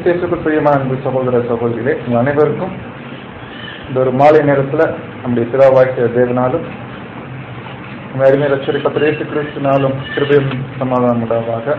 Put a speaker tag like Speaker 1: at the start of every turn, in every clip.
Speaker 1: கிறிஸ்தேசுக்கு பிரியமான அன்பு சகோதர சகோதரிகளே உங்கள் அனைவருக்கும் இந்த ஒரு மாலை நேரத்துல நம்முடைய பிதாவாக்கிய தேவனாலும் நம்ம அருமை ரட்சரி கத்திரேசு கிறிஸ்துனாலும் கிருபையும் சமாதானம் உண்டாவாக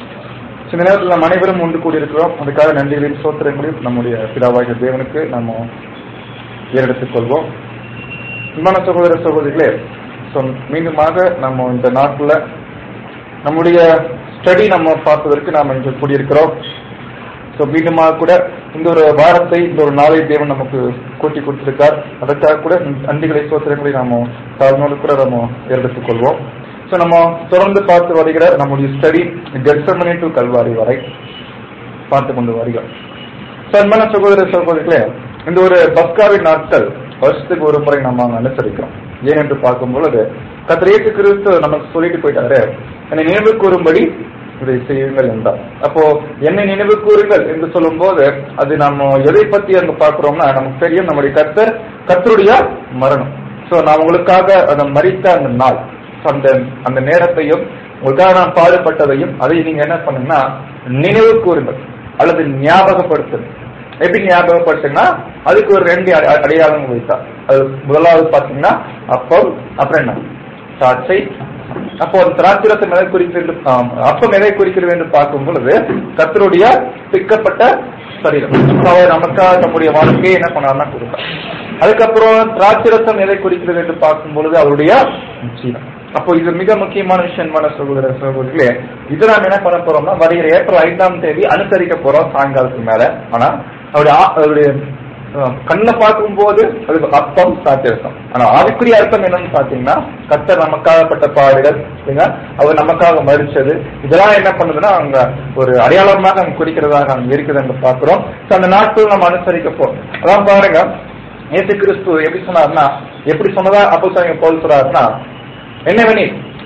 Speaker 1: சில நேரத்தில் நம்ம அனைவரும் ஒன்று கூடியிருக்கிறோம் அதுக்காக நன்றிகளையும் சோத்திரங்களையும் நம்முடைய பிதாவாகிய தேவனுக்கு நம்ம ஏறெடுத்துக் கொள்வோம் அன்பான சகோதர சகோதரிகளே ஸோ மீண்டுமாக நம்ம இந்த நாட்டில் நம்முடைய ஸ்டடி நம்ம பார்ப்பதற்கு நாம் இங்கே கூடியிருக்கிறோம் ஸோ மீண்டுமாக கூட இந்த ஒரு வாரத்தை இந்த ஒரு நாளை தேவன் நமக்கு கூட்டி கொடுத்திருக்கார் அதற்காக கூட நன்றிகளை சோத்திரங்களை நாம தாழ்மையோடு கூட நம்ம எடுத்துக் கொள்வோம் ஸோ நம்ம தொடர்ந்து பார்த்து வருகிற நம்முடைய ஸ்டடி கெட்சமனி டு கல்வாரி வரை பார்த்து கொண்டு வருகிறோம் ஸோ அன்பான சகோதர சகோதரிகளே இந்த ஒரு பஸ்காவின் நாட்கள் வருஷத்துக்கு ஒரு முறை நம்ம அனுசரிக்கிறோம் ஏன் என்று பார்க்கும் பொழுது கத்திரேசு கிறிஸ்து நமக்கு சொல்லிட்டு போயிட்டாரு என்னை நினைவு கூறும்படி இதை செய்யுங்கள் என்றார் அப்போ என்னை நினைவு கூறுங்கள் என்று சொல்லும் போது அது நம்ம எதை பத்தி அங்க பாக்குறோம்னா நமக்கு தெரியும் நம்முடைய கத்தர் கத்தருடைய மரணம் சோ நான் உங்களுக்காக அந்த மறித்த அந்த நாள் அந்த அந்த நேரத்தையும் உங்களுக்காக நான் பாடுபட்டதையும் அதை நீங்க என்ன பண்ணுங்கன்னா நினைவு கூறுங்கள் அல்லது ஞாபகப்படுத்துங்க எப்படி ஞாபகப்படுத்துங்கன்னா அதுக்கு ஒரு ரெண்டு அடையாளம் வைத்தார் அது முதலாவது பாத்தீங்கன்னா அப்பம் அப்புறம் என்ன சாட்சை அப்போ அந்த திராட்சரத்தை எதை குறிக்கிறது அப்பம் எதை குறிக்கிறது என்று பார்க்கும் பொழுது கத்தருடைய பிக்கப்பட்ட சரீரம் அவர் நமக்காக நம்முடைய வாழ்க்கையை என்ன பண்ணார்னா கொடுத்தார் அதுக்கப்புறம் திராட்சரத்தம் எதை குறிக்கிறது என்று பார்க்கும் பொழுது அவருடைய ஜீவன் அப்போ இது மிக முக்கியமான விஷயமான சகோதர சகோதரிகளே இது நாம் என்ன பண்ண போறோம்னா வருகிற ஏப்ரல் ஐந்தாம் தேதி அனுசரிக்க போறோம் சாயங்காலத்துக்கு மேல ஆனா அவருடைய அவருடைய கண்ணை பார்க்கும் போது அது அர்த்தம் சாத்தியர்த்தம் ஆனா ஆவிக்குரிய அர்த்தம் என்னன்னு பாத்தீங்கன்னா கத்தர் நமக்காகப்பட்ட பாடுகள் இல்லைங்களா அவர் நமக்காக மறிச்சது இதெல்லாம் என்ன பண்ணுதுன்னா அவங்க ஒரு அடையாளமாக அங்க குறிக்கிறதாக அங்க இருக்குது என்று பாக்குறோம் அந்த நாட்கள் நம்ம அனுசரிக்க போறோம் அதான் பாருங்க ஏசு கிறிஸ்து எப்படி சொன்னார்னா எப்படி சொன்னதா அப்போ போல் சொல்றாருன்னா என்ன வேணி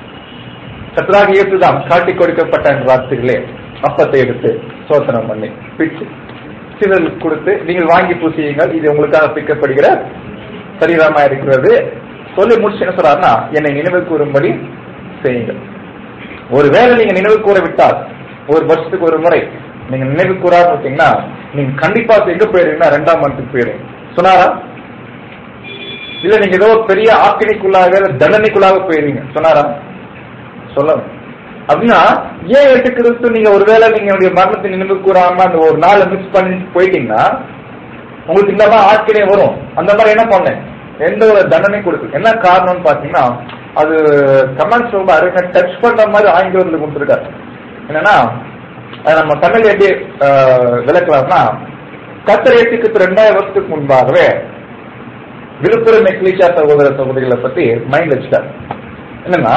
Speaker 1: கத்தராக இயேசுதான் காட்டி கொடுக்கப்பட்ட வார்த்தைகளே அப்பத்தை எடுத்து சோதனம் பண்ணி பிச்சு சிலருக்கு கொடுத்து நீங்கள் வாங்கி பூசியுங்கள் இது உங்களுக்காக பிக்கப்படுகிற சரீரமா இருக்கிறது சொல்லி முடிச்சு என்ன சொல்றாருன்னா என்னை நினைவு கூறும்படி செய்யுங்கள் ஒருவேளை நீங்க நினைவு கூற விட்டால் ஒரு வருஷத்துக்கு ஒரு முறை நீங்க நினைவு கூறாரு பார்த்தீங்கன்னா நீங்க கண்டிப்பா எங்க போயிருங்கன்னா ரெண்டாம் மந்த்துக்கு போயிருங்க சொன்னாரா இல்ல நீங்க ஏதோ பெரிய ஆக்கினிக்குள்ளாக தண்டனைக்குள்ளாக போயிருவீங்க சொன்னாரா சொல்லணும் அப்படின்னா ஏன் எட்டு கிறிஸ்து நீங்க ஒருவேளை நீங்க மரணத்தை நினைவு கூறாம அந்த ஒரு நாளை மிஸ் பண்ணி போயிட்டீங்கன்னா உங்களுக்கு இந்த மாதிரி ஆட்களே வரும் அந்த மாதிரி என்ன பண்ணேன் எந்த ஒரு தண்டனை கொடுக்கு என்ன காரணம்னு பாத்தீங்கன்னா அது கமெண்ட்ஸ் ரொம்ப அருமையா டச் பண்ற மாதிரி ஆங்கிலத்தில் கொடுத்துருக்காரு என்னன்னா நம்ம தமிழ் எப்படி விளக்கலாம்னா கத்தர் ஏற்றுக்கு ரெண்டாயிரம் வருஷத்துக்கு முன்பாகவே விழுப்புரம் எக்லிஷா சகோதர சகோதரிகளை பத்தி மைண்ட் வச்சுட்டார் என்னன்னா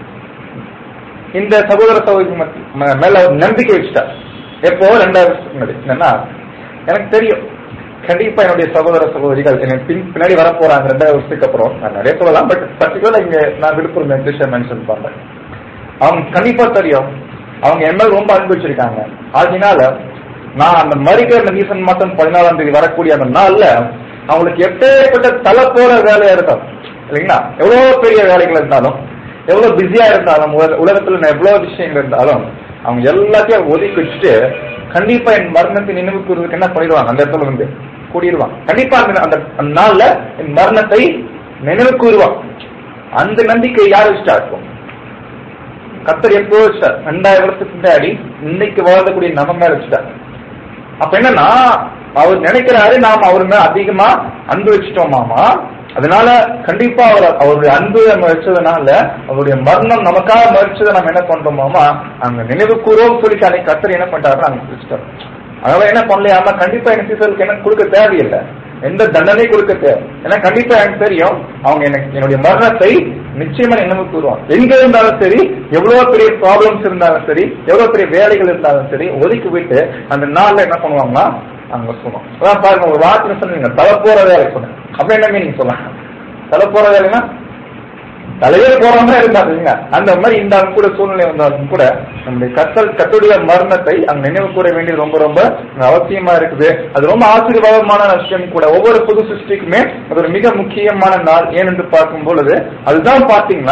Speaker 1: இந்த சகோதர சகோதரி மேல நம்பிக்கை வச்சுட்டார் எப்போ ரெண்டாயிரம் வருஷத்துக்கு முன்னாடி என்னன்னா எனக்கு தெரியும் கண்டிப்பா என்னுடைய சகோதர சகோதரிகள் எனக்கு பின் பின்னாடி வர போறாங்க ரெண்டாயிரம் வருஷத்துக்கு அப்புறம் நான் நிறைய சொல்லலாம் பட் பர்டிகுலர் இங்க நான் விழுப்புரம் எக்லிஷா மென்ஷன் பண்றேன் அவங்க கண்டிப்பா தெரியும் அவங்க எம்எல் ரொம்ப அன்பு வச்சிருக்காங்க அதனால நான் அந்த மறிக்கிற ரீசன் மாதம் பதினாலாம் தேதி வரக்கூடிய அந்த நாள்ல அவங்களுக்கு எப்பேற்பட்ட தலை போற வேலையா இருக்கும் இல்லைங்களா எவ்வளவு பெரிய வேலைகள் இருந்தாலும் எவ்வளவு பிஸியா இருந்தாலும் உலகத்துல எவ்வளவு விஷயங்கள் இருந்தாலும் அவங்க எல்லாத்தையும் ஒதுக்கி வச்சுட்டு கண்டிப்பா என் மரணத்தை நினைவு கூறுவதற்கு என்ன பண்ணிடுவாங்க அந்த இடத்துல வந்து கூடிடுவாங்க கண்டிப்பா அந்த அந்த நாள்ல என் மரணத்தை நினைவு கூறுவாங்க அந்த நம்பிக்கை யார் வச்சுட்டா இருக்கும் கத்தர் எப்போ வச்சார் ரெண்டாயிரம் வருஷத்துக்கு முன்னாடி இன்னைக்கு வாழக்கூடிய நம்ம மேல வச்சுட்டார் அப்ப என்னன்னா அவர் நினைக்கிறாரு நாம் அவர் மேல அதிகமா அன்பு வச்சுட்டோமாமா அதனால கண்டிப்பா அவர் அவருடைய அன்பு நம்ம வச்சதுனால அவருடைய மரணம் நமக்காக மறிச்சதை நம்ம என்ன பண்றோமாமா அங்க நினைவு கூறோம் சொல்லிட்டு அன்னைக்கு கத்தர் என்ன பண்ணிட்டாரு அங்க வச்சுட்டார் அதனால என்ன பண்ணலையாம கண்டிப்பா எனக்கு சீசலுக்கு எனக்கு கொடுக்க தேவையில்லை எந்த தண்டனை கொடுக்க தேவை ஏன்னா கண்டிப்பா எனக்கு தெரியும் அவங்க எனக்கு என்னுடைய மரணத்தை நிச்சயமா நினைவு கூறுவாங்க எங்க இருந்தாலும் சரி எவ்வளவு பெரிய ப்ராப்ளம்ஸ் இருந்தாலும் சரி எவ்வளவு பெரிய வேலைகள் இருந்தாலும் சரி ஒதுக்கி விட்டு அந்த நாள்ல என்ன பண்ணுவாங்கன்னா அங்க சொன்னோம் அதான் பாருங்க ஒரு வார்த்தை சொன்னீங்க தலை போற வேலை சொன்னேன் அப்ப என்ன மீனிங் சொல்லலாம் தலை போற வேலைன்னா தலைவர் போறாம இருந்தாருங்க அந்த மாதிரி இந்த கூட சூழ்நிலை வந்தாலும் கூட நம்முடைய கத்தல் கத்துடைய மரணத்தை அங்க நினைவு கூற வேண்டியது ரொம்ப ரொம்ப அவசியமா இருக்குது அது ரொம்ப ஆசீர்வாதமான விஷயம் கூட ஒவ்வொரு புது சிருஷ்டிக்குமே அது ஒரு மிக முக்கியமான நாள் ஏனென்று பார்க்கும் பொழுது அதுதான் பாத்தீங்கன்னா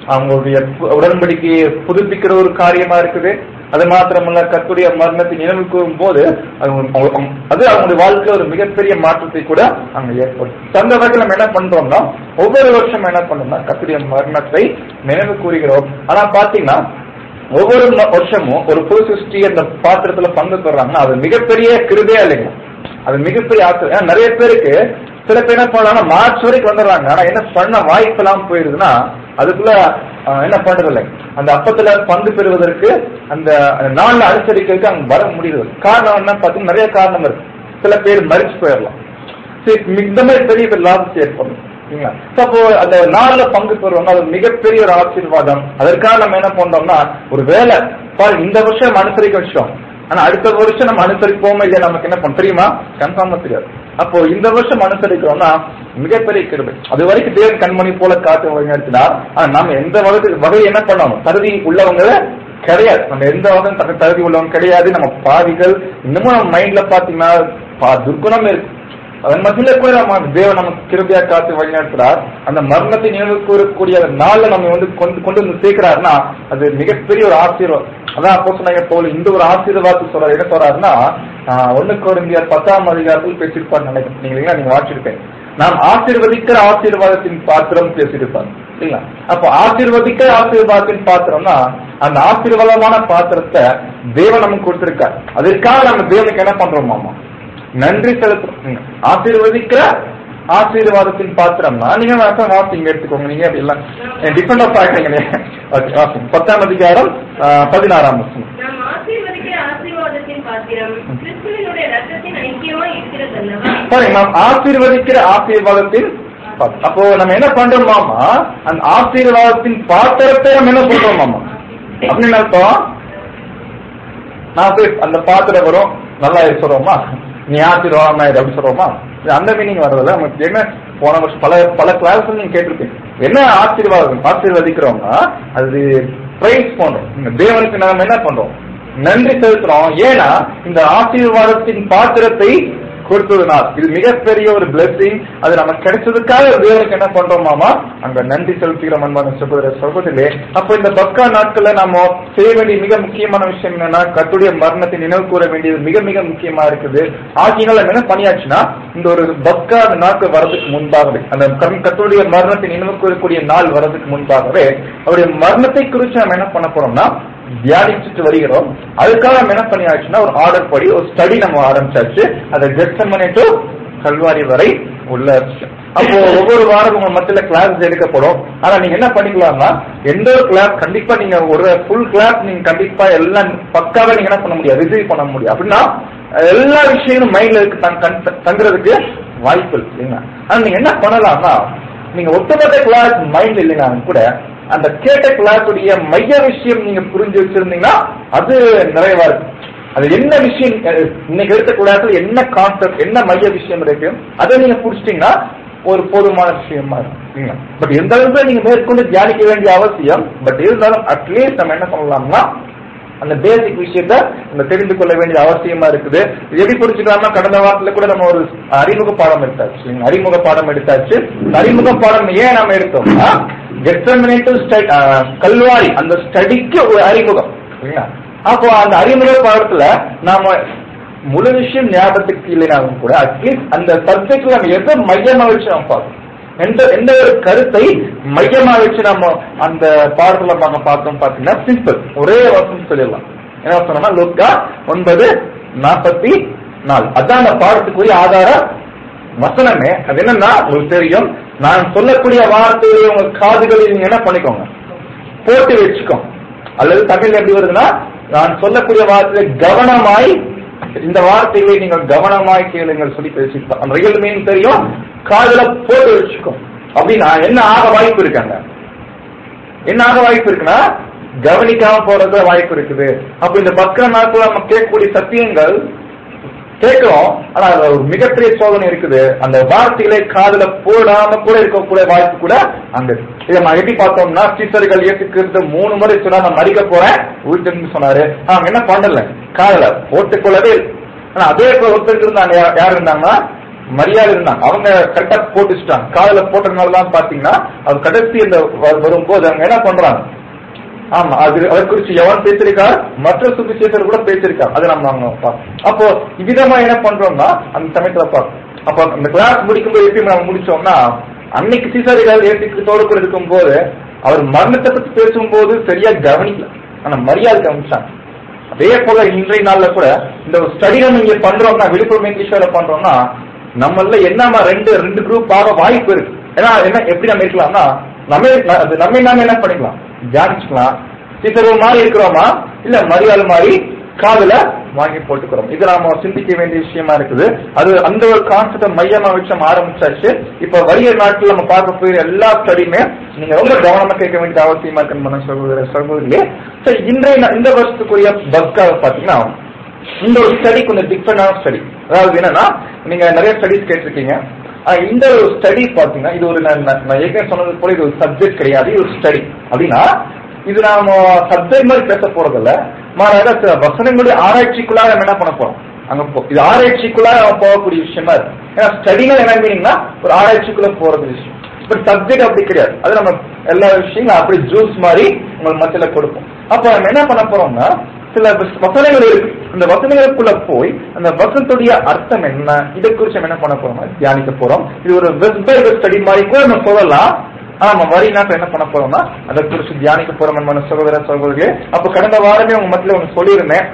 Speaker 1: அவங்களுடைய பு- உடன்படிக்கையை புதுப்பிக்கிற ஒரு காரியமா இருக்குது அது மாத்திரமல்ல கத்துடைய மரணத்தை நினைவு கூறும் போது அது அவங்க- அவங்க- அது அவங்களுடைய வாழ்க்கையில ஒரு மிகப்பெரிய மாற்றத்தை கூட அங்க ஏற்படும் So, அந்த வகையில் நம்ம என்ன பண்றோம்னா ஒவ்வொரு வருஷம் என்ன பண்றோம்னா கத்துடைய மரணத்தை நினைவு கூறுகிறோம் ஆனா பாத்தீங்கன்னா ஒவ்வொரு ம- வருஷமும் ஒரு புது சிருஷ்டி அந்த பாத்திரத்துல பங்கு பெறாங்கன்னா அது மிகப்பெரிய கிருபையா இல்லைங்களா அது மிகப்பெரிய ஆச்சரியம் ஏன்னா நிறைய பேருக்கு சில பேர் என்ன பண்ணலாம் மார்ச் வரைக்கும் வந்துடுறாங்க ஆனா என்ன பண்ண வாய்ப்பு எல்லாம் போயிருதுன்னா அதுக்குள்ள ஆஹ், என்ன பண்றது இல்லை அந்த அப்பத்துல பங்கு பெறுவதற்கு அந்த அந்த நாள்ல அனுசரிக்கிறதுக்கு அங்க வர முடியுது காரணம் என்ன பார்த்தீங்கன்னா நிறைய காரணம் இருக்கு சில பேர் மறிச்சு போயிடலாம் சரி, இந்த மாதிரி பெரிய பெரிய லாபத்தை ஏற்படும் சரிங்களா? So, அப்போ அந்த நாள்ல பங்கு பெறுவாங்க அது மிகப்பெரிய ஒரு ஆசீர்வாதம் அதற்காக நம்ம என்ன பண்றோம்னா ஒரு வேலை பாருங்க இந்த வருஷம் நம்ம அனுசரிக்க வச்சிட்டோம் ஆனா அடுத்த வருஷம் நம்ம அனுசரிப்போமா இல்லையா நமக்கு என்ன பண்ண தெரியுமா கன்ஃபார்மா தெரியாது அப்போ இந்த வருஷம் அனுசரிக்கிறோம்னா மிகப்பெரிய கிருபை அது வரைக்கும் தேவன் கண்மணி போல காத்து வழிநடத்தினா ஆனா நம்ம எந்த வகை வகை என்ன பண்ணணும் தகுதி உள்ளவங்கள கிடையாது நம்ம எந்த வகை தகு- தகுதி உள்ளவங்க கிடையாது நம்ம பாவிகள் இன்னமும் நம்ம மைண்ட்ல பாத்தீங்கன்னா பா- துர்குணம் இருக்கு அதன் மத்தியில கூட நம்ம தேவன் நமக்கு கிருபையா காத்து வழிநடத்துறார் அந்த மரணத்தை நினைவு கூறக்கூடிய அந்த நாள்ல நம்ம வந்து கொண்டு கொண்டு வந்து சேர்க்கிறாருன்னா அது மிகப்பெரிய ஒரு ஆசீர்வாதம் அதான் அப்போ சொன்னாங்க போல இந்த ஒரு ஆசீர்வாதத்தை சொல்றாரு என்ன சொல்றாருன்னா ஆஹ், ஒண்ணு குழந்தையார் பத்தாம் அதிகாரத்தில் பேசியிருப்பார் நினைக்கிறேன் நீங்க இல்லைங்களா நீங்க வாசிச்சிருப்பேன் நாம் ஆசீர்வதிக்கிற ஆசீர்வாதத்தின் பாத்திரம் பேசியிருப்பார் சரிங்களா அப்போ ஆசீர்வதிக்கிற ஆசீர்வாதத்தின் பாத்திரம்னா அந்த ஆசீர்வாதமான பாத்திரத்தை தேவன் நமக்கு கொடுத்திருக்கார் அதற்காக நம்ம தேவனுக்கு என்ன பண்றோம் மாமா நன்றி செலுத்துறோம் ஆசீர்வதிக்கிற ஆசீர்வாதத்தின் பாத்திரம்னா நீங்க வாசம் வாசிங்க எடுத்துக்கோங்க நீங்க அப்படி எல்லாம் டிஃபரெண்ட் ஆஃப் ஆகிறீங்க ஓகே வாசிங்க பத்தாம் அதிகாரம் ஆஹ், பதினாறாம் வசனம்
Speaker 2: நாம் ஆசீர்வதிக்கிற ஆசீர்வாதத்தின் பாத்திரம் கிறிஸ்துவினுடைய ரத்தத்தின் ஐக்கியமாய் இருக்கிறதல்லவா
Speaker 1: பாருங்க நாம் ஆசீர்வதிக்கிற ஆசீர்வாதத்தின் பாத்திரம். அப்போ நம்ம என்ன பண்றோம் மாமா அந்த ஆசீர்வாதத்தின் பாத்திரத்தை நம்ம என்ன சொல்றோம் மாமா அப்படின்னு அர்த்தம் நான் போய் அந்த பாத்திரம் வரும் நல்லா இருக்கு சொல்றோமா நீ ஆசீர்வாதம் ஆயிடு அப்படி சொல்றோமா இது அந்த மீனிங் வர்றதில்ல நமக்கு என்ன போன வருஷம் பல பல கிளாஸ் நீங்க கேட்டிருப்பீங்க என்ன ஆசீர்வாதம் ஆசீர்வதிக்கிறோம்னா அது பிரைஸ் பண்றோம் இந்த தேவனுக்கு நாம என்ன பண்றோம் நன்றி செலுத்துறோம் ஏன்னா இந்த ஆசீர்வாதத்தின் பாத்திரத்தை கொடுத்ததுனால் இது மிகப்பெரிய ஒரு blessing அது நமக்கு கிடைச்சதுக்காக தேவனுக்கு என்ன பண்றோம் மாமா அங்க நன்றி செலுத்துகிறோம் அன்பான சகோதர சகோதரிலே அப்போ இந்த பக்கா நாட்கள்ல நம்ம செய்ய வேண்டிய மிக முக்கியமான விஷயம் என்னன்னா கத்துடைய மரணத்தை நினைவு கூற வேண்டியது மிக மிக முக்கியமா இருக்குது ஆகியனால நம்ம என்ன பண்ணியாச்சுன்னா இந்த ஒரு பக்கா நாட்கள் வர்றதுக்கு முன்பாகவே அந்த கர்ம- கர்த்தருடைய மரணத்தை நினைவு கூறக்கூடிய நாள் வர்றதுக்கு முன்பாகவே அவருடைய மரணத்தை குறித்து நம்ம என்ன பண்ண போறோம்னா தியானிச்சுட்டு வருகிறோம் அதுக்காக நம்ம என்ன பண்ணியாச்சுன்னா ஒரு ஆர்டர் படி ஒரு ஸ்டடி நம்ம ஆரம்பிச்சாச்சு அதை கெட்சமனே டு கல்வாரி வரை உள்ள விஷயம். அப்போ ஒவ்வொரு வாரம் உங்க மத்தியில கிளாஸ் எடுக்கப்படும் ஆனா நீங்க என்ன பண்ணிக்கலாம்னா எந்த ஒரு கிளாஸ் கண்டிப்பா நீங்க ஒரு ஃபுல் கிளாஸ் நீங்க கண்டிப்பா எல்லாம் பக்காவா நீங்க என்ன பண்ண முடியாது ரிசீவ் பண்ண முடியும் அப்படின்னா எல்லா விஷயங்களும் மைண்ட்ல இருக்கு தங்- தங்- தங்குறதுக்கு வாய்ப்பு இருக்கு இல்லைங்களா ஆனா நீங்க என்ன பண்ணலாம்னா நீங்க ஒட்டுமொத்த கிளாஸ் மைண்ட் இல்லைனாலும் கூட அந்த கேட்ட கிளாஸ் உடைய மைய விஷயம் நீங்க புரிஞ்சு வச்சிருந்தீங்கன்னா அது நிறைவா இருக்கு அது என்ன விஷயம் அஹ், இன்னைக்கு எடுத்த கிளாஸ்ல என்ன கான்செப்ட் என்ன மைய விஷயம் இருக்கு அதை நீங்க புடிச்சிட்டீங்கன்னா ஒரு போதுமான விஷயமா இருக்கு பட் இருந்தாலும் நீங்க மேற்கொண்டு தியானிக்க வேண்டிய அவசியம் பட் இருந்தாலும் அட்லீஸ்ட் நம்ம என்ன பண்ணலாம்னா அந்த பேசிக் விஷயத்த நம்ம தெரிந்து கொள்ள வேண்டிய அவசியமா இருக்குது இது எப்படி புரிஞ்சுக்கலாம்னா கடந்த வாரத்துல கூட நம்ம ஒரு அறிமுக பாடம் எடுத்தாச்சு இல்லைங்களா? அறிமுக பாடம் எடுத்தாச்சு இந்த அறிமுக பாடம் ஏன் நாம எடுத்தோம்னா எக்ஸாமினேட்டிவ் கல்வாரி அந்த ஸ்டடிக்கு ஒரு அறிமுகம் சரிங்களா? அப்போ அந்த அறிமுக பாடத்துல நாம முழு விஷயம் ஞாபகத்துக்கு இல்லைனாலும் கூட அட்லீஸ்ட் அந்த சப்ஜெக்ட்ல நம்ம எதை மையமா வச்சு நம்ம பார்க்கணும் எந்த எந்த ஒரு கருத்தை மையமா வச்சு நம்ம அந்த பாடத்துல நம்ம பார்த்தோம் பாத்தீங்கன்னா சிம்பிள் ஒரே வசனம் சொல்லிடலாம் என்ன சொன்னோம்னா லுக்கா ஒன்பது நாற்பத்தி நாலு அதான் அந்த பாடத்துக்குரிய ஆதார வசனமே அது என்னன்னா உங்களுக்கு தெரியும் நான் சொல்லக்கூடிய வார்த்தைகளை உங்க காதுகளில் நீங்க என்ன பண்ணிக்கோங்க போட்டு வச்சுக்கோங்க அல்லது தமிழ்ல எப்படி வருதுன்னா நான் சொல்லக்கூடிய வார்த்தையை கவனமாய் இந்த வார்த்தைகளை நீங்கள் கவனமாய் கேளுங்கள் சொல்லி பேசியிருப்போம் அந்த ரியல் மீன் தெரியும் காதுல போட்டு வச்சுக்கோ அப்படின்னா என்ன ஆக வாய்ப்பு இருக்காங்க என்ன ஆக வாய்ப்பு இருக்குன்னா கவனிக்காம போறது வாய்ப்பு இருக்குது அப்ப இந்த பக்க நாட்கள் நம்ம கேட்கக்கூடிய சத்தியங்கள் கேட்கிறோம் ஆனா அதுல ஒரு மிகப்பெரிய சோதனை இருக்குது அந்த வார்த்தைகளை காதுல போடாம கூட இருக்கக்கூடிய வாய்ப்பு கூட அங்க இருக்கு. இதை நான் எப்படி பார்த்தோம்னா சீசர்கள் இயேசு கிறிஸ்து மூணு முறை சொன்னா நான் மறிக்க போறேன் வீட்டுன்னு சொன்னாரு அவங்க என்ன பண்ணல காதுல போட்டுக்கொள்ளவே இல்லை. ஆனா அதே போல ஒருத்தர் இருந்தாங்க யா- யார் இருந்தாங்கன்னா மரியாதை இருந்தாங்க அவங்க கரெக்டா போட்டு வச்சுட்டாங்க காதுல போட்டதுனால தான் பாத்தீங்கன்னா அது கடைசி இந்த வ- வரும்போது அவங்க என்ன பண்றாங்க ஆமா அது அதை குறிச்சு எவன் பேசியிருக்கார் மற்ற சுவிசேஷர் கூட பேசியிருக்கார் அதை நம்ம அவங்க பார்ப்போம் அப்போ இவ்விதமா என்ன பண்றோம்னா அந்த சமயத்துல பார்ப்போம் அப்போ அந்த கிளாஸ் முடிக்கும்போது எப்படி நம்ம முடிச்சோம்னா அன்னைக்கு சீசர்கள் ஏற்றிக்கத்தோடு கூட இருக்கும்போது அவர் மரணத்தை பத்தி பேசும்போது சரியா கவனிக்கல ஆனா மரியாதை கவனிச்சாங்க அதே போல இன்றைய நாள்ல கூட இந்த ஸ்டடி நம்ம இங்க பண்றோம்னா விழுப்புரம் இங்கிலீஷ் வேலை பண்றோம்னா நம்மள என்னமா ரெண்டு ரெண்டு குரூப் ஆக வாய்ப்பு இருக்கு ஏன்னா என்ன எப்படி நம்ம இருக்கலாம்னா நம்ம அது நம்ம நாம என்ன பண்ணிக்கலாம் தியானிச்சுக்கலாம் சீசர்கள் மாதிரி இருக்கிறோமா இல்ல மரியாதை மாதிரி காதுல வாங்கி போட்டுக்கிறோம் இது நாம சிந்திக்க வேண்டிய விஷயமா இருக்குது அது அந்த ஒரு கான்செப்ட மையமா வச்சு நம்ம ஆரம்பிச்சாச்சு இப்ப வருகிற நாட்கள் நம்ம பார்க்க போய் எல்லா ஸ்டடியுமே நீங்க ரொம்ப கவனமா கேட்க வேண்டியது அவசியமா இருக்குன்னு மன சகோதர சகோதரிகளே சரி இன்றைய நா- இந்த வருஷத்துக்குரிய பஸ்காக பாத்தீங்கன்னா இந்த ஒரு ஸ்டடி கொஞ்சம் டிஃப்ரெண்டான ஸ்டடி அதாவது என்னன்னா நீங்க நிறைய ஸ்டடிஸ் கேட்டிருக்கீங்க ஆனா, இந்த ஒரு ஸ்டடி பாத்தீங்கன்னா இது ஒரு நான் நான் நான் ஏற்கனவே சொன்னது போல இது ஒரு சப்ஜெக்ட் கிடையாது இது ஒரு ஸ்டடி அப்படின்னா இது நாம சப்ஜெக்ட் மாதிரி பேச போறதில்ல மாறாக சில வசனங்களுடைய ஆராய்ச்சிக்குள்ளாக நம்ம என்ன பண்ண போறோம் அங்க போ- இது ஆராய்ச்சிக்குள்ளாக நம்ம போகக்கூடிய விஷயமா இருக்கு ஏன்னா ஸ்டடினா என்ன மீனிங்னா ஒரு ஆராய்ச்சிக்குள்ள போறது விஷயம் பட் சப்ஜெக்ட் அப்படி கிடையாது அது நம்ம எல்லா விஷயங்களும் அப்படி ஜூஸ் மாதிரி உங்களுக்கு மத்தியில கொடுப்போம் அப்ப நம்ம என்ன பண்ண போறோம்னா சில வச- வசனங்கள் இருக்கு அந்த வசனங்களுக்குள்ள போய் அந்த வசனத்துடைய அர்த்தம் என்ன இதை குறித்து நம்ம என்ன பண்ண போறோம்னா தியானிக்க போறோம் இது ஒரு வெஸ்பர்க் ஸ்டடி மாதிரி கூட நம்ம சொல்லலாம் ஆனா நம்ம வரி நாட்கள் என்ன பண்ண போறோம்னா அதை குறித்து தியானிக்க போறோம் நம்ம சகோதர சகோதரிகளே அப்ப கடந்த வாரமே உங்க மத்தியில ஒன்று சொல்லியிருந்தேன்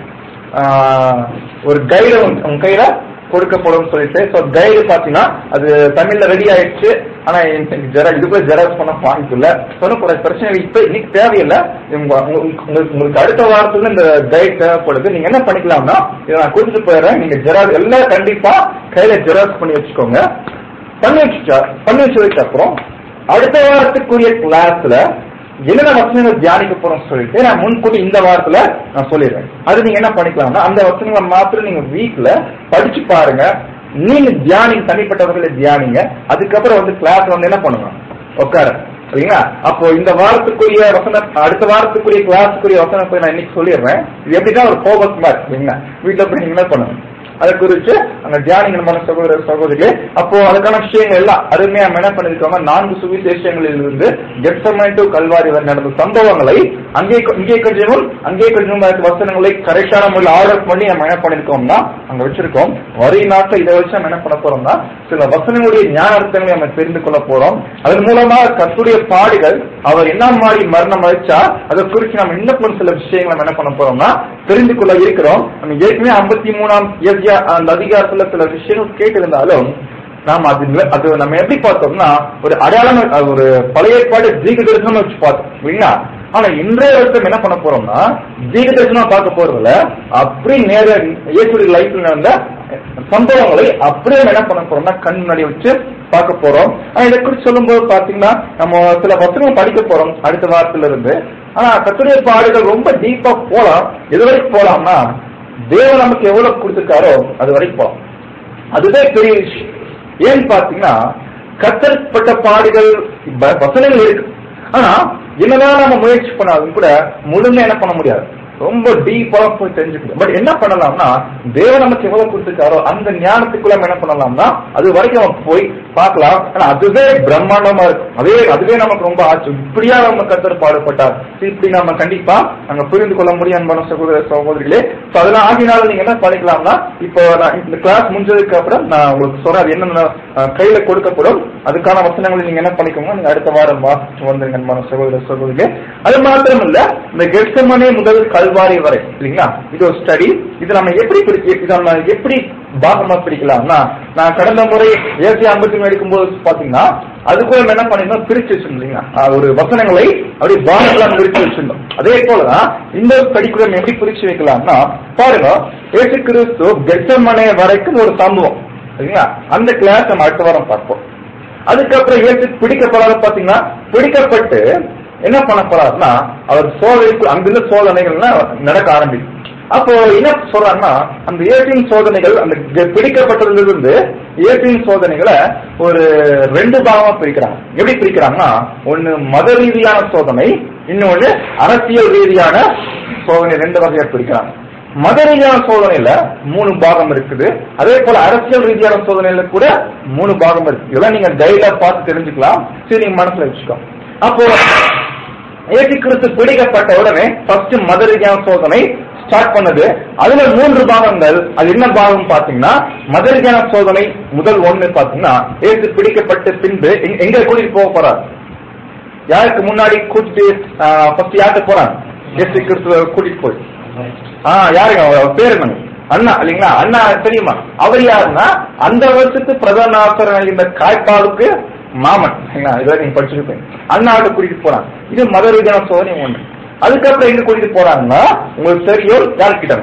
Speaker 1: ஆஹ், ஒரு கைடு உங்க கையில கொடுக்கப்படும் சொல்லிட்டு ஸோ கைடு பாத்தீங்கன்னா அது தமிழ்ல ரெடி ஆயிடுச்சு ஆனா எனக்கு ஜெரா இதுக்குள்ள ஜெராக்ஸ் பண்ண வாய்ப்பு இல்ல சொன்ன பிரச்சனை இல்லை. இப்ப இன்னைக்கு தேவையில்லை உங்க- உங்க- உங்களுக்கு உங்களுக்கு அடுத்த வாரத்துல இந்த கைட் தேவைப்படுது நீங்க என்ன பண்ணிக்கலாம்னா இதை நான் கொடுத்துட்டு போயிடுறேன் நீங்க ஜெராக்ஸ் எல்லாம் கண்டிப்பா கையில ஜெராக்ஸ் பண்ணி வச்சுக்கோங்க பண்ணி வச்சுட்டா பண்ணி வச்சதுக்கு அப்புறம் அடுத்த வாரத்துக்குரிய கிளாஸ்ல என்னென்ன வசனங்கள் தியானிக்க போறோம் சொல்லிட்டு நான் முன்கூட்டி இந்த வாரத்துல நான் சொல்லிடுறேன் அது நீங்க என்ன பண்ணிக்கலாம்னா அந்த வசனங்களை மாத்திரம் நீங்க வீட்ல படிச்சு பாருங்க நீங்க தியானிங்க தனிப்பட்டவர்களை தியானிங்க அதுக்கப்புறம் வந்து கிளாஸ் வந்து என்ன பண்ணுங்க உட்கார சரிங்களா அப்போ இந்த வாரத்துக்குரிய வசன அடுத்த வாரத்துக்குரிய கிளாஸுக்குரிய வசனம் போய் நான் இன்னைக்கு சொல்லிடுறேன் இது எப்படின்னா ஒரு ஹோம்ஒர்க் மாதிரி சரிங்களா வீட்டுல போய் நீங்க என்ன பண்ணுங்க அதை குறித்து அங்க தியானிகள் மன சகோதர சகோதரிகளே அப்போ அதுக்கான விஷயங்கள் எல்லாம் அருமையா நம்ம என்ன பண்ணிருக்கோங்க நான்கு சுவிசேஷங்களில் இருந்து கெட்சமன் டு கல்வாரி வரை நடந்த சம்பவங்களை அங்கே கொ- இங்கே கொஞ்சமும் அங்கே கொஞ்சமும் இருக்க வசனங்களை கரெக்டான முறையில் ஆர்டர் பண்ணி நம்ம என்ன பண்ணிருக்கோம்னா அங்க வச்சிருக்கோம் வரி நாட்கள் இதை வச்சு நம்ம என்ன பண்ண போறோம்னா சில வசனங்களுடைய ஞான அர்த்தங்களை நம்ம தெரிந்து கொள்ள போறோம் அதன் மூலமா கத்துடைய பாடுகள் அவர் என்ன மாதிரி மரணம் அழிச்சா அதை குறித்து நம்ம இன்னும் கொஞ்சம் சில விஷயங்களை நம்ம என்ன பண்ண போறோம்னா தெரிந்து கொள்ள இருக்கிறோம் நம்ம ஏற்கனவே ஐம்பத்தி மூணாம் இயற்கையா அந்த அதிகாரத்துல சில விஷயங்கள் கேட்டிருந்தாலும் நாம அது நில- அது நம்ம எப்படி பார்த்தோம்னா ஒரு அடையாளம் அது ஒரு பழைய ஏற்பாடு தீர்க்க தரிசனம் வச்சு பார்த்தோம் இல்லைங்களா ஆனா இன்றைய வருஷம் என்ன பண்ண போறோம்னா தீர்க்க தரிசனம் பார்க்க போறதுல அப்படி நேர இயேசுடைய லைஃப்ல நடந்த சம்பவங்களை அப்படியே நம்ம என்ன பண்ண போறோம்னா கண் முன்னாடி வச்சு பார்க்க போறோம் ஆனா இதை குறித்து சொல்லும்போது பாத்தீங்கன்னா நம்ம சில வசனம் படிக்க போறோம் அடுத்த வாரத்துல இருந்து ஆனா கத்துடைய பாடுகள் ரொம்ப டீப்பா போலாம் எது வரைக்கும் போலாம்னா தேவன் நமக்கு எவ்வளவு கொடுத்திருக்காரோ அது வரைக்கும் போலாம் அதுதான் பெரிய விஷயம் ஏன்னு பாத்தீங்கன்னா கத்தற்பட்ட பாடுகள் வ- வசனங்கள் இருக்கு ஆனா என்னதான் நம்ம முயற்சி பண்ணாலும் கூட முழுமையா என்ன பண்ண முடியாது ரொம்ப டீப்பா போய் தெரிஞ்சுக்கணும் பட் என்ன பண்ணலாம்னா தேவன் நமக்கு எவ்வளவு கொடுத்துருக்காரோ அந்த ஞானத்துக்குள்ள நம்ம என்ன பண்ணலாம்னா அது வரைக்கும் நம்ம போய் பார்க்கலாம் ஆனா அதுவே பிரம்மாண்டமா இருக்கும் அதே அதுவே நமக்கு ரொம்ப ஆச்சு இப்படியா நம்ம கத்தர் பாடுபட்டார் இப்படி நம்ம கண்டிப்பா நாங்க புரிந்து கொள்ள முடியும் அன்பான சகோதர சகோதரிகளே So அதெல்லாம் ஆகினால நீங்க என்ன பண்ணிக்கலாம்னா இப்போ நான் இந்த கிளாஸ் முடிஞ்சதுக்கு அப்புறம் நான் உங்களுக்கு சொல்றேன் அது என்னென்ன அஹ், கையில கொடுக்கப்படும் அதுக்கான வசனங்களை நீங்க என்ன பண்ணிக்கோங்க நீங்க அடுத்த வாரம் வாசிச்சு வந்துருங்க அன்பான சகோதர சகோதரிகளே அது மாத்திரம் இல்ல இந்த கெட்சமனே முதல் கல்வாரி வரை இல்லைங்களா இது ஒரு ஸ்டடி இது நம்ம எப்படி பிரிக்க இதை நம்ம எப்படி பாகமா பிரிக்கலாம்னா நான் கடந்த முறை ஏசி ஐம்பத்தி எடுக்கும்போது பாத்தீங்கன்னா அதுக்குள்ள நம்ம என்ன பண்ணிருந்தோம் பிரிச்சு வச்சிருந்தோம் இல்லைங்களா அஹ் ஒரு வசனங்களை அப்படி பாகங்களா பிரிச்சு வச்சிருந்தோம் அதே போலதான் இந்த படிக்குள்ள நம்ம எப்படி பிரிச்சு வைக்கலாம்னா பாருங்க ஏசு கிறிஸ்து கெட்சமனே வரைக்கும் ஒரு சம்பவம் சரிங்களா அந்த கிளாஸ் நம்ம அடுத்த வாரம் பார்ப்போம் அதுக்கப்புறம் இயேசு பிடிக்கப்படாத பாத்தீங்கன்னா பிடிக்கப்பட்டு என்ன பண்ண போறாருன்னா அவர் சோதனைக்கு அங்கிருந்து சோதனைகள்லாம் நடக்க ஆரம்பிக்கும் அப்போ என்ன சொல்றாங்கன்னா அந்த ஏற்றின் சோதனைகள் அந்த கெ- பிடிக்கப்பட்டதிலிருந்து ஏற்றின் சோதனைகளை ஒரு ரெண்டு பாகமா பிரிக்கிறாங்க எப்படி பிரிக்கிறாங்கன்னா ஒண்ணு மத ரீதியான சோதனை இன்னொன்னு அரசியல் ரீதியான சோதனை ரெண்டு வகையா பிரிக்கிறாங்க மத ரீதியான சோதனையில மூணு பாகம் இருக்குது அதே போல அரசியல் ரீதியான சோதனையில கூட மூணு பாகம் இருக்கு இதெல்லாம் நீங்க டைலா பார்த்து தெரிஞ்சுக்கலாம் சரி நீங்க மனசுல வச்சுக்கோ அப்போ ஏசி கிறிஸ்து பிடிக்கப்பட்ட உடனே ஃபர்ஸ்ட் மத ரீதியான சோதனை ஸ்டார்ட் பண்ணது அதுல மூன்று பாகங்கள் அது என்ன பாகம் பாத்தீங்கன்னா மத ரீதியான சோதனை முதல் ஒண்ணு பாத்தீங்கன்னா ஏசு பிடிக்கப்பட்ட பின்பு எங்க- எங்க கூட்டிட்டு போக போறார் யாருக்கு முன்னாடி கூட்டிட்டு ஃபர்ஸ்ட் யாருக்கு போறாங்க ஏசு கிறிஸ்துவ கூட்டிட்டு போய் ஆ யாருங்க அவர் பேரு என்னங்க அண்ணா இல்லைங்களா அண்ணா தெரியுமா அவர் யாருன்னா அந்த வருஷத்து பிரதான ஆசிரியர் இந்த காய்ப்பாளுக்கு மாமன் சரிங்களா இதெல்லாம் நீங்க படிச்சிருப்பீங்க அண்ணாவோட கூட்டிட்டு போறாங்க இது மத ரீதியான சோதனை ஒண்ணு அதுக்கப்புறம் எங்க கூட்டிட்டு போறாங்கன்னா உங்களுக்கு தெரியும் யாருக்கிட்டாங்க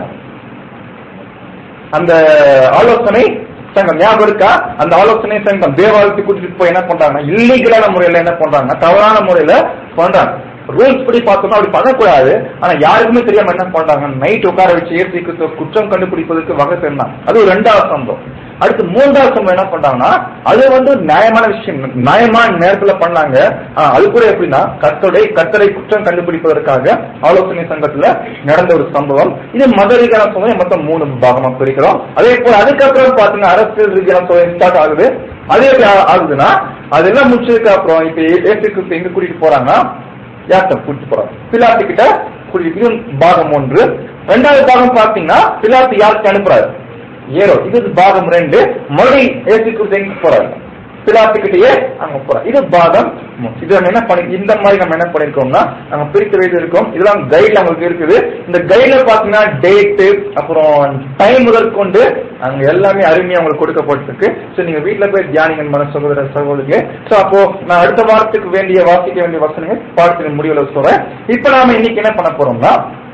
Speaker 1: அந்த ஆலோசனை சங்கம் ஞாபகம் இருக்கா அந்த ஆலோசனை சங்கம் தேவாலயத்துக்கு கூட்டிட்டு போய் என்ன பண்றாங்க இல்லீகலான முறையில என்ன பண்றாங்க தவறான முறையில பண்றாங்க ரூல்ஸ் படி பார்த்தோம்னா அப்படி பண்ணக்கூடாது ஆனா யாருக்குமே தெரியாம என்ன பண்றாங்க நைட் உட்கார வச்சு ஏசி குற்றம் கண்டுபிடிப்பதற்கு வகை செய்யலாம் அது ஒரு ரெண்டாவது சம்பவம் அடுத்து மூன்றாவது சம்பவம் என்ன பண்றாங்கன்னா அது வந்து நியாயமான விஷயம் நியாயமான நேரத்துல பண்ணாங்க ஆனா அது கூட எப்படின்னா கத்தரை கத்தரை குற்றம் கண்டுபிடிப்பதற்காக ஆலோசனை சங்கத்துல நடந்த ஒரு சம்பவம் இது மத ரீதியான சோதனை மொத்தம் மூணு பாகமா பிரிக்கிறோம் அதே போல அதுக்கப்புறம் பாத்தீங்கன்னா அரசியல் ரீதியான சோதனை ஸ்டார்ட் ஆகுது அது எப்படி ஆ- ஆகுதுன்னா அதெல்லாம் முடிச்சதுக்கு அப்புறம் இப்ப ஏசு கிறிஸ்து எங்க கூட்டிட்டு போறாங்கன்னா யார்கிட்ட கூட்டிட்டு போறாங்க பிலாத்து கிட்ட கூட்டிட்டு இது பாகம் ஒன்று ரெண்டாவது பாகம் பாத்தீங்கன்னா பிலாத்து யாருக்கு அனுப்புறாரு ஏரோ இது பாகம் ரெண்டு மறுபடி ஏசு கிறிஸ்து எங்க போறாரு பிலாத்து கிட்டயே அங்க போறாரு இது பாகம் மூணு. இது நம்ம என்ன பண்ணி இந்த மாதிரி நம்ம என்ன பண்ணிருக்கோம்னா நம்ம பிரித்து வைத்து இருக்கோம் இதெல்லாம் கைட்ல நமக்கு இருக்குது இந்த கைட்ல பாத்தீங்கன்னா டேட்டு அப்புறம் டைம் முதல் கொண்டு அங்க எல்லாமே அருமையா உங்களுக்கு கொடுக்கப்பட்டிருக்கு சோ நீங்க வீட்ல போய் தியானிங்க மன சகோதர சகோதரிங்க சோ அப்போ நான் அடுத்த வாரத்துக்கு வேண்டிய வாசிக்க வேண்டிய வசனங்கள் பாடத்தின் முடிவுல சொல்றேன் இப்ப நாம இன்னைக்கு என்ன பண்ண போறோம்னா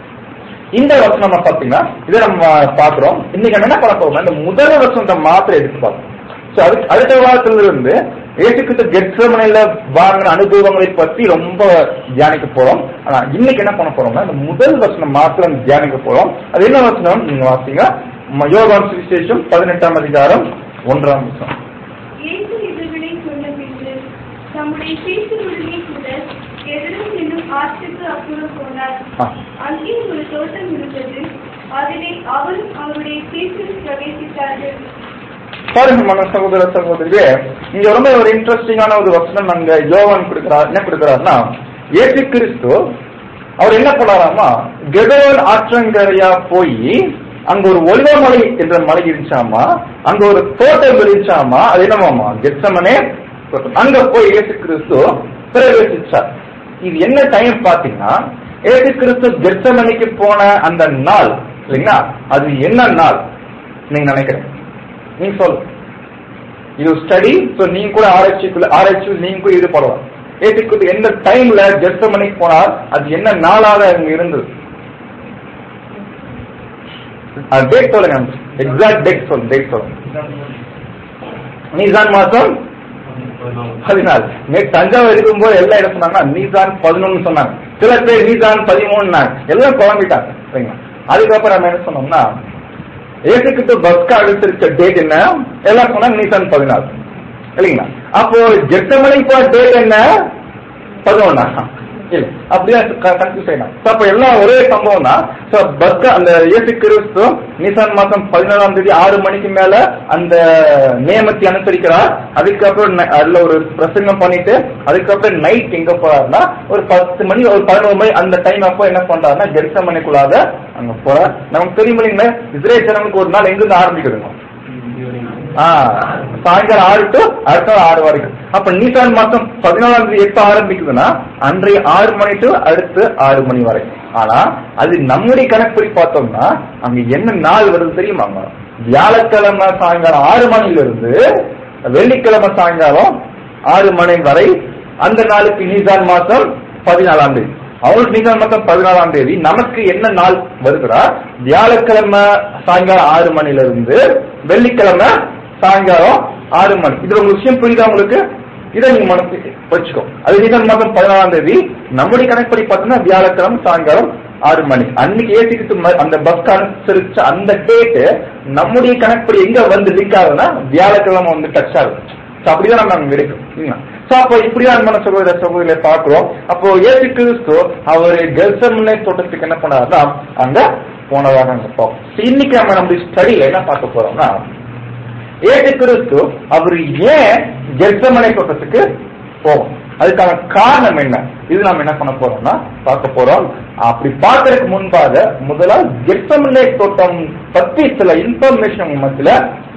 Speaker 1: இந்த வருஷம் நம்ம பாத்தீங்கன்னா இதை நம்ம பாக்குறோம் இன்னைக்கு நம்ம என்ன பண்ண போறோம்னா இந்த முதல் வருஷத்தை மாத்திரம் எடுத்து பார்க்கணும் சோ அதுக்கு அடுத்த வாரத்துல இருந்து ஏசுக்கிட்ட கெட்சமனையில வாங்கின அனுபவங்களை பத்தி ரொம்ப தியானிக்க போறோம் ஆனா இன்னைக்கு என்ன பண்ண போறோம்னா இந்த முதல் வசனம் மாத்திரம் தியானிக்க போறோம் அது என்ன வசனம் நீங்க வாசிங்க ம- யோகான் சுவிசேஷம் பதினெட்டாம் அதிகாரம் ஒன்றாம் வசனம்
Speaker 3: இயேசு இதுகளை சொன்ன பின்பு தம்முடைய சீசருடனே கூட எதிரும் என்னும் ஆற்றுக்கு அப்புறம் போனார்
Speaker 1: ஆ.
Speaker 3: அங்கே ஒரு தோட்டம் இருந்தது அதிலே அவரும் அவருடைய சீசரும் பிரவேசித்தார்கள்
Speaker 1: பாருங்க மன சகோதர சகோதரியே இங்க ரொம்ப ஒரு இன்ட்ரெஸ்டிங்கான ஒரு வசனம் அங்க யோவான் கொடுக்கிறார் என்ன கொடுக்கிறாருன்னா ஏசு கிறிஸ்து அவர் என்ன பண்ணாராமா கெதோல் ஆற்றங்கரையா போய் அங்க ஒரு ஒலிவமலை என்ற மலை இருந்துச்சாமா அங்க ஒரு தோட்டம் இருந்துச்சாமா அது என்னமாமா கெச்சமனே தோட்டம். அங்க போய் இயேசு கிறிஸ்து பிரவேசிச்சார் இது என்ன டைம் பாத்தீங்கன்னா ஏசு கிறிஸ்து கெச்சமனைக்கு போன அந்த நாள் இல்லைங்களா அது என்ன நாள் நீங்க நினைக்கிறேன் நீங்க சொல்லு இது ஸ்டடி சோ நீங்க கூட ஆராய்ச்சிக்குள்ள ஆராய்ச்சி நீங்க கூட ஈடுபடலாம் ஏற்றுக்கு எந்த டைம்ல ஜெர்சமனிக்கு போனால் அது என்ன நாளாக அங்க இருந்தது அது டேட் சொல்லுங்க எக்ஸாக்ட் டேட் சொல்லுங்க டேட் சொல்லுங்க நீசான் மாசம் பதினாலு நேற்று தஞ்சாவூர் இருக்கும்போது எல்லாம் என்ன சொன்னாங்கன்னா நீசான் பதினொன்னு சொன்னாங்க சில பேர் நீசான் பதிமூணுனாங்க எல்லாம் குழம்பிட்டாங்க சரிங்களா அதுக்கப்புறம் நம்ம என்ன சொன்னோம்னா ஏசுக்கிட்டு பஸ்க்கு அழைச்சிருக்க டேட் என்ன எல்லாம் சொன்னாங்க நீசான் பதினாலு இல்லைங்களா அப்போ ஜெட்டமலை போன டேட் என்ன பதினொன்னா இல்ல அப்படியே கன்ஃபியூஸ் ஆயிடும் அப்ப எல்லாம் ஒரே சம்பவம் தான் சோ பஸ்க அந்த இயேசு கிறிஸ்து நிசான் மாசம் பதினேழாம் தேதி ஆறு மணிக்கு மேல அந்த நியமத்தை அனுசரிக்கிறார் அதுக்கப்புறம் ந- அதுல ஒரு பிரசங்கம் பண்ணிட்டு அதுக்கப்புறம் நைட் எங்க போறாருன்னா ஒரு பத்து மணி ஒரு பதினோரு மணி அந்த டைம் அப்போ என்ன பண்றாருன்னா ஜெருசமனைக்குள்ளாக அங்க போறார் நமக்கு தெரியும் இல்லைங்களா இஸ்ரேல் ஜனங்களுக்கு ஒரு நாள் எங்கிருந்து ஆரம்பிக்குதுங்க ஆ, சாயங்காலம் ஆறு டு அடுத்த நாள் ஆறு வரைக்கும் அப்ப நீசான் மாசம் பதினாலாம் தேதி எப்ப ஆரம்பிக்குதுன்னா அன்றைய ஆறு மணி டு அடுத்து ஆறு மணி வரை ஆனா அது நம்முடைய கணக்குப்படி பார்த்தோம்னா அங்க என்ன நாள் வருது தெரியுமாங்க வியாழக்கிழமை சாயங்காலம் ஆறு மணில இருந்து வெள்ளிக்கிழமை சாயங்காலம் ஆறு மணி வரை அந்த நாளுக்கு நீசான் மாசம் பதினாலாம் தேதி அவங்களுக்கு நீசான் மாசம் பதினாலாம் தேதி நமக்கு என்ன நாள் வருகிறா வியாழக்கிழமை சாயங்காலம் ஆறு மணில இருந்து வெள்ளிக்கிழமை சாயங்காலம் ஆறு மணி இதுல ஒரு விஷயம் புரியுதா உங்களுக்கு இதை நீங்க மனசு வச்சுக்கோ அது நீதான் மாதம் பதினாலாம் தேதி நம்முடைய கணக்குப்படி பார்த்தோம்னா வியாழக்கிழமை சாயங்காலம் ஆறு மணி அன்னைக்கு ஏசிக்கிட்டு ம- அந்த பஸ் அனுசரிச்ச அந்த டேட்டு நம்முடைய கணக்குப்படி எங்க வந்து லிங்க் ஆகுதுன்னா வியாழக்கிழமை வந்து டச் ஆகுது So அப்படிதான் நம்ம அங்க எடுக்கும் சோ அப்போ இப்படிதான் அன்பான சகோதர சகோதரிகளை பார்க்கிறோம் அப்போ ஏசு கிறிஸ்து அவர் கெல்சம்னே தோட்டத்துக்கு என்ன பண்ணாருன்னா அங்க போனதாக அங்க பார்ப்போம் So, இன்னைக்கு நம்ம நம்முடைய ஸ்டடியில என்ன பார்க்க போறோம்னா ஏசு கிறிஸ்து அவர் ஏன் கெர்சமனை தோட்டத்துக்கு போவோம் அதுக்கான காரணம் என்ன இது நாம என்ன பண்ண போறோம்னா பார்க்க போறோம் அப்படி பார்க்கறதுக்கு முன்பாக முதல்ல கெர்சமனை தோட்டம் பத்தி சில இன்ஃபர்மேஷன் மத்தியில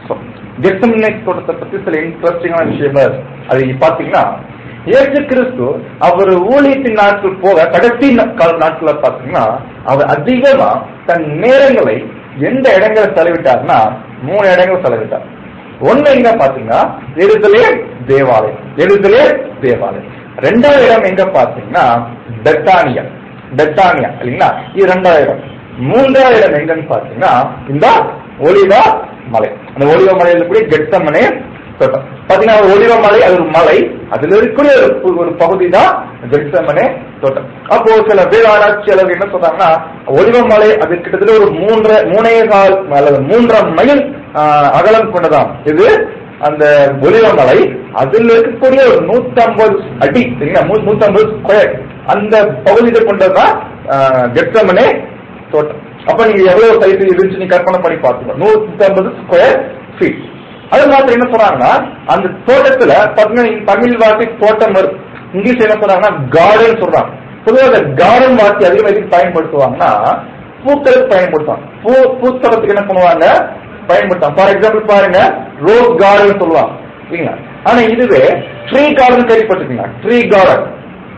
Speaker 1: கெர்சமனை தோட்டத்தை பத்தி சில இன்ட்ரெஸ்டிங்கான விஷயங்கள் அது பாத்தீங்கன்னா இயேசு கிறிஸ்து அவர் ஊழியத்தின் நாட்கள் போக கடைசி நா- கால நாட்கள பாத்தீங்கன்னா அவர் அதிகமா தன் நேரங்களை எந்த இடங்களை செலவிட்டார்னா மூணு இடங்கள் செலவிட்டார் ஒண்ணு எங்க பாத்தீங்கன்னா எருதலே தேவாலயம் எருதலே தேவாலயம் ரெண்டாவது இடம் எங்க பாத்தீங்கன்னா பெத்தானியா பெத்தானியா இல்லைங்களா இது ரெண்டாவது இடம் மூன்றாவது இடம் எங்கன்னு பாத்தீங்கன்னா இந்த ஒலிவா மலை அந்த ஒலிவ மலையில கூட கெட்டமனே தோட்டம் பாத்தீங்கன்னா ஒரு ஒலிவ மலை அது ஒரு மலை அதுல இருக்கக்கூடிய ஒரு பு- ஒரு பகுதி தான் கெட்டமனே தோட்டம் அப்போ சில பேர் ஆராய்ச்சியாளர்கள் என்ன சொல்றாங்கன்னா ஒலிவ மலை அது கிட்டத்தட்ட ஒரு மூன்றரை மூணே கால் அல்லது மூன்றரை மைல் ஆஹ், அகலம் கொண்டதாம் இது அந்த ஒலிவ மலை அதுல இருக்கக்கூடிய ஒரு நூத்தி ஐம்பது அடி சரிங்களா நூத்தி ஐம்பது ஸ்கொயர் அந்த பகுதியை கொண்டதுதான் கெட்டமனே தோட்டம் அப்ப நீங்க எவ்வளவு சைஸ் இருந்துச்சு நீ கற்பனை பண்ணி பாத்துக்கோ நூத்தி ஐம்பது ஸ்கொயர் ஃபீட் அது மாத்திரம் என்ன சொல்றாங்கன்னா அந்த தோட்டத்துல பாத்தீங்கன்னா இங்க தமிழ் வார்த்தை தோட்டம் வரும் இங்கிலீஷ் என்ன சொல்றாங்கன்னா கார்டன் சொல்றாங்க பொதுவாக அந்த கார்டன் வார்த்தை அதிகம் எதுக்கு பயன்படுத்துவாங்கன்னா பூக்களுக்கு பயன்படுத்துவாங்க பூ பூத்தளத்துக்கு என்ன பண்ணுவாங்க பயன்படுத்துவாங்க ஃபார் எக்ஸாம்பிள் பாருங்க ரோஸ் கார்டன் சொல்லுவாங்க இல்லைங்களா ஆனா இதுவே ட்ரீ கார்டன் கேள்விப்பட்டிருக்கீங்களா ட்ரீ கார்டன்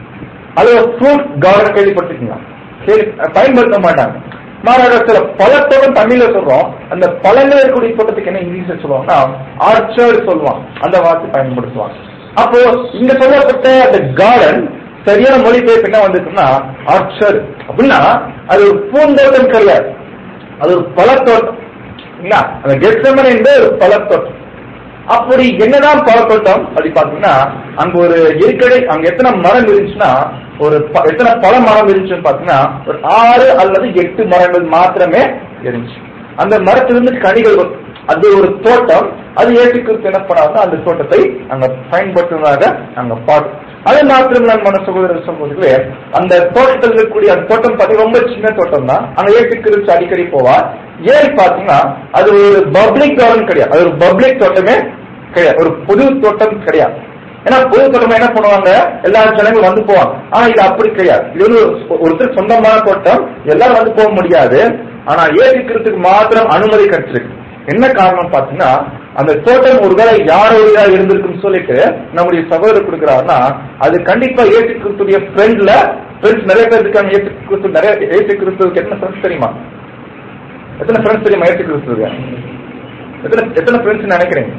Speaker 1: அது ஃப்ரூட் கார்டன் கேள்விப்பட்டிருக்கீங்களா கேள்வி பயன்படுத்த மாட்டாங்க மாறாக சில பழத்தோடும் தமிழ்ல சொல்றோம் அந்த பழங்கள் இருக்கக்கூடிய தோட்டத்துக்கு என்ன இங்கிலீஷ்ல சொல்லுவாங்கன்னா ஆர்ச்சர்டு சொல்லுவாங்க அந்த வார்த்தை பயன்படுத்துவாங்க அப்போ இங்க சொல்லப்பட்ட அந்த கார்டன் சரியான மொழிபெயர்ப்பு என்ன வந்திருக்குன்னா ஆர்ச்சர்டு அப்படின்னா அது ஒரு பூந்தோட்டம் கிடையாது அது ஒரு பழத்தோட்டம் இல்லைங்களா அந்த கெட்சமன் என்பது ஒரு பழத்தோட்டம் அப்படி என்னதான் பழத்தோட்டம் அப்படி பாத்தீங்கன்னா அங்க ஒரு இருக்கடை அங்க எத்தனை மரம் இருந்துச்சுன்னா ஒரு ப- எத்தனை பழ மரம் இருந்துச்சுன்னு பாத்தீங்கன்னா ஒரு ஆறு அல்லது எட்டு மரங்கள் மாத்திரமே இருந்துச்சு அந்த மரத்திலிருந்து கனிகள் வரும். அது ஒரு தோட்டம் அது ஏற்றுக்கிறது என்ன பண்ணாங்க அந்த தோட்டத்தை அங்க பயன்படுத்துவதாக அங்க பார்க்கும் அது மாத்திரம் நான் மன சகோதர சகோதரர்களே அந்த தோட்டத்தில் இருக்கக்கூடிய அந்த தோட்டம் பார்த்து ரொம்ப சின்ன தோட்டம் தான் அங்க ஏற்றுக்கிறது அடிக்கடி போவா ஏன் பாத்தீங்கன்னா அது ஒரு பப்ளிக் கார்டன் கிடையாது அது ஒரு பப்ளிக் தோட்டமே கிடையாது ஒரு பொது தோட்டம் கிடையாது ஏன்னா பொது தோட்டம் என்ன பண்ணுவாங்க எல்லா ஜனங்களும் வந்து போவாங்க ஆனா இது அப்படி கிடையாது இது வந்து ஒரு- ஒருத்தர் சொந்தமான தோட்டம் எல்லாரும் வந்து போக முடியாது ஆனா ஏற்றுக்கிறதுக்கு மாத்திரம் அனுமதி கிடைச்சிருக்கு என்ன காரணம் பாத்தீங்கன்னா அந்த தோட்டம் ஒருவேளை யாரோடையா இருந்திருக்குன்னு சொல்லிட்டு நம்முடைய சகோதரர் கொடுக்கிறாருன்னா அது கண்டிப்பா ஏசு கிறிஸ்துடைய ஃப்ரெண்ட்ல ஃப்ரெண்ட்ஸ் நிறைய பேர் இருக்காங்க ஏசு கிறிஸ்து நிறைய ஏசு கிறிஸ்துவுக்கு எத்தனை ஃப்ரெண்ட்ஸ் தெரியுமா எத்தனை ஃப்ரெண்ட்ஸ் தெரியுமா ஏசு கிறிஸ்துவுக்கு எத்தனை எத்தனை ஃப்ரெண்ட்ஸ் நினைக்கிறீங்க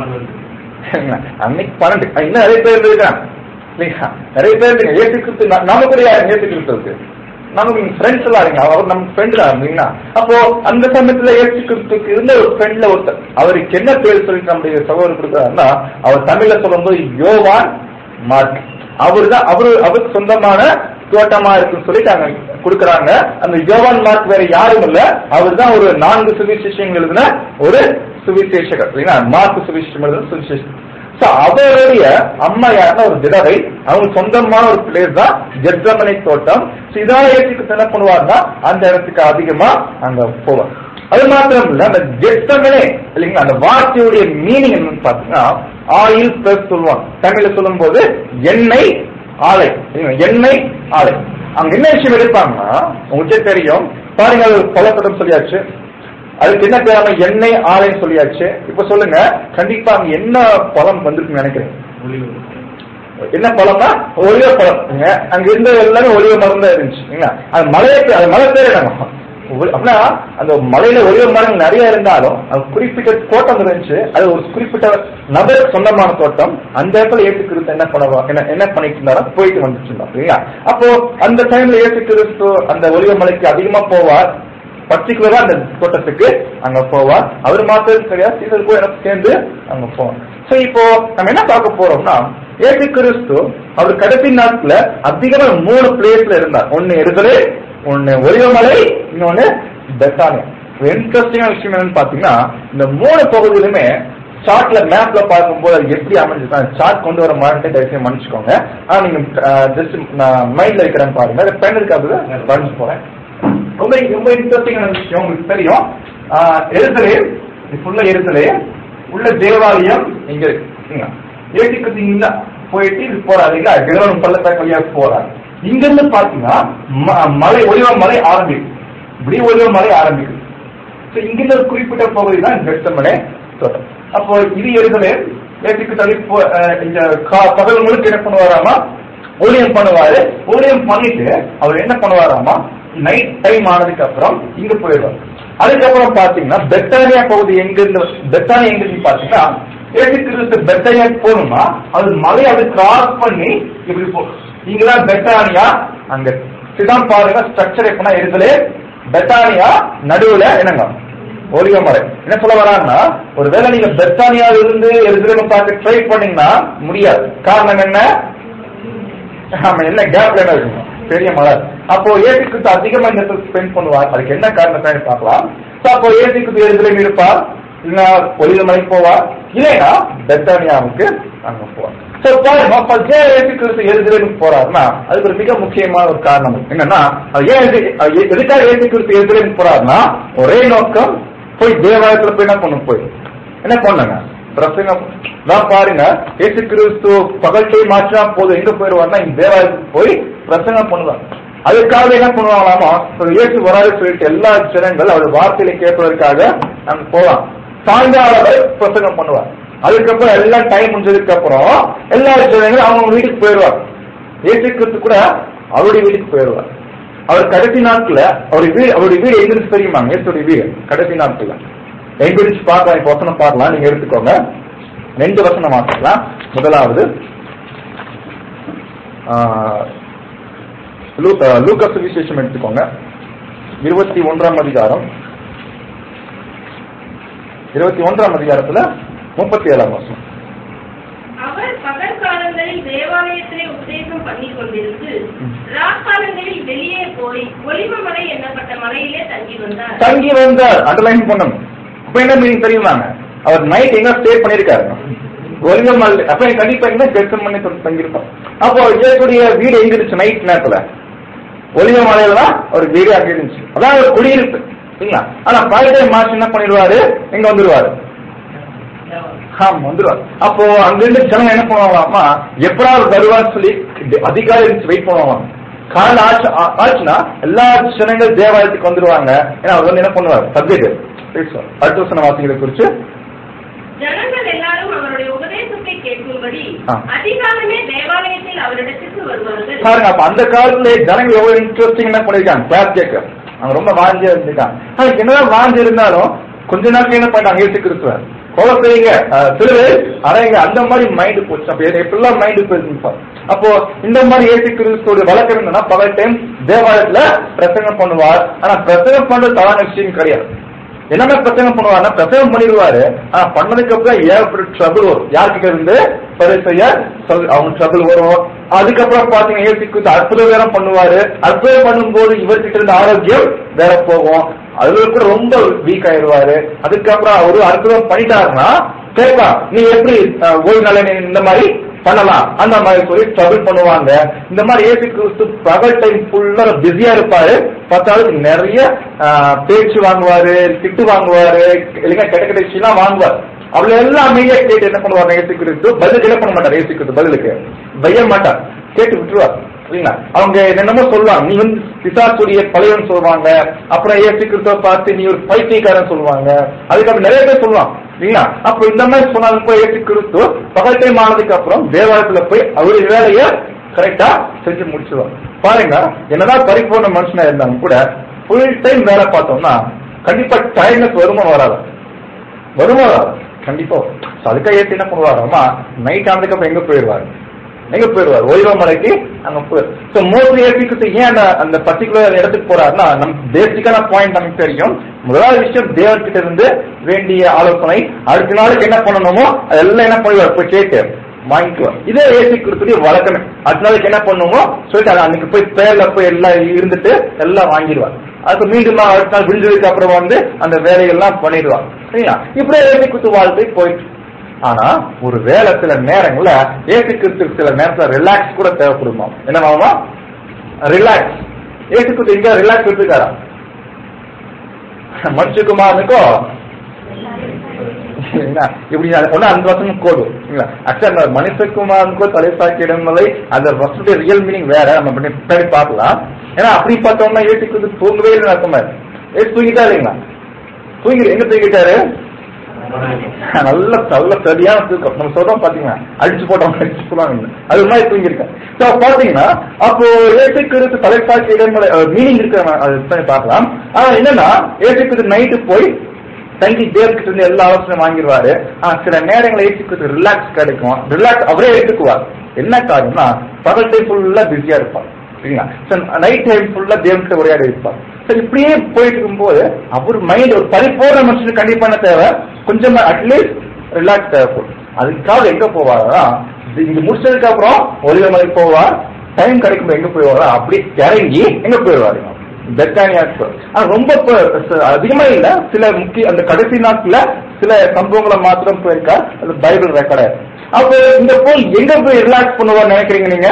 Speaker 1: அன்னைக்கு பன்னெண்டு அஹ் இன்னும் நிறைய பேர் இருக்காங்க இல்லைங்களா நிறைய பேர் இருக்காங்க ஏசு கிறிஸ்து நா- நாம கூட யாருங்க ஏசு கிறிஸ்துவுக்கு நமக்கு ஃப்ரெண்ட்ஸ் எல்லாம் இருங்க அவர் நம்ம ஃப்ரெண்ட் தான் இல்லைங்களா அப்போ அந்த சமயத்துல ஏசு கிறிஸ்துக்கு இருந்த ஒரு ஃப்ரெண்ட்ல ஒருத்தர் அவருக்கு என்ன பேர் சொல்லிட்டு நம்முடைய சகோதரர் கொடுக்குறாருன்னா அவர் தமிழ்ல சொல்லும்போது யோவான் மார்க் அவர் தான் அவரு அவருக்கு சொந்தமான தோட்டமா இருக்குன்னு சொல்லிட்டு அங்க கொடுக்கறாங்க அந்த யோவான் மார்க் வேற யாரும் இல்ல அவர் தான் ஒரு நான்கு சுவிசேஷங்கள் எழுதின ஒரு சுவிசேஷகர் இல்லைங்களா மார்க் சுவிசேஷம் எழுதின சுவிசேஷம் So, அவருடைய அம்மா யாருன்னா ஒரு விதவை அவங்க சொந்தமான ஒரு பிளேஸ் தான் ஜெர்மனை தோட்டம் So, இதால ஏற்றுக்கு என்ன பண்ணுவார்னா அந்த இடத்துக்கு அதிகமா அங்க போவார் அது மாத்திரம் இல்ல அந்த ஜெர்மனே இல்லைங்களா அந்த வார்த்தையுடைய மீனிங் என்னன்னு பாத்தீங்கன்னா ஆயில் பிளஸ் சொல்லுவாங்க தமிழ்ல சொல்லும் போது எண்ணெய் ஆலை இல்லைங்களா? எண்ணெய் ஆலை அங்க என்ன விஷயம் எடுப்பாங்கன்னா உங்களுக்கே தெரியும் பாருங்க அது பழப்படம் சொல்லியாச்சு அதுக்கு என்ன பேராம எண்ணெய் ஆலைன்னு சொல்லியாச்சு இப்ப சொல்லுங்க கண்டிப்பா அங்க என்ன பழம் வந்திருக்குன்னு நினைக்கிறேன் என்ன பழம்னா ஒளிவ பழம் ஏங்க, அங்க இருந்த எல்லாமே ஒளிவ மரம் தான் இருந்துச்சு இல்லைங்களா? அது மலையை அது மலை பேர் என்னங்க ஒளி- அப்படின்னா அந்த மலையில ஒளிவ மரங்கள் நிறைய இருந்தாலும் அது குறிப்பிட்ட தோட்டம் இருந்துச்சு அது ஒரு குறிப்பிட்ட நபருக்கு சொந்தமான தோட்டம் அந்த இடத்துல ஏசு கிறிஸ்து என்ன பண்ணுவா என்ன என்ன பண்ணிட்டு இருந்தாரோ போயிட்டு வந்துட்டு இருந்தார் இல்லையா அப்போ அந்த டைம்ல ஏசு கிறிஸ்து அந்த ஒளிவ மலைக்கு அதிகமா போவார் பர்டிகுலரா அந்த தோட்டத்துக்கு அங்க போவார் அவர் மாத்திரம் கிடையாது சீசர் கூட எனக்கு சேர்ந்து அங்க போவார் சோ இப்போ நம்ம என்ன பார்க்க போறோம்னா ஏசு கிறிஸ்து அவர் கடைசி நாட்ல அதிகமா மூணு பிளேஸ்ல இருந்தார் ஒன்னு எருதலே ஒன்னு ஒலிவமலை இன்னொன்னு பெத்தானியா இன்ட்ரெஸ்டிங்கான விஷயம் என்னன்னு பாத்தீங்கன்னா இந்த மூணு பகுதியிலுமே சார்ட்ல மேப்ல பார்க்கும்போது அது எப்படி அமைஞ்சிருக்கு சார்ட் கொண்டு வர மாதிரி தயவுசெய்து மன்னிச்சுக்கோங்க ஆனா நீங்க ஜஸ்ட் மைண்ட்ல இருக்கிறேன்னு பாருங்க பென் இருக்காது வரைஞ்சு போறேன் ரொம்ப ரொம்ப இன்ட்ரெஸ்டிங்கான விஷயம் உங்களுக்கு தெரியும் எழுத்தலே ஃபுல்லா எழுத்தலே உள்ள தேவாலயம் இங்க இருக்குங்க ஏசிக்கு இங்க போயிட்டு இது போறாரு இல்ல கிரவன் பள்ளத்தாக்கு வழியா போறாரு இங்க இருந்து பாத்தீங்கன்னா ம- மலை ஒளிவ மலை ஆரம்பிக்கும் இப்படி ஒளிவ மலை ஆரம்பிக்கும் So, இங்கிருந்து ஒரு குறிப்பிட்ட பகுதி தான் கெட்டமனே தோட்டம் அப்போ இது எழுதலே ஏசிக்கு தள்ளி போ- அஹ், இந்த கா- பகல் முழுக்க என்ன பண்ணுவாராமா ஊழியம் பண்ணுவாரு ஊழியம் பண்ணிட்டு அவர் என்ன பண்ணுவாராமா நைட் டைம் ஆனதுக்கு அப்புறம் இங்க போயிடுவார் அதுக்கப்புறம் பாத்தீங்கன்னா பெத்தானியா பகுதி எங்க இருந்து பெத்தானியா எங்க இருந்து பாத்தீங்கன்னா ஏசு கிறிஸ்து பெத்தானியா போகணுமா அது மலை அப்படி கிராஸ் பண்ணி இப்படி போகும் இங்கதான் பெத்தானியா அங்க இதான் பாருங்க ஸ்ட்ரக்சர் எப்படின்னா இருக்குதே பெத்தானியா நடுவுல என்னங்க ஒலிவ மலை என்ன சொல்ல வராங்கன்னா ஒருவேளை நீங்க பெத்தானியால இருந்து எருசலேம் பார்க்க ட்ரை பண்ணீங்கன்னா முடியாது காரணம் என்ன ஆமா என்ன கேப்ல என்ன இருக்குங்க பெரிய மலை அப்போ ஏசிக்கு அதிகமா இந்த ஸ்பெண்ட் பண்ணுவார் அதுக்கு என்ன காரணத்தை பார்க்கலாம் So, அப்போ ஏசிக்கு எருசலேம் இருப்பார் இல்ல ஒலிவ மலை போவார் இல்லைன்னா பெத்தானியாவுக்கு அங்க போவார் சோ பாருங்க அப்ப ஏன் ஏசு கிறிஸ்து எருசலேமுக்கு போறாருன்னா அதுக்கு ஒரு மிக முக்கியமான ஒரு காரணம் இருக்கு. என்னன்னா அது ஏன் எது- அது எ- எதுக்காக ஏசு கிறிஸ்து எருசலேமுக்கு போறாருன்னா ஒரே நோக்கம் போய் தேவாலயத்துல போய் என்ன பண்ணும் போய் என்ன பண்ணாங்க பிரசங்கம் நான் பாருங்க ஏசு கிறிஸ்து பகல் போய் மாற்றினா போதும் எங்க போயிருவாருன்னா இந்த தேவாலயத்துக்கு போய் பிரசங்கம் பண்ணுவார் அதுக்காக என்ன பண்ணுவாங்களாமா ஒரு இயேசு வராது சொல்லிட்டு எல்லா ஜனங்கள் அவர் வார்த்தையில கேட்பதற்காக அங்க போலாம் சாயங்காலம் வரை பிரசங்கம் பண்ணுவார் அதுக்கப்புறம் எல்லாம் டைம் முடிஞ்சதுக்கு அப்புறம் எல்லா ஜனங்களும் அவங்க வீட்டுக்கு போயிடுவார் இயேசு கிறிஸ்து கூட அவருடைய வீட்டுக்கு போயிடுவார் அவர் கடைசி நாட்கள்ல அவருடைய வீடு அவருடைய வீடு எங்க இருந்து தெரியுமாங்க இயேசுடைய வீடு கடைசி நாட்கள்ல எங்க இருந்து பார்க்கலாம் இப்ப வசனம் பார்க்கலாம் நீங்க எடுத்துக்கோங்க ரெண்டு வசனம் வாசிக்கலாம் முதலாவது ஆஹ், லூ- ஆஹ், லூக்கா விசேஷம் எடுத்துக்கோங்க இருபத்தி ஒன்றாம் அதிகாரம் இருபத்தி ஒன்றாம் அதிகாரத்துல முப்பத்தி ஏழாம் வசனம்
Speaker 2: அவர் பகற்காலங்களில் தேவாலயத்திலே உபதேசம் பண்ணிக் கொண்டிருந்து ராக்காலங்களில் வெளியே போய் ஒலிவமலை என்னப்பட்ட மலையிலே தங்கி வந்தார்
Speaker 1: தங்கி வந்தார் அண்டர்லைன் பண்ணணும் அப்ப என்ன மீனிங் தெரியுமாங்க அவர் நைட் எங்க ஸ்டே பண்ணிருக்காரு ஒலிவமல் அப்ப எனக்கு கண்டிப்பா எங்க கெட்சன் பண்ணி தங்கியிருப்பார் அப்போ இயேசுடைய வீடு எங்க இருந்துச்சு நைட் நேரத்துல ஒலிவ மலையில தான் ஒரு வீடு அங்க இருந்துச்சு அதான் ஒரு குடியிருப்பு சரிங்களா ஆனா பழைய மாசம் என்ன பண்ணிடுவாரு எங்க வந்துருவாரு ஆமா வந்துருவார் அப்போ அங்கிருந்து ஜனங்க என்ன பண்ணுவாங்களாமா எப்படாவது வருவான்னு சொல்லி அதிகாரி இருந்துச்சு வெயிட் பண்ணுவாங்க காலைல ஆச்சு ஆ- ஆச்சுன்னா எல்லா ஜனங்கள் தேவாலயத்துக்கு வந்துருவாங்க ஏன்னா அவர் வந்து என்ன பண்ணுவார் சப்ஜெக்ட் பேசுவார் அடுத்த வசன வாசிகளை குறிச்சு
Speaker 2: ஜனங்கள் எல்லாரும் அவருடைய உபதேசத்தை கேட்கும்படி
Speaker 1: ஆ.
Speaker 2: அதிகாலமே தேவாலயத்தில் அவரிடத்துக்கு வருவார்கள்
Speaker 1: பாருங்க அப்ப அந்த காலத்துல ஜனங்கள் எவ்வளவு இன்ட்ரெஸ்டிங் என்ன பண்ணிருக்காங்க கிளாஸ் கேட்க அவங்க ரொம்ப வாஞ்சியா இருந்திருக்காங்க அதுக்கு என்னதான் வாஞ்சி இருந்தாலும் கொஞ்ச நாள் என்ன பண்ணிட்டாங்க ஏசு கிறிஸ்துவர் கொலை செய்யுங்க அஹ், சிலுவை அடையுங்க அந்த மாதிரி மைண்ட் போச்சு அப்ப எது- எப்படிலாம் மைண்ட் போயிருக்கு அப்போ இந்த மாதிரி ஏசு கிறிஸ்துவோட வழக்கம் என்னன்னா பல டைம் தேவாலயத்துல பிரசங்கம் பண்ணுவார் ஆனா பிரசங்கம் பண்றது தவறான விஷயம் கிடையாது என்னென்ன பிரச்சனை பண்ணுவாருன்னா பிரசவம் பண்ணிடுவாரு ஆனா பண்ணதுக்கு அப்புறம் ஏற்பட்ட ட்ரபிள் வரும் யார்கிட்ட இருந்து பரிசையர் அவங்க ட்ரபிள் வரும் அதுக்கப்புறம் பாத்தீங்கன்னா ஏசிக்கு அற்புதம் வேற பண்ணுவாரு அற்புதம் பண்ணும்போது இவர்கிட்ட இருந்த ஆரோக்கியம் வேற போகும் அதுல கூட ரொம்ப வீக் ஆயிடுவாரு அதுக்கப்புறம் அவரு அற்புதம் பண்ணிட்டாருன்னா கேட்கலாம் நீ எப்படி அஹ், ஓய்வு நாள நீ இந்த மாதிரி பண்ணலாம் அந்த மாதிரி சொல்லி ட்ரபிள் பண்ணுவாங்க இந்த மாதிரி ஏசி கிறிஸ்து பகல் டைம் ஃபுல்லா பிஸியா இருப்பாரு பார்த்தாலும் நிறைய ஆஹ், பேச்சு வாங்குவாரு திட்டு வாங்குவாரு இல்லைங்க கெட்ட கெட்ட விஷயம் வாங்குவார் அவளை எல்லாம் அமைதியா கேட்டு என்ன பண்ணுவார் ஏசி கிறிஸ்து பதில் என்ன பண்ண மாட்டார் ஏசி கிறிஸ்து பதிலுக்கு பைய மாட்டார் கேட்டு விட்டுருவார் இல்லைங்களா அவங்க என்னென்னமோ சொல்லுவாங்க நீ வந்து பிசாசுடைய பழையவன் சொல்லுவாங்க அப்புறம் ஏசி கிறிஸ்துவ பார்த்து நீ ஒரு பைத்தியக்காரன் சொல்லுவாங்க அதுக்கப்புறம் நிறைய பேர் சொல்லுவாங்க இல்லைங்களா அப்போ இந்த மாதிரி சொன்னாலும் போய் ஏசி கிறிஸ்து பகல் டைம் ஆனதுக்கு அப்புறம் தேவாலயத்துல போய் அவருடைய வேலையை கரெக்டா செஞ்சு முடிச்சிருவாங்க பாருங்க என்னதான் பரிபூர்ண மனுஷனா இருந்தாலும் கூட ஃபுல் டைம் வேலை பார்த்தோம்னா கண்டிப்பா டயர்னஸ் வருமா வராது வருமா வராது கண்டிப்பா வரும். So அதுக்காக ஏற்றி என்ன பண்ணுவாராமா நைட் ஆனதுக்கு அப்புறம் எங்க போயிடுவாரு எங்க போயிடுவார் ஓய்வா மலைக்கு அங்க போயிரு ஸோ மோஸ்ட்லி ஏபிக்கு ஏன் அந்த அந்த பர்டிகுலர் இடத்துக்கு போறாருன்னா நம் பேசிக்கான பாயிண்ட் நமக்கு தெரியும் முதலாவது விஷயம் தேவர்கிட்ட இருந்து வேண்டிய ஆலோசனை அடுத்த நாளுக்கு என்ன பண்ணணுமோ அதெல்லாம் என்ன பண்ணுவார் போய் கேட்டு வாங்கிக்குவார் இதே ஏசி கொடுத்துட்டு வழக்கமே அடுத்த நாளைக்கு என்ன பண்ணுமோ சொல்லிட்டு அது அன்னைக்கு போய் பேர்ல போய் எல்லாம் இருந்துட்டு எல்லாம் வாங்கிடுவார் அதுக்கு மீண்டும் அடுத்த நாள் விழுந்ததுக்கு அப்புறம் வந்து அந்த வேலைகள்லாம் பண்ணிடுவார் சரிங்களா இப்படியே ஏசி குத்து வாழ்க்கை போயிட்டு ஆனா ஒரு வேலை சில நேரங்கள்ல ஏசிக்கு சில நேரத்துல ரிலாக்ஸ் கூட தேவைப்படுமா என்னவாமா ரிலாக்ஸ் ஏசிக்கு எங்க ரிலாக்ஸ் எடுத்துக்காரா மனுஷகுமாரனுக்கும் என்ன, இப்படி அது ஒண்ணு அந்த வசனம் கோடு ஆக்சுவலா அந்த மனுஷகுமாரனுக்கும் தலைசாக்கி இடங்களை அந்த வசனுடைய ரியல் மீனிங் வேற நம்ம பண்ணி பின்னாடி பார்க்கலாம் ஏன்னா அப்படி பார்த்தோம்னா ஏற்றுக்கிறது தூங்கவே இல்லை அர்த்தமா ஏசு தூங்கிட்டா இல்லைங்களா தூங்கி எங்க தூங்கிட்டாரு நல்ல நல்ல சரியான தூக்கம் நம்ம சொல்றோம் பாத்தீங்கன்னா அடிச்சு போட்டோம் அடிச்சு போடுவாங்க அது மாதிரி தூங்கிருக்கேன் ஸோ பாத்தீங்கன்னா அப்போ ஏற்றுக்கிறது தலைப்பாக்கி இடங்களை மீனிங் இருக்கு நம்ம அது பண்ணி பார்க்கலாம் ஆனா என்னன்னா ஏற்றுக்கிறது நைட்டு போய் தங்கி தேவகிட்ட இருந்து எல்லா ஆலோசனையும் வாங்கிடுவாரு ஆனா சில நேரங்களை ஏற்றுக்கிறது ரிலாக்ஸ் கிடைக்கும் ரிலாக்ஸ் அவரே எடுத்துக்குவார் என்ன காரணம்னா பகல் டைம் ஃபுல்லா பிஸியா இருப்பார் சரிங்களா நைட் டைம் ஃபுல்லா தேவன்கிட்ட உரையாடி இருப்பார் சரி இப்படியே போயிட்டு இருக்கும்போது அவர் மைண்ட் ஒரு பரிபூர்ண மனுஷனுக்கு கண்டிப்பா என்ன தேவை கொஞ்சமா அட்லீஸ்ட் ரிலாக்ஸ் தேவைப்படும் அதுக்காக எங்க போவாரா இங்க முடிச்சதுக்கு அப்புறம் ஒளிவமலை போவார் டைம் கிடைக்கும் எங்க போயிடுவாரா அப்படி இறங்கி எங்க போயிடுவாரு பெத்தானியா ஆனா ரொம்ப ப- ச- அதிகமா இல்ல சில முக்கிய அந்த கடைசி நாட்கள்ல சில சம்பவங்களை மாத்திரம் போயிருக்கா அது பைபிள் ரெக்கார்டு அப்போ இந்த போல் எங்க போய் ரிலாக்ஸ் பண்ணுவார் நினைக்கிறீங்க நீங்க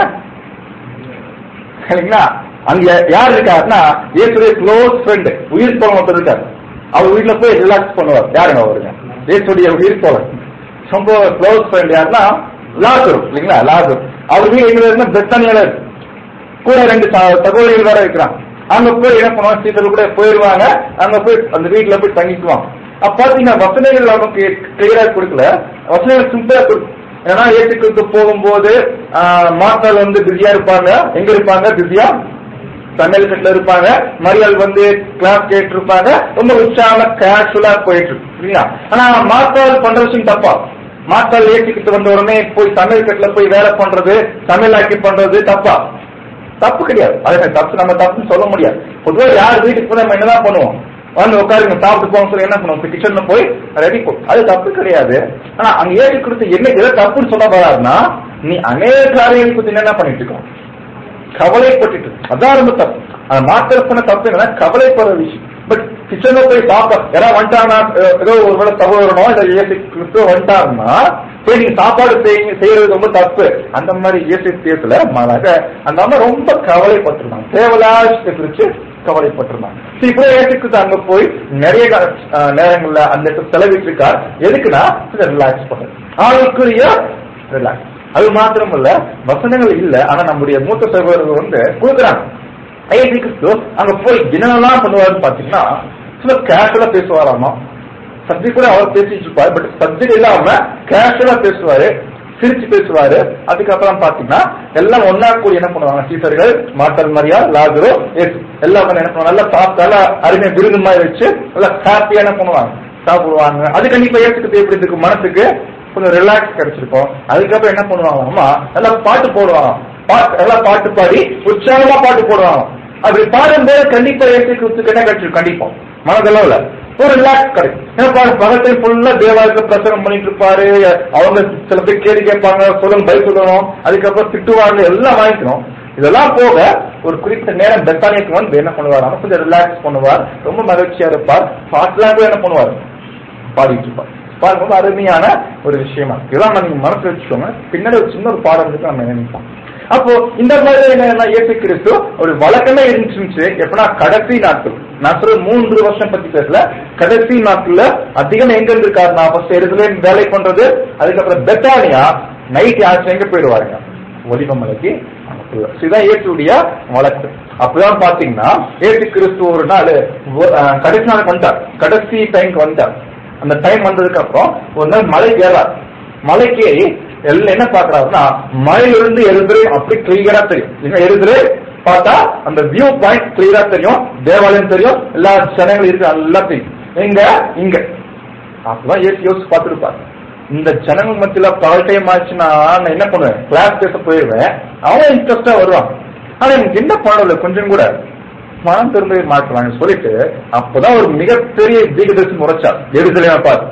Speaker 1: சரிங்களா அங்க யார் இருக்காருன்னா இயேசுடைய க்ளோஸ் ஃப்ரெண்ட் உயிர் தோழன் ஒருத்தர் இருக்காரு அவர் வீட்டுல போய் ரிலாக்ஸ் பண்ணுவார் யாருங்க அவருங்க இயேசுடைய உயிர் தோழன் ரொம்ப க்ளோஸ் ஃப்ரெண்ட் யாருன்னா லாசர் இல்லைங்களா லாசர் அவர் வீடு எங்க இருக்குன்னா பெத்தானியால இருக்கு கூட ரெண்டு ச- சகோதரிகள் வேற இருக்கிறான் அங்க போய் என்ன பண்ணுவாங்க சீத்தர் கூட போயிருவாங்க அங்க போய் அந்த வீட்டுல போய் தங்கிக்குவாங்க அப்ப பாத்தீங்கன்னா வசனைகள் நமக்கு கிளியரா கொடுக்கல வசனைகள் சிம்பிளா கொடுக்கும் ஏன்னா ஏற்றுக்கு போகும்போது ஆஹ், மாத்தாள் வந்து பிஸியா இருப்பாங்க எங்க இருப்பாங்க பிஸியா சமையல் கட்டில இருப்பாங்க மரியாள் வந்து கிளாஸ் கேட்டு இருப்பாங்க ரொம்ப உற்சாகமா கேஷுவலா போயிட்டு இருக்கு சரிங்களா ஆனா மாத்தாள் பண்ற விஷயம் தப்பா மாத்தாள் ஏற்றிக்கிட்டு வந்த உடனே போய் சமையல் கட்டில போய் வேலை பண்றது சமையல் ஆக்கி பண்றது தப்பா தப்பு கிடையாது அது தப்பு நம்ம தப்புன்னு சொல்ல முடியாது பொதுவாக யார் வீட்டுக்கு போய் நம்ம என்னதான் பண்ணுவோம் வந்து உட்காருங்க சாப்பிட்டு போங்க சொல்லி என்ன பண்ணுவோம் கிச்சன்ல போய் ரெடி அது தப்பு கிடையாது ஆனா அங்க ஏறி கொடுத்து என்ன எதை தப்புன்னு சொல்ல வராதுன்னா நீ அநேக காரியங்கள் பத்தி என்ன பண்ணிட்டு இருக்கோம் கவலைப்பட்டுட்டு அதான் ரொம்ப தப்பு அந்த மாத்திர பண்ண தப்பு என்னன்னா கவலைப்படுற விஷயம் பட் கிச்சன்ல போய் பாப்ப யாராவது வந்துட்டாங்கன்னா அஹ், ஏதோ ஒரு வேளை சகோதரனோ இல்ல இயேசு கிறிஸ்துவ வந்துட்டாங்கன்னா போய் நீங்க சாப்பாடு செய்யுங்க செய்யறது ரொம்ப தப்பு அந்த மாதிரி இயேசு தேசத்துல மாறாக அந்த அம்மா ரொம்ப கவலைப்பட்டிருந்தாங்க தேவலாசத்தை குறிச்சு கவலைப்பட்டிருந்தாங்க சரி, இப்போ இயேசு கிறிஸ்து அங்க போய் நிறைய கா- அஹ், நேரங்கள்ல அந்த இடத்துல செலவிட்டு இருக்கார் எதுக்குன்னா ரிலாக்ஸ் பண்றது ஆளுக்குரிய ரிலாக்ஸ் அது மாத்திரமல்ல வசனங்கள் இல்ல ஆனா நம்முடைய மூத்த சகோதரர்கள் வந்து கொடுக்குறாங்க ஐயசி கிறிஸ்து அங்க போய் என்னென்னலாம் பண்ணுவாருன்னு பாத்தீங்கன்னா சில கேஷுவலா பேசுவாராமா சப்ஜெக்ட் கூட அவர் பேசிட்டு இருப்பாரு பட் சப்ஜெக்ட் இல்லாம கேஷுவலா பேசுவாரு சிரிச்சு பேசுவாரு அதுக்கப்புறம் பாத்தீங்கன்னா எல்லாம் ஒன்னா கூடி என்ன பண்ணுவாங்க சீசர்கள் மாட்டல் மரியா லாஜரோ எஸ் எல்லாம் வந்து என்ன பண்ணுவாங்க நல்லா சாப்பிட்டு நல்லா அருமை விருது மாதிரி வச்சு நல்லா ஹாப்பியா என்ன பண்ணுவாங்க சாப்பிடுவாங்க அது கண்டிப்பா ஏற்றுக்கு எப்படி இருக்கு மனசுக்கு கொஞ்சம் ரிலாக்ஸ் கிடைச்சிருக்கும் அதுக்கப்புறம் என்ன பண்ணுவாங்கம்மா நல்லா பாட்டு போடுவாங்க பாட்டு நல்லா பாட்டு பாடி உற்சாகமா பாட்டு போடுவாங்க அப்படி பாடும்போது கண்டிப்பா ஏற்றுக்கு என்ன கிடைச்சிருக்கும் கண்டிப்பா மனதளவுல ஒரு ரிலாக்ஸ் கிடைக்கும் ஏன்னா பாரு பகத்தை ஃபுல்லா தேவாலயத்தை பிரசனம் பண்ணிட்டு இருப்பாரு அவங்க சில பேர் கேள்வி கேட்பாங்க சொல்லணும் பதில் சொல்லணும் அதுக்கப்புறம் திட்டுவாங்க எல்லாம் வாங்கிக்கணும் இதெல்லாம் போக ஒரு குறிப்பிட்ட நேரம் பெத்தானியத்துக்கு வந்து என்ன பண்ணுவார் அவன் கொஞ்சம் ரிலாக்ஸ் பண்ணுவார் ரொம்ப மகிழ்ச்சியா இருப்பார் பாட்டுலாம் கூட என்ன பண்ணுவார் பாடிட்டு இருப்பார் பாருங்க ரொம்ப அருமையான ஒரு விஷயமா இருக்கு. இதெல்லாம் நீங்க மனசுல வச்சுக்கோங்க பின்னாடி ஒரு சின்ன ஒரு பாடம் இருக்கு நம்ம நினைப்போம் அப்போ இந்த மாதிரி என்ன இயேசு கிறிஸ்து ஒரு வழக்கமே இருந்துச்சு எப்படின்னா கடைசி நாட்கள் நான் சொல்ற மூன்று வருஷம் பத்தி பேசல கடைசி நாட்கள்ல அதிகம் எங்க இருந்திருக்காரு நான் ஃபர்ஸ்ட் எருசலேம் வேலை பண்றது அதுக்கப்புறம் பெத்தானியா நைட் யாச்சும் எங்க போயிடுவாருங்க ஒலிவமலைக்கு அனுப்புவார். இதுதான் இயேசுடைய வழக்கு அப்பதான் பாத்தீங்கன்னா இயேசு கிறிஸ்து ஒரு நாள் ஒ- அஹ், கடைசி நாளுக்கு வந்துட்டார் கடைசி டைம்க்கு வந்துட்டார் அந்த டைம் வந்ததுக்கு அப்புறம் ஒரு நாள் மலைக்கு ஏறார் மலைக்கு ஏறி எல்லாம் என்ன பாக்குறாருன்னா மலையிலிருந்து எருதுரை அப்படி கிளியரா தெரியும் இன்னும் எருதுரை பார்த்தா அந்த வியூ பாயிண்ட் கிளியரா தெரியும் தேவாலயம் தெரியும் எல்லா ஜனங்களும் இருக்கு எல்லாம் தெரியும் இங்க இங்க அப்பதான் ஏசி யோசிச்சு பார்த்துருப்பாரு இந்த ஜனங்கள் மத்தியில பகல் டைம் ஆச்சுன்னா நான் என்ன பண்ணுவேன் கிளாஸ் பேச போயிருவேன் அவன் இன்ட்ரெஸ்டா வருவான் ஆனா எனக்கு என்ன பண்ணல கொஞ்சம் கூட மனம் திரும்பவே மாட்டுவாங்க சொல்லிட்டு அப்பதான் ஒரு மிகப்பெரிய தீகதர்சி முறைச்சார் எருசலேமை பார்த்து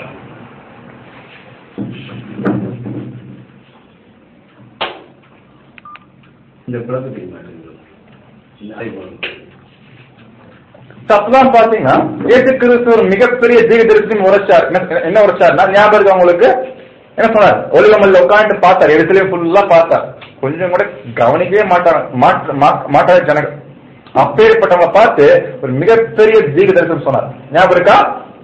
Speaker 4: இந்த குழப்பத்தை மாற்றுங்கள் நாளை போகணும்
Speaker 1: அப்பதான் பாத்தீங்கன்னா ஏசு கிறிஸ்து ஒரு மிகப்பெரிய தீகதரிசி உரைச்சார் என்ன- என்ன உரைச்சார்னா ஞாபகம் இருக்கு உங்களுக்கு என்ன சொன்னார் ஒலிவமல்ல உட்காந்து பார்த்தார் இடத்துலயே ஃபுல்லா பார்த்தார் கொஞ்சம் கூட கவனிக்கவே மாட்டாங்க மாட்ட- மா- மாட்டாத ஜனங்கள் அப்பேற்பட்டவங்க பார்த்து ஒரு மிகப்பெரிய தீர்க்க தரிசனம் சொன்னார் ஞாபகம் இருக்கா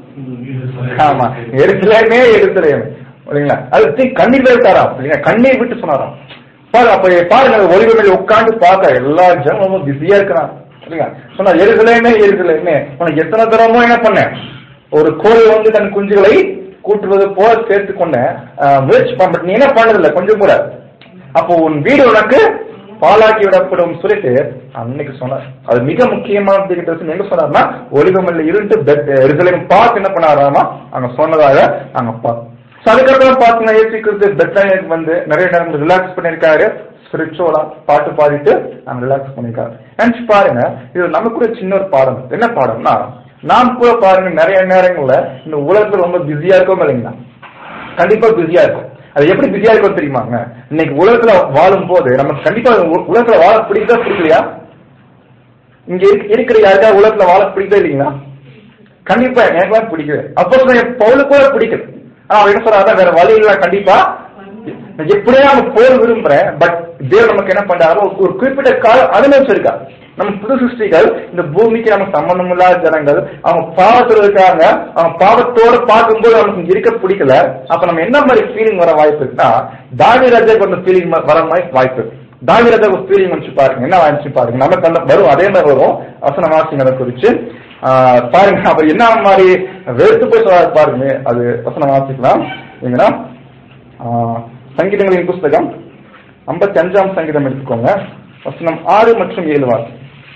Speaker 1: ஆமா எருசலேமே எருசலேமே இல்லைங்களா அது தீ கண்ணீர் இருக்காரா இல்லைங்களா கண்ணீர் விட்டு சொன்னாராம் பாரு அப்ப பாருங்க ஒளிவு மேல உட்கார்ந்து பார்க்க எல்லா ஜனம் ரொம்ப பிஸியா இருக்கிறான் இல்லைங்களா சொன்னா எருசலேமே எருசலேமே உனக்கு எத்தனை தரமோ என்ன பண்ணேன் ஒரு கோழி வந்து தன் குஞ்சுகளை கூட்டுவது போல சேர்த்து கொண்டேன் ஆஹ், முயற்சி பண்ண but நீ என்ன பண்ணதில்ல கொஞ்சம் கூட அப்போ உன் வீடு உனக்கு பாலாக்கி விடப்படும் சொல்லிட்டு அன்னைக்கு சொன்னார் அது மிக முக்கியமான தீர்க்கதரிசனம் எங்க சொன்னார்னா ஒளிவமல்ல இருந்து எருசலேம் பார்த்து என்ன பண்ணாராமா அங்க சொன்னதாக அங்க பார்த்து So, அதுக்கப்புறம் பாத்தீங்கன்னா ஏசி கிறிஸ்து பெட்லானிக்கு வந்து நிறைய நேரம் ரிலாக்ஸ் பண்ணிருக்காரு ஸ்பிரிச்சுவலா பாட்டு பாடிட்டு அங்க ரிலாக்ஸ் பண்ணிருக்காரு நினைச்சு பாருங்க இது நமக்கு கூட சின்ன ஒரு பாடம் என்ன பாடம்னா நாம் கூட பாருங்க நிறைய நேரங்கள்ல இந்த உலகத்துல ரொம்ப பிஸியா இருக்கோம் இல்லைங்களா கண்டிப்பா பிஸியா இருக்கும் அது எப்படி பிஸியா இருக்கும் தெரியுமாங்க இன்னைக்கு உலகத்துல வாழும் போது நமக்கு கண்டிப்பா உ- உலகத்துல வாழ பிடிக்கதா பிடிக்கலையா இங்க இருக்க- இருக்கிற யாருக்கா உலகத்துல வாழ பிடிக்கதா இல்லைங்களா கண்டிப்பா எனக்குலாம் பிடிக்குது அப்போ பவுலு கூட பிடிக்குது ஆனா அவர் என்ன சொல்றாரு வேற வழி இல்ல கண்டிப்பா நான் எப்படியா நம்ம போர் விரும்புறேன் பட் தேவன் நமக்கு என்ன பண்றாரு ஒரு ஒரு குறிப்பிட்ட கால அனுபவிச்சிருக்கா நம்ம புது சிருஷ்டிகள் இந்த பூமிக்கு நம்ம சம்பந்தம் இல்லாத ஜனங்கள் அவங்க பாவத்துல இருக்காங்க அவங்க பாவத்தோட பார்க்கும்போது நமக்கு இங்க இருக்க பிடிக்கல அப்ப நம்ம என்ன மாதிரி ஃபீலிங் வர வாய்ப்பு இருக்குன்னா தாவி ராஜாக்கு அந்த ஃபீலிங் வர மாதிரி வாய்ப்பு இருக்கு தாவி ராஜா ஒரு ஃபீலிங் வந்துச்சு பாருங்க என்ன வந்துச்சு பாருங்க நமக்கு அந்த வரும் அதே மாதிரி வரும் வசன வாசிங்க அதை குறிச்சு ஆஹ் பாருங்க அப்ப என்ன மாதிரி வெறுத்து போய் சொல்றாரு பாருங்க அது வசனம் வாசிக்கலாம் நீங்கன்னா ஆஹ் சங்கீதங்களின் புஸ்தகம் ஐம்பத்தி அஞ்சாம் சங்கீதம் எடுத்துக்கோங்க வசனம் ஆறு மற்றும் ஏழு வாசி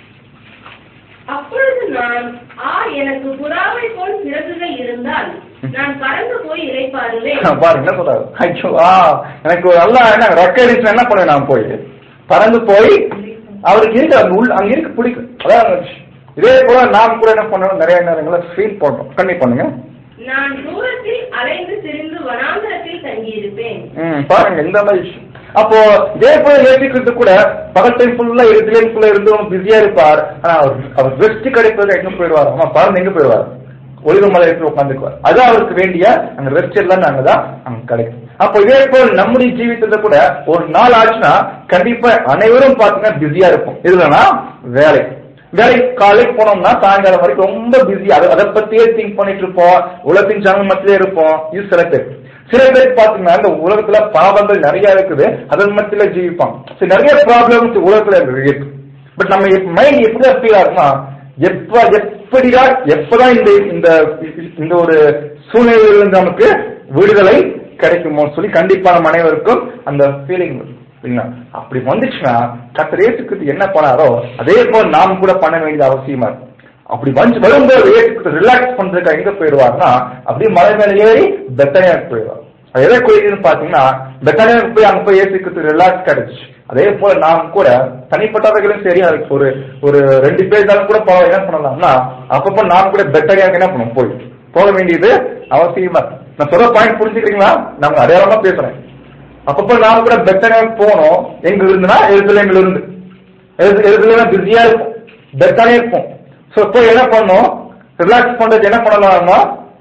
Speaker 2: அப்பொழுது நான் ஆ எனக்கு புறாவை போல் சிறகுகள் இருந்தால் நான் பறந்து போய் இறைப்பாருவேன்
Speaker 1: பாருங்க என்ன சொல்றாரு ஐயோ ஆ எனக்கு ஒரு நல்லா என்ன ரெக்க அடிச்சு என்ன பண்ணுவேன் நான் போய் பறந்து போய் அவருக்கு இருக்கு அந்த உள் அங்க இருக்கு பிடிக்கும் அதான் இதே போல நாம் கூட என்ன பண்ணணும் நிறைய நேரங்கள ஃபீல் பண்றோம் கண்ணி பண்ணுங்க
Speaker 2: நான் தூரத்தில் அலைந்து திரிந்து வனாந்தரத்தில் தங்கியிருப்பேன்
Speaker 1: ம், பாருங்க இந்த மாதிரி விஷயம். அப்போ இதே போல ஏற்றிக்கிறது கூட பகல் டைம் ஃபுல்லா இருட்டுலேயும் ஃபுல்லா இருந்து பிஸியா இருப்பார் ஆனா அவர் அவர் ரெஸ்ட் கிடைப்பது எங்க போயிடுவார் ஆமா பாருங்க எங்க போயிடுவார் ஒளிவு மலை எடுத்து உட்காந்துக்குவார் அது அவருக்கு வேண்டிய அந்த ரெஸ்ட் எல்லாம் அங்கதான் அங்க கிடைக்கும் அப்போ இதே போல் நம்முடைய ஜீவித்தத்தை கூட ஒரு நாள் ஆச்சுன்னா கண்டிப்பா அனைவரும் பாத்தீங்கன்னா பிஸியா இருக்கும் இதுலனா வேலை வேலைக்கு காலைக்கு போனோம்னா சாயங்காலம் வரைக்கும் ரொம்ப பிஸி அதை அதை பத்தியே திங்க் பண்ணிட்டு இருப்போம் உலகத்தின் ஜனங்கள் மத்தியிலே இருப்போம் இது சில பேர் சில பேருக்கு பாத்தீங்கன்னா இந்த உலகத்துல பாவங்கள் நிறைய இருக்குது அதன் மத்தியில ஜீவிப்பாங்க சரி, நிறைய ப்ராப்ளம்ஸ் உலகத்துல இருக்கு பட் நம்ம மைண்ட் எப்படி ஃபீல் ஆகும்னா எப்ப எப்படிடா எப்பதான் இந்த இந்த இந்த ஒரு சூழ்நிலையிலிருந்து நமக்கு விடுதலை கிடைக்குமோ சொல்லி கண்டிப்பா நம்ம அனைவருக்கும் அந்த ஃபீலிங் சரிங்களா அப்படி வந்துச்சுன்னா கத்தர் ஏற்றுக்கிறது என்ன பண்ணாரோ அதே போல நாம் கூட பண்ண வேண்டியது அவசியமா இருக்கு அப்படி வந்து வரும்போது ஏற்றுக்கிறது ரிலாக்ஸ் பண்றதுக்கு எங்க போயிடுவார்னா அப்படியே மலை மேல ஏறி பெத்தனையாக்கு போயிடுவார் அது எதை குறிக்குதுன்னு பாத்தீங்கன்னா பெத்தனையாக்கு போய் அங்க போய் ஏற்றுக்கிறது ரிலாக்ஸ் கிடைச்சு அதே போல நாம் கூட தனிப்பட்டவர்களும் சரி அதுக்கு ஒரு ஒரு ரெண்டு பேர் தான் கூட போக என்ன பண்ணலாம்னா அப்பப்போ நாம் கூட பெட்டரியாக என்ன பண்ணும் போய் போக வேண்டியது அவசியமா இருக்கு. நான் சொல்ற பாயிண்ட் புரிஞ்சுக்கிறீங்களா நம்ம அடையாளமா பேசுறேன் அப்பப்போ நாம கூட பெட்டராக போனோம் எங்க இருந்துன்னா எருசலேமில் இருந்து எருசலேம் பிஸியா இருக்கும் பெட்டரே இருக்கும் ஸோ போய் என்ன பண்ணோம் ரிலாக்ஸ் பண்றது என்ன பண்ணலாம்னா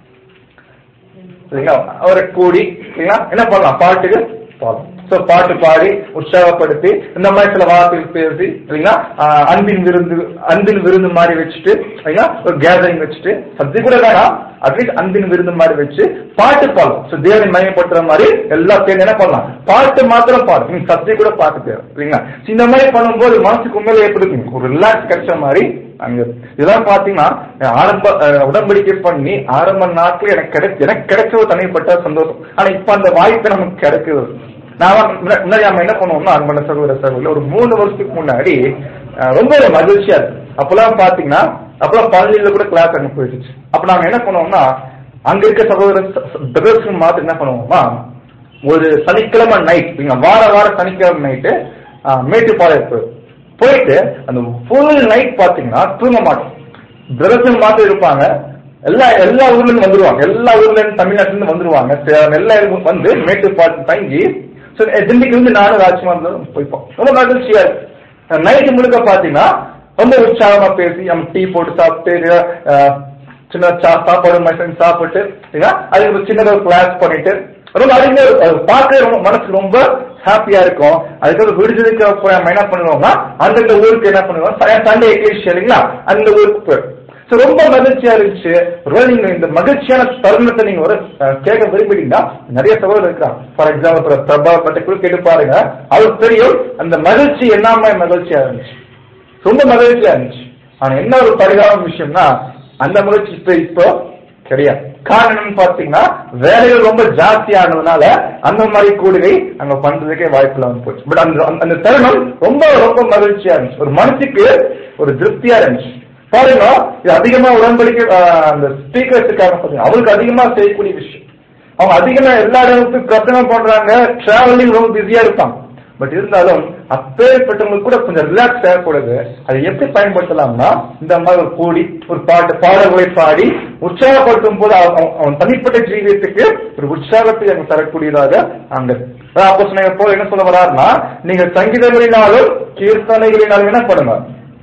Speaker 1: சரிங்களா அவரை கூடி சரிங்களா என்ன பண்ணலாம் பாட்டுக்கு பாடலாம் ஸோ பாட்டு பாடி உற்சாகப்படுத்தி இந்த மாதிரி சில வார்த்தைகள் பேசி சரிங்களா ஆஹ் அன்பின் விருந்து அன்பின் விருந்து மாதிரி வச்சுட்டு சரிங்களா ஒரு கேதரிங் வச்சுட்டு சத்தி கூட வேணாம் அட்லீஸ்ட் அன்பின் விருந்து மாதிரி வச்சு பாட்டு பாடலாம் ஸோ தேவனை மயப்படுத்துற மாதிரி எல்லா சேர்ந்து என்ன பண்ணலாம் பாட்டு மாத்திரம் பாடும் நீங்க சத்தி கூட பாட்டு பேரும் சரிங்களா So இந்த மாதிரி பண்ணும்போது மனசுக்கு உண்மையில எப்படி இருக்கும் ஒரு ரிலாக்ஸ் கிடைச்ச மாதிரி அங்க இதெல்லாம் பாத்தீங்கன்னா ஆரம்ப அஹ், உடன்படிக்கை பண்ணி ஆரம்ப நாட்கள் எனக்கு கிடைச்ச எனக்கு கிடைச்ச ஒரு தனிப்பட்ட சந்தோஷம் ஆனா இப்ப அந்த வாய்ப்பு நமக்கு கிடைக்குது நான் முன்ன- முன்னாடி நம்ம என்ன பண்ணுவோம்னா அன்பன சகோதர சகோதரி ஒரு மூணு வருஷத்துக்கு முன்னாடி அஹ், ரொம்ப ஒரு மகிழ்ச்சியா இருக்கு அப்பெல்லாம் பாத்தீங்கன்னா அப்பெல்லாம் பள்ளியில கூட கிளாஸ் அங்க போயிடுச்சு அப்ப நாங்க என்ன பண்ணுவோம்னா அங்க இருக்க சகோதர பிரதர்ஸ் மாத்து என்ன பண்ணுவோம்னா ஒரு சனிக்கிழமை நைட் நீங்க வார வார சனிக்கிழமை நைட்டு மேட்டுப்பாளையம் போய் போயிட்டு அந்த ஃபுல் நைட் பாத்தீங்கன்னா தூங்க மாட்டோம் பிரதர்ஸ் மாத்திரம் இருப்பாங்க எல்லா எல்லா ஊர்ல இருந்து வந்துருவாங்க எல்லா ஊர்ல இருந்து தமிழ்நாட்டுல இருந்து வந்துருவாங்க சே- எல்லா இடமும் வந்து மேட்டுப்பாளையம் தங்கி ஸோ திண்டிக்கு வந்து நானும் ராஜ்குமார் இருந்தாலும் போய்ப்போம் ரொம்ப மகிழ்ச்சியா இருக்கு நைட்டு முழுக்க பாத்தீங்கன்னா ரொம்ப உற்சாகமா பேசி நம்ம டீ போட்டு சாப்பிட்டு அஹ், சின்ன சா- சாப்பாடு மட்டன் சாப்பிட்டு சரிங்களா? அதுக்கு ஒரு சின்னதாக ஒரு கிளாஸ் பண்ணிட்டு ரொம்ப அருமையா இருக்கும். அது பார்க்க ரொம்ப மனசு ரொம்ப ஹாப்பியா இருக்கும் அதுக்கப்புறம் விடுதலுக்கு அப்புறம் நம்ம என்ன பண்ணுவோம்னா அந்தந்த ஊருக்கு என்ன பண்ணுவோம் சண்டே எக்லேஷியா இல்லைங்களா அந்த ஊருக்கு போயிடும் So, ரொம்ப மகிழ்ச்சியா இருந்துச்சு ஒருவேளை நீங்க இந்த மகிழ்ச்சியான தருணத்தை நீங்க ஒரு அஹ், கேட்க விரும்புறீங்கன்னா நிறைய சகோதரர் இருக்கான் ஃபார் எக்ஸாம்பிள் பிரபா பட்ட கேட்டு பாருங்க அவருக்கு தெரியும் அந்த மகிழ்ச்சி எல்லாமே மகிழ்ச்சியா இருந்துச்சு ரொம்ப மகிழ்ச்சியா இருந்துச்சு ஆனா என்ன ஒரு பரிதாப விஷயம்னா அந்த மகிழ்ச்சி இப்ப இப்போ கிடையாது காரணம் பாத்தீங்கன்னா வேலைகள் ரொம்ப ஜாஸ்தி ஆனதுனால அந்த மாதிரி கூடுகை அங்க பண்றதுக்கே வாய்ப்பு இல்லாம போச்சு பட் அந்த அந்த தருணம் ரொம்ப ரொம்ப மகிழ்ச்சியா இருந்துச்சு ஒரு மனசுக்கு ஒரு திருப்தியா இருந்துச்சு பாருங்க இது அதிகமா உடன்படிக்கை ஆஹ், அந்த ஸ்பீக்கர்ஸ் இருக்காங்க பாத்தீங்கன்னா அவங்களுக்கு அதிகமா செய்யக்கூடிய விஷயம் அவங்க அதிகமா எல்லா இடத்துக்கும் பிரச்சனை பண்றாங்க டிராவலிங் ரொம்ப பிஸியா இருப்பாங்க பட் இருந்தாலும் அப்பேற்பட்டவங்களுக்கு கூட கொஞ்சம் ரிலாக்ஸ் தேவைப்படுது அதை எப்படி பயன்படுத்தலாம்னா இந்த மாதிரி ஒரு கூடி ஒரு பாட்டு பாடல்களை பாடி உற்சாகப்படுத்தும் போது அவன் அவன் அவன் தனிப்பட்ட ஜீவியத்துக்கு ஒரு உற்சாகத்தை அங்க தரக்கூடியதாக அங்க அப்போ போல என்ன சொல்ல வராருன்னா நீங்க சங்கீதங்களினாலும் கீர்த்தனைகளினாலும் என்ன பண்ணுங்க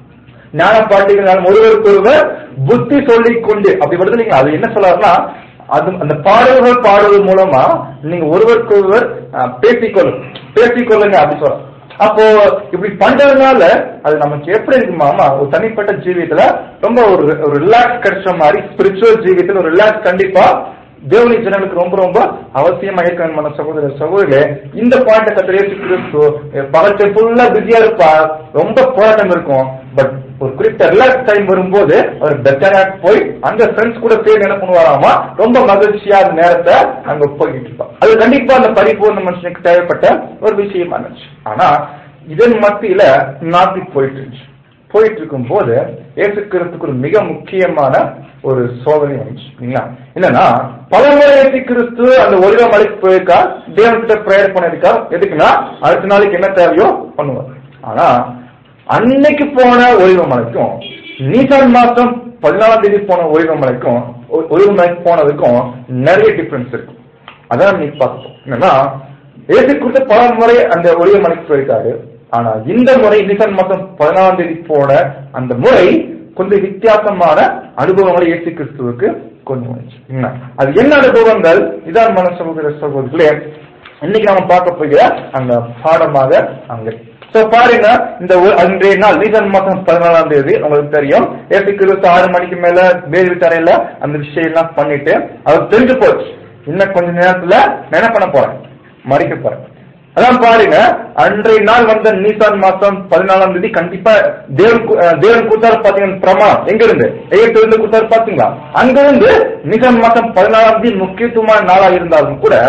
Speaker 1: ஞான பாட்டிகளால் ஒருவருக்கு ஒருவர் புத்தி சொல்லிக் கொண்டு அப்படி வருது நீங்க அது என்ன சொல்றாருன்னா அது அந்த பாடல்கள் பாடுவது மூலமா நீங்க ஒருவருக்கு ஒருவர் அஹ், பேசிக்கொள்ளும் பேசிக்கொள்ளுங்க அப்படி சொல்ற அப்போ இப்படி பண்றதுனால அது நமக்கு எப்படி இருக்குமாமா ஒரு தனிப்பட்ட ஜீவியத்துல ரொம்ப ஒரு ஒரு ரிலாக்ஸ் கிடைச்ச மாதிரி ஸ்பிரிச்சுவல் ஜீவியத்துல ஒரு ரிலாக்ஸ் கண்டிப்பா தேவனி ஜனங்களுக்கு ரொம்ப ரொம்ப அவசியமா இருக்கணும் மன சகோதர சகோதரர்களே இந்த பாயிண்ட கத்திரேசு கிறிஸ்து பகத்தை ஃபுல்லா பிஸியா இருப்பா ரொம்ப போராட்டம் இருக்கும் பட் ஒரு குறிப்பிட்ட ரிலாக்ஸ் டைம் வரும்போது அவர் பெட்டரா போய் அங்க ஃப்ரெண்ட்ஸ் கூட சேர்ந்து என்ன பண்ணுவாராமா ரொம்ப மகிழ்ச்சியா அந்த நேரத்தை அங்க போய்கிட்டு இருப்பான் அது கண்டிப்பா அந்த பரிபூர்ண மனுஷனுக்கு தேவைப்பட்ட ஒரு விஷயமா இருந்துச்சு ஆனா இதன் மத்தியில நாட்டி போயிட்டு இருந்துச்சு போயிட்டு இருக்கும் போது ஏசுக்கிறதுக்கு ஒரு மிக முக்கியமான ஒரு சோதனை வந்துச்சு இல்லைங்களா என்னன்னா பலமுறை ஏசு கிறிஸ்து அந்த ஒளிவ மலைக்கு போயிருக்கா தேவன்கிட்ட பிரேயர் பண்ணிருக்கா எதுக்குன்னா அடுத்த நாளைக்கு என்ன தேவையோ பண்ணுவார் ஆனா அன்னைக்கு போன ஒளிவ மலைக்கும் நீசான் மாசம் பதினாலாம் தேதி போன ஒளிவ மலைக்கும் ஒ- ஒளிவ மலைக்கு போனதுக்கும் நிறைய டிஃபரன்ஸ் இருக்கு அதான் நீ பார்ப்போம் என்னன்னா ஏசு குறித்த பல முறை அந்த ஒளிவ மலைக்கு போயிருக்காரு ஆனா இந்த முறை நிசன் மாசம் பதினாலாம் தேதி போன அந்த முறை கொஞ்சம் வித்தியாசமான அனுபவங்களை இயேசு கிறிஸ்துவுக்கு கொண்டு வந்துச்சு என்ன? அது என்ன அனுபவங்கள் இதான் மன சகோதர சகோதரிகளே இன்னைக்கு நாம பார்க்க போகிற அந்த பாடமாக அங்க சோ பாருங்க இந்த ஒரு- அன்றைய நாள் ரீசன் மாசம் பதினாலாம் தேதி உங்களுக்கு தெரியும் ஏசு கிறிஸ்து ஆறு மணிக்கு மேல வேறு தரையில அந்த விஷயம் எல்லாம் பண்ணிட்டு அவர் தெரிஞ்சு போச்சு இன்னும் கொஞ்ச நேரத்துல நான் என்ன பண்ண போறேன் மறிக்க போறேன் அதான் பாருங்க அன்றைய நாள் வந்த நீசான் மாசம் பதினாலாம் தேதி கண்டிப்பா தேவன் கு- அஹ் தேவன் கூத்தார் பாத்தீங்கன்னா பிரமாணம் எங்க இருந்து எகிப்துல இருந்து கூத்தார் பாத்தீங்களா அங்க இருந்து நீசான் மாசம் பதினாலாம் தேதி முக்கியத்துவமான நாளா இருந்தாலும் கூட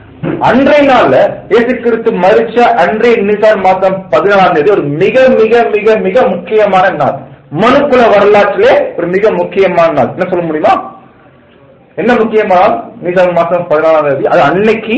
Speaker 1: அன்றைய நாள்ல இயேசு கிறிஸ்து மறிச்ச அன்றைய நிசான் மாதம் பதினாலாம் தேதி ஒரு மிக மிக மிக மிக முக்கியமான நாள் மனுக்குல வரலாற்றிலே ஒரு மிக முக்கியமான நாள் என்ன சொல்ல முடியுமா என்ன முக்கியமான நாள் நிசான் மாசம் பதினாலாம் தேதி அது அன்னைக்கு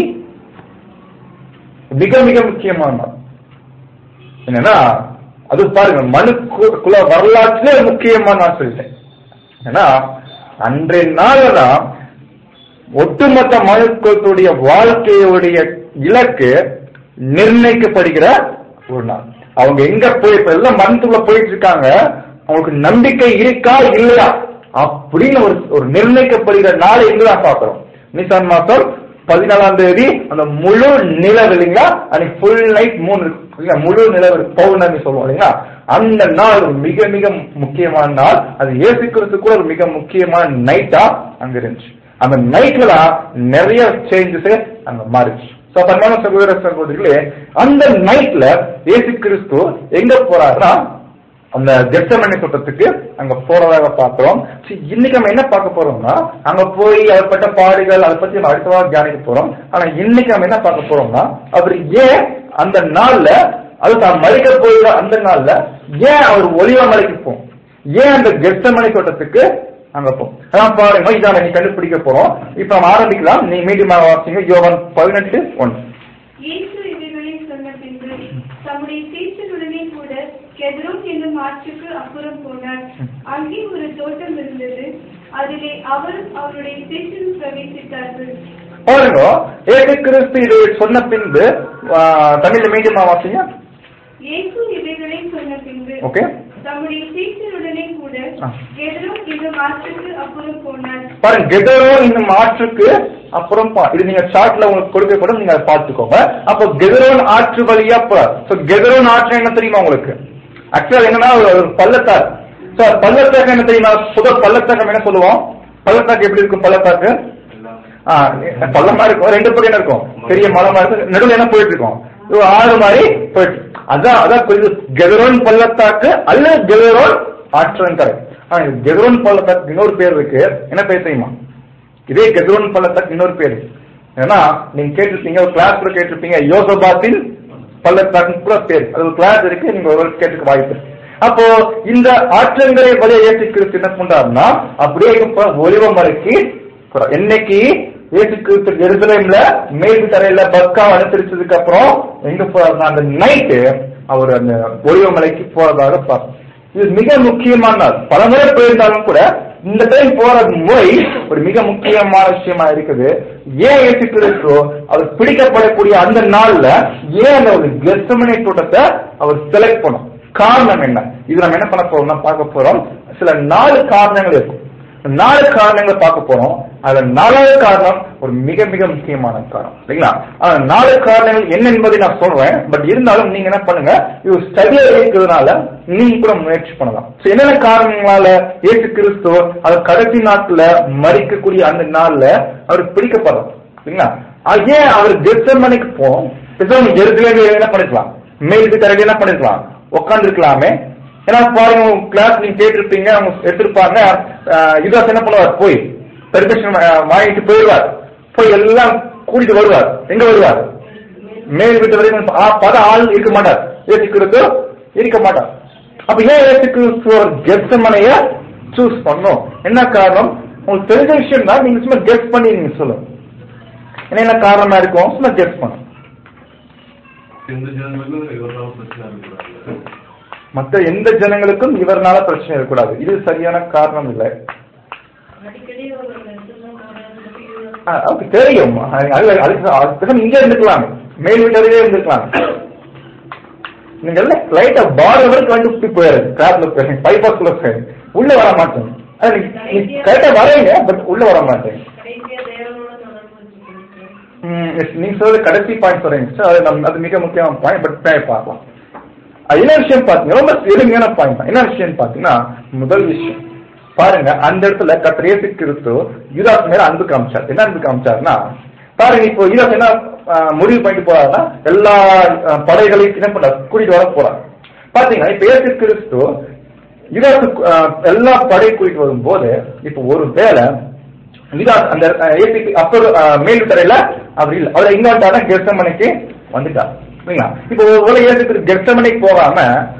Speaker 1: மிக மிக முக்கியமான நாள் என்னன்னா அது பாருங்க மனு கு- குல வரலாற்றிலே ஒரு முக்கியமான நாள் சொல்லிட்டேன் ஏன்னா அன்றைய நாள் தான் ஒட்டுமொத்த மனுக்குலத்துடைய வாழ்க்கையுடைய இலக்கு நிர்ணயிக்கப்படுகிற ஒரு நாள் அவங்க எங்க போய் இப்ப எல்லாம் மனத்துக்குள்ள போயிட்டு இருக்காங்க அவங்களுக்கு நம்பிக்கை இருக்கா இல்லையா அப்படின்னு ஒரு ஒரு நிர்ணயிக்கப்படுகிற நாள் எங்கதான் பாக்குறோம் நிசான் மாசம் பதினாலாம் தேதி அந்த முழு நிலவு இல்லைங்களா அன்னைக்கு ஃபுல் நைட் மூணு இருக்கு இல்லைங்களா? முழு நிலவு இருக்கு. பௌர்ணமி சொல்லுவோம் இல்லைங்களா அந்த நாள் ஒரு மிக மிக முக்கியமான நாள் அது இயேசு கிறிஸ்து கூட ஒரு மிக முக்கியமான நைட்டா அங்க இருந்துச்சு அந்த நைட்ல தான் நிறைய சேஞ்சஸ் அங்க மாறிச்சு சோ பரமான சகோதர சகோதரிகளே அந்த நைட்ல இயேசு கிறிஸ்து எங்க போறாருன்னா அந்த கெப்சமனை தோட்டத்துக்கு அங்க போறதாக பார்க்கிறோம் சரி, இன்னைக்கு நம்ம என்ன பார்க்க போறோம்னா அங்க போய் அவர்பட்ட பாடுகள் அதை பத்தி நம்ம அடுத்த வாரம் தியானிக்க போறோம் ஆனா இன்னைக்கு நம்ம என்ன பார்க்க போறோம்னா அவர் ஏன் அந்த நாள்ல அது தான் மறிக்க போகிற அந்த நாள்ல ஏன் அவர் ஒளிவ மலைக்கு போகும் ஏன் அந்த கெப்சமனை தோட்டத்துக்கு அங்க போகும் அதான் பாருங்க இதான் நீ கண்டுபிடிக்க போறோம் இப்ப நம்ம ஆரம்பிக்கலாம் நீ மீண்டும் வாசிங்க யோவான் பதினெட்டு ஒன்று
Speaker 3: இயேசு இவைகளை சொன்ன பின்பு தம்முடைய சீசனுடனே கூட கெதரோன் என்னும் ஆற்றுக்கு அப்புறம் போனார் அங்கே ஒரு தோட்டம் இருந்தது அதிலே அவரும் அவருடைய சீசனும் பிரவேசித்தார்கள்
Speaker 1: பாருங்க ஏக கிறிஸ்து இதை சொன்ன பின்பு ஆ, தமிழ்ல மீண்டும் வாசிங்க
Speaker 3: இயேசு இவைகளை சொன்ன பின்பு
Speaker 1: ஓகே
Speaker 3: தம்முடைய சீசனுடனே கூட
Speaker 1: ஆ.
Speaker 3: கெதரோன் என்னும் ஆற்றுக்கு அப்புறம் போனார்
Speaker 1: பாருங்க கெதரோ என்னும் ஆற்றுக்கு அப்புறம் பா- இது நீங்க சார்ட்ல உங்களுக்கு கொடுக்க கூட நீங்க அதை பார்த்துக்கோங்க அப்போ கெதரோன் ஆற்று வழியா போறார் சோ கெதரோன் ஆற்று என்ன தெரியுமா உங்களுக்கு ஆக்சுவலா என்னன்னா ஒரு ஒரு பள்ளத்தாக்கு சோ பள்ளத்தாக்கு என்ன தெரியுமா புது பள்ளத்தாக்கு நம்ம என்ன சொல்லுவோம் பள்ளத்தாக்கு எப்படி இருக்கும் பள்ளத்தாக்கு ஆ, பள்ளமா இருக்கும் ரெண்டு பக்கம் என்ன இருக்கும் பெரிய மலை மாதிரி இருக்கும் நடுவில் என்ன போயிட்டு இருக்கும் இது ஆறு மாதிரி போயிட்டு அதான் அதான் கொஞ்சம் கெதரோன் பள்ளத்தாக்கு அல்ல கெதரோன் ஆற்றன் கரை ஆ இது கெதரோன் பள்ளத்தாக்கு இன்னொரு பேர் இருக்கு என்ன பேர் தெரியுமா இதே கெதரோன் பள்ளத்தாக்கு இன்னொரு பேர் ஏன்னா நீங்க கேட்டிருப்பீங்க ஒரு கிளாஸ் கூட கேட்டிருப்பீங்க யோசபாத்தின் பள்ளத்தாக்கு கூட பேர் அது ஒரு கிளாஸ் இருக்கு நீங்க ஒரு கேட்டுக்க வாய்ப்பு இருக்கு. அப்போ இந்த ஆற்றங்கரை வழியை ஏற்றி கிறிஸ்து என்ன பண்றாருன்னா அப்படியே இப்ப ஒலிவ மலைக்கு போறார். என்னைக்கு ஏசு கிறிஸ்து எருசலேம்ல மேற்கு தரையில பஸ்கா அனுசரிச்சதுக்கு அப்புறம் எங்க போறாருன்னா அந்த நைட்டு அவர் அந்த ஒலிவ மலைக்கு போறதாக பார்ப்போம் இது மிக முக்கியமான நாள் பல முறை போயிருந்தாலும் கூட இந்த டைம் போற முறை ஒரு மிக முக்கியமான விஷயமா இருக்குது ஏன் ஏசு கிறிஸ்து அவர் பிடிக்கப்படக்கூடிய அந்த நாள்ல ஏன் அந்த ஒரு கெஸ்டமனை தோட்டத்தை அவர் செலக்ட் பண்ணும் காரணம் என்ன இது நம்ம என்ன பண்ண போறோம்னா பார்க்க போறோம் சில நாலு காரணங்கள் இருக்கும் நாலு காரணங்களை பார்க்க போறோம் அதுல நாலாவது காரணம் ஒரு மிக மிக முக்கியமான காரணம் இல்லைங்களா ஆனா நாலு காரணங்கள் என்ன என்பதை நான் சொல்றேன் பட் இருந்தாலும் நீங்க என்ன பண்ணுங்க இது ஸ்டடியா இருக்கிறதுனால நீங்க கூட முயற்சி பண்ணலாம் So, என்னென்ன காரணங்களால இயேசு கிறிஸ்து அவர் கடைசி நாட்ல மறிக்கக்கூடிய அந்த நாள்ல அவர் பிடிக்கப்படுறோம் இல்லைங்களா அது ஏன் அவர் கெத்தமனைக்கு போம் பேசாம ஜெருசலேம் என்ன பண்ணிருக்கலாம் மேலுக்கு தரடி என்ன பண்ணிருக்கலாம் உட்கார்ந்து இருக்கலாமே ஏன்னா பாருங்க கிளாஸ் நீங்க கேட்டிருப்பீங்க அவங்க எடுத்திருப்பாங்க யுதாஸ் என்ன பண்ணுவார் போய் பெர்மிஷன் வாங்கிட்டு போயிடுவார் போய் எல்லாம் கூட்டிட்டு வருவார் எங்க வருவார் மேல் வீட்டு வரைக்கும் ஆ, பத ஆள் இருக்க மாட்டார் ஏற்றுக்கிறது இருக்க மாட்டார் அப்ப ஏன் ஏற்றுக்கு கெஸ்டமனைய சூஸ் பண்ணும் என்ன காரணம் உங்களுக்கு தெரிஞ்ச விஷயம் தான் நீங்க சும்மா கெஸ் பண்ணி நீங்க சொல்லுங்க என்ன என்ன காரணமா இருக்கும் சும்மா கெஸ் பண்ணும்
Speaker 4: எந்த ஜனங்களுக்கும் இவரால் பிரச்சனை இருக்கக்கூடாது
Speaker 1: மற்ற எந்த ஜனங்களுக்கும் இவர்னால பிரச்சனை இருக்கக்கூடாது இது சரியான காரணம் இல்லை
Speaker 2: அடிக்கடி ஒரு லட்சம் போறாரு
Speaker 1: ஆ, அவருக்கு தெரியும் அது- அது- அதுக்கு அதுக்கு இங்க இருந்துக்கலாம் மேல் வீட்டரையே இருந்துக்கலாம் நீங்க எல்லாம் லைட்டா பார்டர் வரைக்கும் வந்து சுத்தி போயிரு கிளாஸ்ல போய் பைபாஸ் குள்ள போய் உள்ள வர மாட்டேன் அது நீ- நீ கரெக்டா வரீங்க பட் உள்ள வர மாட்டேன்
Speaker 2: கடைசியா தேவனோட தொடர்பு வச்சுக்கிறேன்
Speaker 1: ம், yes, நீங்க சொல்றது கடைசி பாயிண்ட் சொல்றீங்க சார் அது நம்ம அது மிக முக்கியமான பாயிண்ட் பட் பின்னாடி பார்க்கலாம் அது என்ன விஷயம் பாத்தீங்கன்னா ரொம்ப எளிமையான பாயிண்ட் தான் என்ன விஷயம் பாத்தீங்கன்னா முதல் விஷயம் பாருங்க அந்த இடத்துல கத்திர இயேசு கிறிஸ்து யூதாஸ் மேல அன்பு காமிச்சார் என்ன அன்பு காமிச்சாருன்னா பாருங்க இப்போ யூதாஸ் என்ன ஆ, முடிவு பண்ணிட்டு போறாருன்னா எல்லா ஆ, படைகளையும் என்ன பண்றாரு கூட்டிட்டு வர போறாரு பாத்தீங்கன்னா இப்ப இயேசு கிறிஸ்து யூதாஸ் ஆ, எல்லா படை கூட்டிட்டு வரும்போது இப்போ ஒரு வேளை யுதாஸ் அந்த ஏபிக்கு அப்பர் மேல் தரையில அவர் இல்ல அவர் எங்க வந்தாருன்னா கெர்சமனைக்கு வந்துட்டார் சரிங்களா இப்போ ஒரு ஏசுக்கு கெர்சமனைக்கு போகாம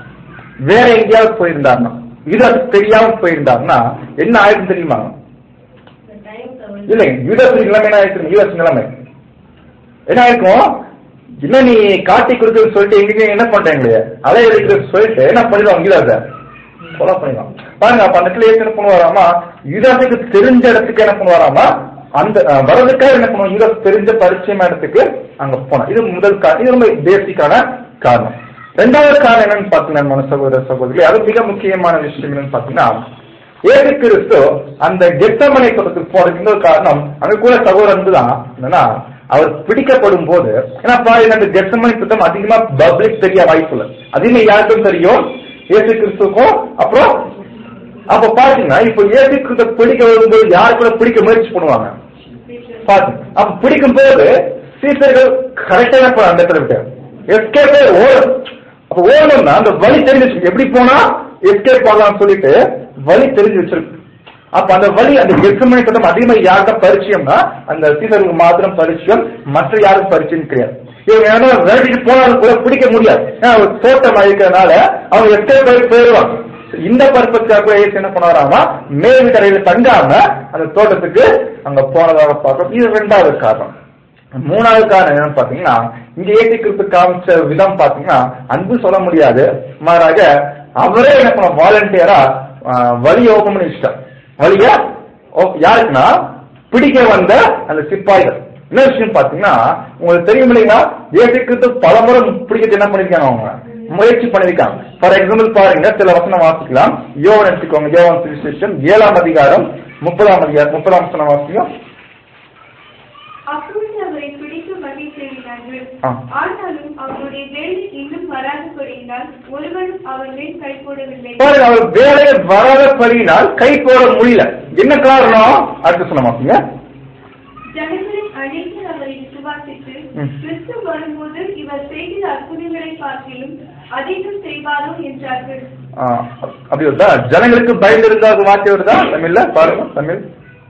Speaker 1: வேற எங்கேயாவது போயிருந்தாருன்னா யுதாஸ் தெரியாம போயிருந்தாருன்னா என்ன ஆயிடும் தெரியுமா
Speaker 2: இந்த டைம் தவறு
Speaker 1: இல்லை யுதாஸ் நிலைமை என்ன ஆயிருக்கு யுதாஸ் நிலைமை என்ன ஆயிருக்கும் என்ன நீ காட்டி கொடுக்குன்னு சொல்லிட்டு எங்க என்ன பண்றீங்களே அலை எடுக்கிறது சொல்லிட்டு என்ன பண்ணிடுவாங்க யுதாஸ கொலை பண்ணிடுவாங்க பாருங்க அப்ப அந்த இடத்துல ஏசு என்ன பண்ணுவாராமா யுதாசுக்கு தெரிஞ்ச இடத்துக்கு என்ன பண்ணுவாராமா அந்த அஹ், வர்றதுக்காக என்ன பண்ணுவோம் யுதாஸ் தெரிஞ்ச பரிச்சயமான இடத்துக்கு அங்க போனோம் இது முதல் காரணம் இது ரொம்ப பேசிக்கான காரணம் ரெண்டாவது காரணம் என்னன்னு பாத்தீங்கன்னா மன சகோதர சகோதரி அது மிக முக்கியமான விஷயம் என்னன்னு பாத்தீங்கன்னா ஏசு கிறிஸ்து அந்த கெத்தமனை தோட்டத்துக்கு போறதுக்கு இன்னொரு காரணம் அங்க கூட சகோதரன் தான் என்னன்னா அவர் பிடிக்கப்படும் போது ஏன்னா பாருங்க அந்த கெத்தமனை திட்டம் அதிகமா பப்ளிக் தெரிய வாய்ப்பு இல்லை அதிகமா யாருக்கும் தெரியும் ஏசு கிறிஸ்துக்கும் அப்புறம் அப்ப பாத்தீங்கன்னா இப்ப ஏசு கிறிஸ்து பிடிக்க வரும்போது யாரு கூட பிடிக்க முயற்சி பண்ணுவாங்க பாத்து அப்ப பிடிக்கும் போது சீசர்கள் கரெக்டா இருப்பாங்க அந்த இடத்துல விட்டு எஸ்கேப்பே ஓடும் அப்ப ஓடணும்னா அந்த வழி தெரிஞ்சு வச்சிருக்கு. எப்படி போனா எஸ்கேப் ஆகலாம்னு சொல்லிட்டு வழி தெரிஞ்சு வச்சிருக்கு அப்ப அந்த வழி அந்த எக்ஸமனை சட்டம் அதிகமா யாருக்கா பரிச்சயம்னா அந்த சீசருக்கு மாத்திரம் பரிச்சயம் மற்ற யாருக்கும் பரிச்சயம் கிடையாது இவங்க ஏன்னா விரட்டிட்டு போனாலும் கூட பிடிக்க முடியாது ஏன்னா ஒரு தோட்டம் இருக்கிறதுனால அவங்க எஸ்கேப் ஆகி போயிடுவாங்க இந்த பர்பஸ்க்காக கூட ஏசு என்ன பண்ணாராமா மேல் வீட்டறையில தங்காம அந்த தோட்டத்துக்கு அங்க போனதாக பார்க்கிறோம் இது ரெண்டாவது காரணம் மூணாவது காரணம் என்னன்னு பாத்தீங்கன்னா இங்க ஏசி கிறிஸ்து காமிச்ச விதம் பாத்தீங்கன்னா அன்பு சொல்ல முடியாது மாறாக அவரே என்ன பண்ண வாலண்டியரா வழியை ஓபன் பண்ணி வச்சுட்டார் வழிய ஓ- யாருக்குன்னா பிடிக்க வந்த அந்த சிப்பாய்கள் என்ன விஷயம் பாத்தீங்கன்னா உங்களுக்கு தெரியும் இல்லைங்களா ஏசி கிறிஸ்து பல முறை பிடிக்கிறது என்ன பண்ணிருக்காங்க அவங்க முயற்சி பண்ணிருக்காங்க ஃபார் எக்ஸாம்பிள் பாருங்க சில வசனம் வாசிக்கலாம் யோவன் எடுத்துக்கோங்க யோவன் சுவிசேஷம் ஏழாம் அதிகாரம் முப்பதாம் அதிகாரம் முப்பதாம் வசனம் வாசிக்கும் ஆ.
Speaker 3: ஆனாலும் அவனுடைய வேலை இன்னும் வராதபடியினால் ஒருவனும் அவன் மேல் கை போடவில்லை
Speaker 1: பாருங்க அவர் வேலையை வராதபடியினால் கை போட முடியல என்ன காரணம் அடுத்து சொன்ன மாட்டீங்க
Speaker 3: ஜனங்களில் அநேகர் அவரை விசுவாசித்து
Speaker 1: ம்.
Speaker 3: கிறிஸ்து வரும்போது இவர் செய்கிற அற்புதங்களை பார்க்கிலும் அதிகம் செய்வாரோ என்றார்கள்
Speaker 1: ஆ, அப்படி வருதா ஜனங்களுக்கு பயந்து இருந்தா அது வார்த்தை வருதா தமிழ்ல பாருங்க தமிழ்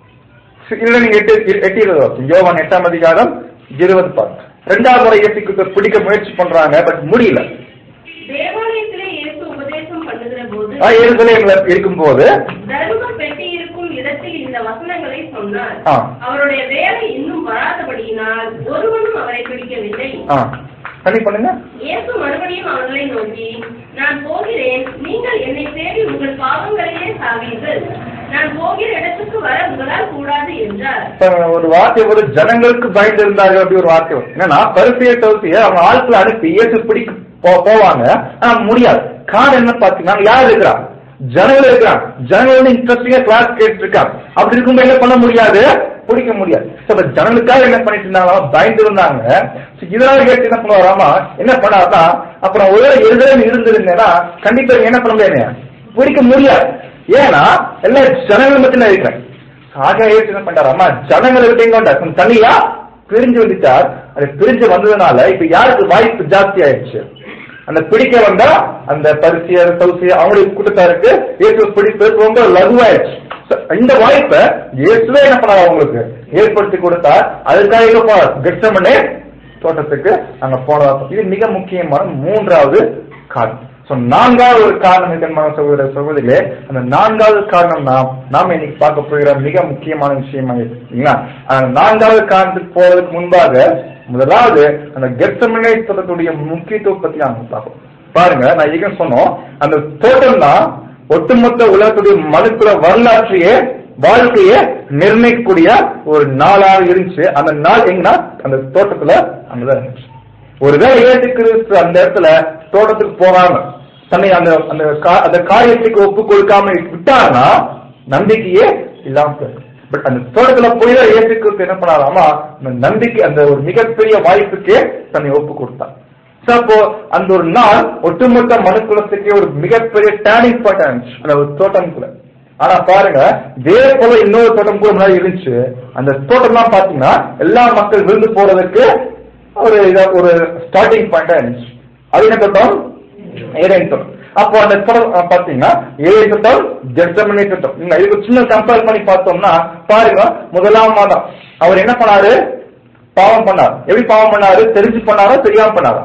Speaker 1: இல்ல நீங்க எட்டு எட்டு இருபது வாசி யோவான் எட்டாம் அதிகாரம் இருபது பாருங்க ரெண்டாவது முறை இயேசுக்கு பிடிக்க முயற்சி பண்றாங்க பட் முடியல
Speaker 2: தேவாலயத்திலே இயேசு உபதேசம் பண்ணுகிற போது
Speaker 1: ஆ, எருசலேம்ல இருக்கும்போது
Speaker 2: தர்ம பெட்டி இருக்கும் இடத்தில் இந்த வசனங்களை சொன்னார்
Speaker 1: ஆ.
Speaker 2: அவருடைய வேலை இன்னும் வராதபடியினால் ஒருவனும் அவரை பிடிக்கவில்லை
Speaker 1: ஆ பண்ணி பண்ணுங்க
Speaker 2: இயேசு மறுபடியும் அவர்களை நோக்கி நான் போகிறேன் நீங்கள் என்னை தேடி உங்கள் பாவங்களையே சாவீர்கள் நான் போகிற இடத்துக்கு வர உங்களால் கூடாது என்றார்
Speaker 1: இப்ப ஒரு வார்த்தை ஒரு ஜனங்களுக்கு பயந்து இருந்தாங்க அப்படி ஒரு வார்த்தை வரும். என்னன்னா பரிசைய தோசிய அவங்க ஆட்களை அனுப்பி இயேசு பிடிக்க போ- போவாங்க ஆனா முடியாது காரணம் என்ன பாத்தீங்கன்னா யார் இருக்கிறா ஜனங்கள் இருக்கிறாங்க ஜனங்கள் இன்ட்ரெஸ்டிங்கா கிளாஸ் கேட்டு இருக்காங்க அப்படி இருக்கும்போது என்ன பண்ண முடியாது பிடிக்க முடியாது So, அப்ப ஜனங்களுக்காக என்ன பண்ணிட்டு இருந்தாங்க பயந்து இருந்தாங்க So, இதனால கேட்டு என்ன பண்ணுவாராமா என்ன பண்ணாருன்னா அப்புறம் ஒரு எதிரம் இருந்திருந்தேன்னா கண்டிப்பா இவங்க என்ன பண்ண முடியாது பிடிக்க முடியாது ஏன்னா எல்லா ஜனங்கள் மட்டும் இருக்கிறேன் ஆக ஏற்று என்ன பண்றாரு அம்மா ஜனங்களை விட்டு எங்க வந்தார் கொஞ்சம் தனியா பிரிஞ்சு வந்துட்டார் அது பிரிஞ்சு வந்ததுனால இப்ப யாருக்கு வாய்ப்பு ஜாஸ்தி ஆயிடுச்சு அந்த பிடிக்க வந்தா அந்த பரிசியர் சௌசியர் அவங்களுடைய கூட்டத்தாருக்கு இயேசு பிடிப்பு ரொம்ப லகுவாயிடுச்சு So, இந்த வாய்ப்பை இயேசுவே என்ன பண்ணாரு அவங்களுக்கு ஏற்படுத்தி கொடுத்தா அதுக்காக எங்க போனார் கெட்சமனே தோட்டத்துக்கு அங்க போனதா இது மிக முக்கியமான மூன்றாவது காரணம் சோ நான்காவது ஒரு காரணம் இருக்கமான சகோதர சகோதரிகளே அந்த நான்காவது காரணம் நாம் நாம இன்னைக்கு பார்க்க போகிற மிக முக்கியமான விஷயமா இருக்குங்களா அந்த நான்காவது காரணத்துக்கு போவதற்கு முன்பாக முதலாவது அந்த கெத்தமனை தோட்டத்துடைய முக்கியத்துவம் பத்தி நாம பார்ப்போம் பாருங்க நான் ஏற்கனவே சொன்னோம் அந்த தோட்டம் தான் ஒட்டுமொத்த உலகத்துடைய மனுக்குல வரலாற்றையே வாழ்க்கையை நிர்ணயிக்கக்கூடிய ஒரு நாளாக இருந்துச்சு அந்த நாள் எங்கன்னா அந்த தோட்டத்துல அங்கதான் இருந்துச்சு ஒருவேளை இயேசு கிறிஸ்து அந்த இடத்துல தோட்டத்துக்கு போகாம தன்னை அந்த அந்த கா- அந்த காரியத்துக்கு ஒப்பு கொடுக்காம விட்டாருன்னா நம்பிக்கையே இல்லாம போயிடும் பட் அந்த தோட்டத்துல போய் தான் இயேசு கிறிஸ்து என்ன பண்ணாராமா அந்த நம்பிக்கை அந்த ஒரு மிகப்பெரிய வாய்ப்புக்கே தன்னை ஒப்பு கொடுத்தார் So, அப்போ அந்த ஒரு நாள் ஒட்டுமொத்த மனுக்குலத்துக்கே ஒரு மிகப்பெரிய டேர்னிங் பாயிண்ட் இருந்துச்சு அந்த ஒரு தோட்டம்குள்ள ஆனா பாருங்க இதே போல இன்னொரு தோட்டம் கூட முன்னாடி இருந்துச்சு அந்த தோட்டம்லாம் பாத்தீங்கன்னா எல்லா மக்கள் விருந்து போறதுக்கு ஒரு இத ஒரு ஸ்டார்டிங் பாயிண்டா இருந்துச்சு அது என்ன தோட்டம் ஏதேன் தோட்டம் அப்போ அந்த தோட்டம் அஹ், பாத்தீங்கன்னா ஏழை தோட்டம் ஜெர்மனி தோட்டம் நீங்க இதுக்கு சின்ன கம்பேர் பண்ணி பார்த்தோம்னா பாருங்க முதலாம் மாதம் அவர் என்ன பண்ணாரு பாவம் பண்ணார் எப்படி பாவம் பண்ணாரு தெரிஞ்சு பண்ணாரா தெரியாம பண்ணாரா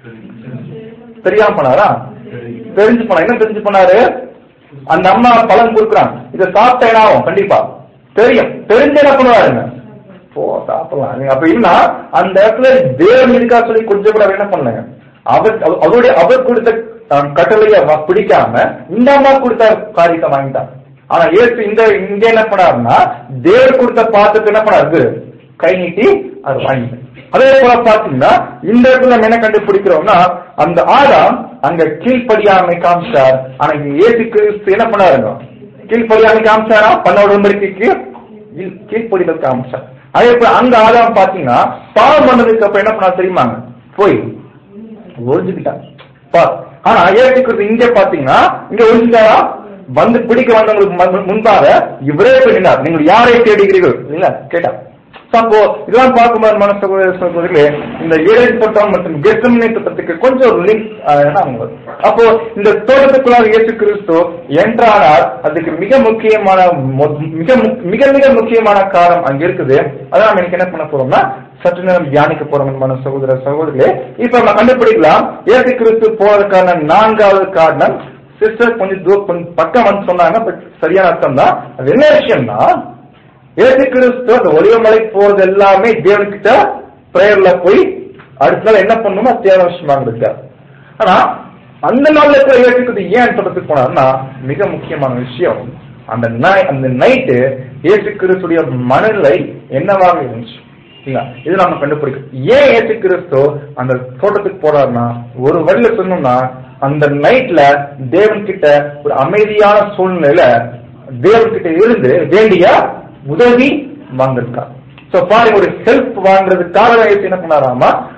Speaker 1: தெரியாம பண்ணாரா தெரிஞ்சு பண்ணா என்ன தெரிஞ்சு பண்ணாரு அந்த அம்மா பலன் கொடுக்குறாங்க இதை சாப்பிட்டா என்ன ஆகும் கண்டிப்பா தெரியும் தெரிஞ்சு என்ன பண்ணுவாருங்க போ சாப்பிடலாம் நீங்க அப்ப என்ன அந்த இடத்துல தேவன் இருக்கா சொல்லி கொஞ்சம் கூட அவர் என்ன பண்ணலங்க அவர் அவ- அவருடைய அவர் கொடுத்த அஹ், கட்டளைய வ- பிடிக்காம இந்த அம்மா கொடுத்த காரியத்தை வாங்கிட்டாங்க ஆனா ஏசு இந்த இங்க என்ன பண்ணாருன்னா தேவர் கொடுத்த பாத்திரத்தை என்ன பண்ணாரு கை நீட்டி அதை வாங்கிட்டார் அதே போல பாத்தீங்கன்னா இந்த இடத்துல நம்ம என்ன கண்டுபிடிக்கிறோம்னா அந்த ஆதாம் அங்க கீழ்ப்படியாமை காமிச்சார் ஆனா இங்க ஏசு கிறிஸ்து என்ன பண்ணாருங்க கீழ்ப்படியாமை காமிச்சாரா பண்ணோட உண்மைக்கு கீழ்ப்படிதல் காமிச்சார் அதே போல அங்க ஆதாம் பாத்தீங்கன்னா பாவம் பண்ணதுக்கு அப்புறம் என்ன பண்ணா தெரியுமாங்க போய் ஒழிஞ்சுக்கிட்டான் பா- ஆனா ஏசு கிறிஸ்து இங்க பாத்தீங்கன்னா இங்க ஒழிஞ்சுட்டாரா வந்து பிடிக்க வந்தவங்களுக்கு மு- முன்பாக இவரே பண்ணினார் நீங்கள் யாரை தேடுகிறீர்கள் இல்ல கேட்டா So, அப்போ இதெல்லாம் பார்க்கும்போது மன சகோதர சகோதரிகளே இந்த ஏழை தோட்டம் மற்றும் கெத்தமனை தோட்டத்துக்கு கொஞ்சம் ஒரு லிங்க் அப்போ இந்த தோட்டத்துக்குள்ளாக இயேசு கிறிஸ்து என்றானால் அதுக்கு மிக முக்கியமான மொ- மிக முக்- மிக மிக முக்கியமான காரணம் அங்க இருக்குது அதான் நம்ம இன்னைக்கு என்ன பண்ண போறோம்னா சற்று நேரம் தியானிக்க போறோம் மன சகோதர சகோதரிகளே இப்ப நம்ம கண்டுபிடிக்கலாம் இயேசு கிறிஸ்து போறதுக்கான நான்காவது காரணம் சிஸ்டர் கொஞ்சம் தூ கொஞ்சம் பக்கம் வந்து சொன்னாங்க பட் சரியான அர்த்தம் தான் அது என்ன விஷயம்னா இயேசு கிறிஸ்து அந்த ஒளிவமலை போறது எல்லாமே தேவன்கிட்ட பிரேயர்ல போய் அடுத்த நாள் என்ன பண்ணணுமோ அத்தியாவசியமாக இருக்கார் ஆனா அந்த நாள்ல கூட இயேசு கிறிஸ்து ஏன் தொடர்த்துக்கு போனார்னா மிக முக்கியமான விஷயம் அந்த நை- அந்த நைட்டு இயேசு கிறிஸ்துடைய மனநிலை என்னவாக இருந்துச்சு இல்ல இது நாம கண்டுபிடிக்கும் ஏன் இயேசு கிறிஸ்து அந்த தோட்டத்துக்கு போறாருன்னா ஒரு வழியில சொன்னோம்னா அந்த நைட்ல தேவன் கிட்ட ஒரு அமைதியான சூழ்நிலையில தேவன் கிட்ட இருந்து வேண்டிய உதவி வாங்கிருக்கார் சோ பாருங்க ஒரு ஹெல்ப் வாங்குறதுக்காக இயேசு என்ன பண்ணாராமா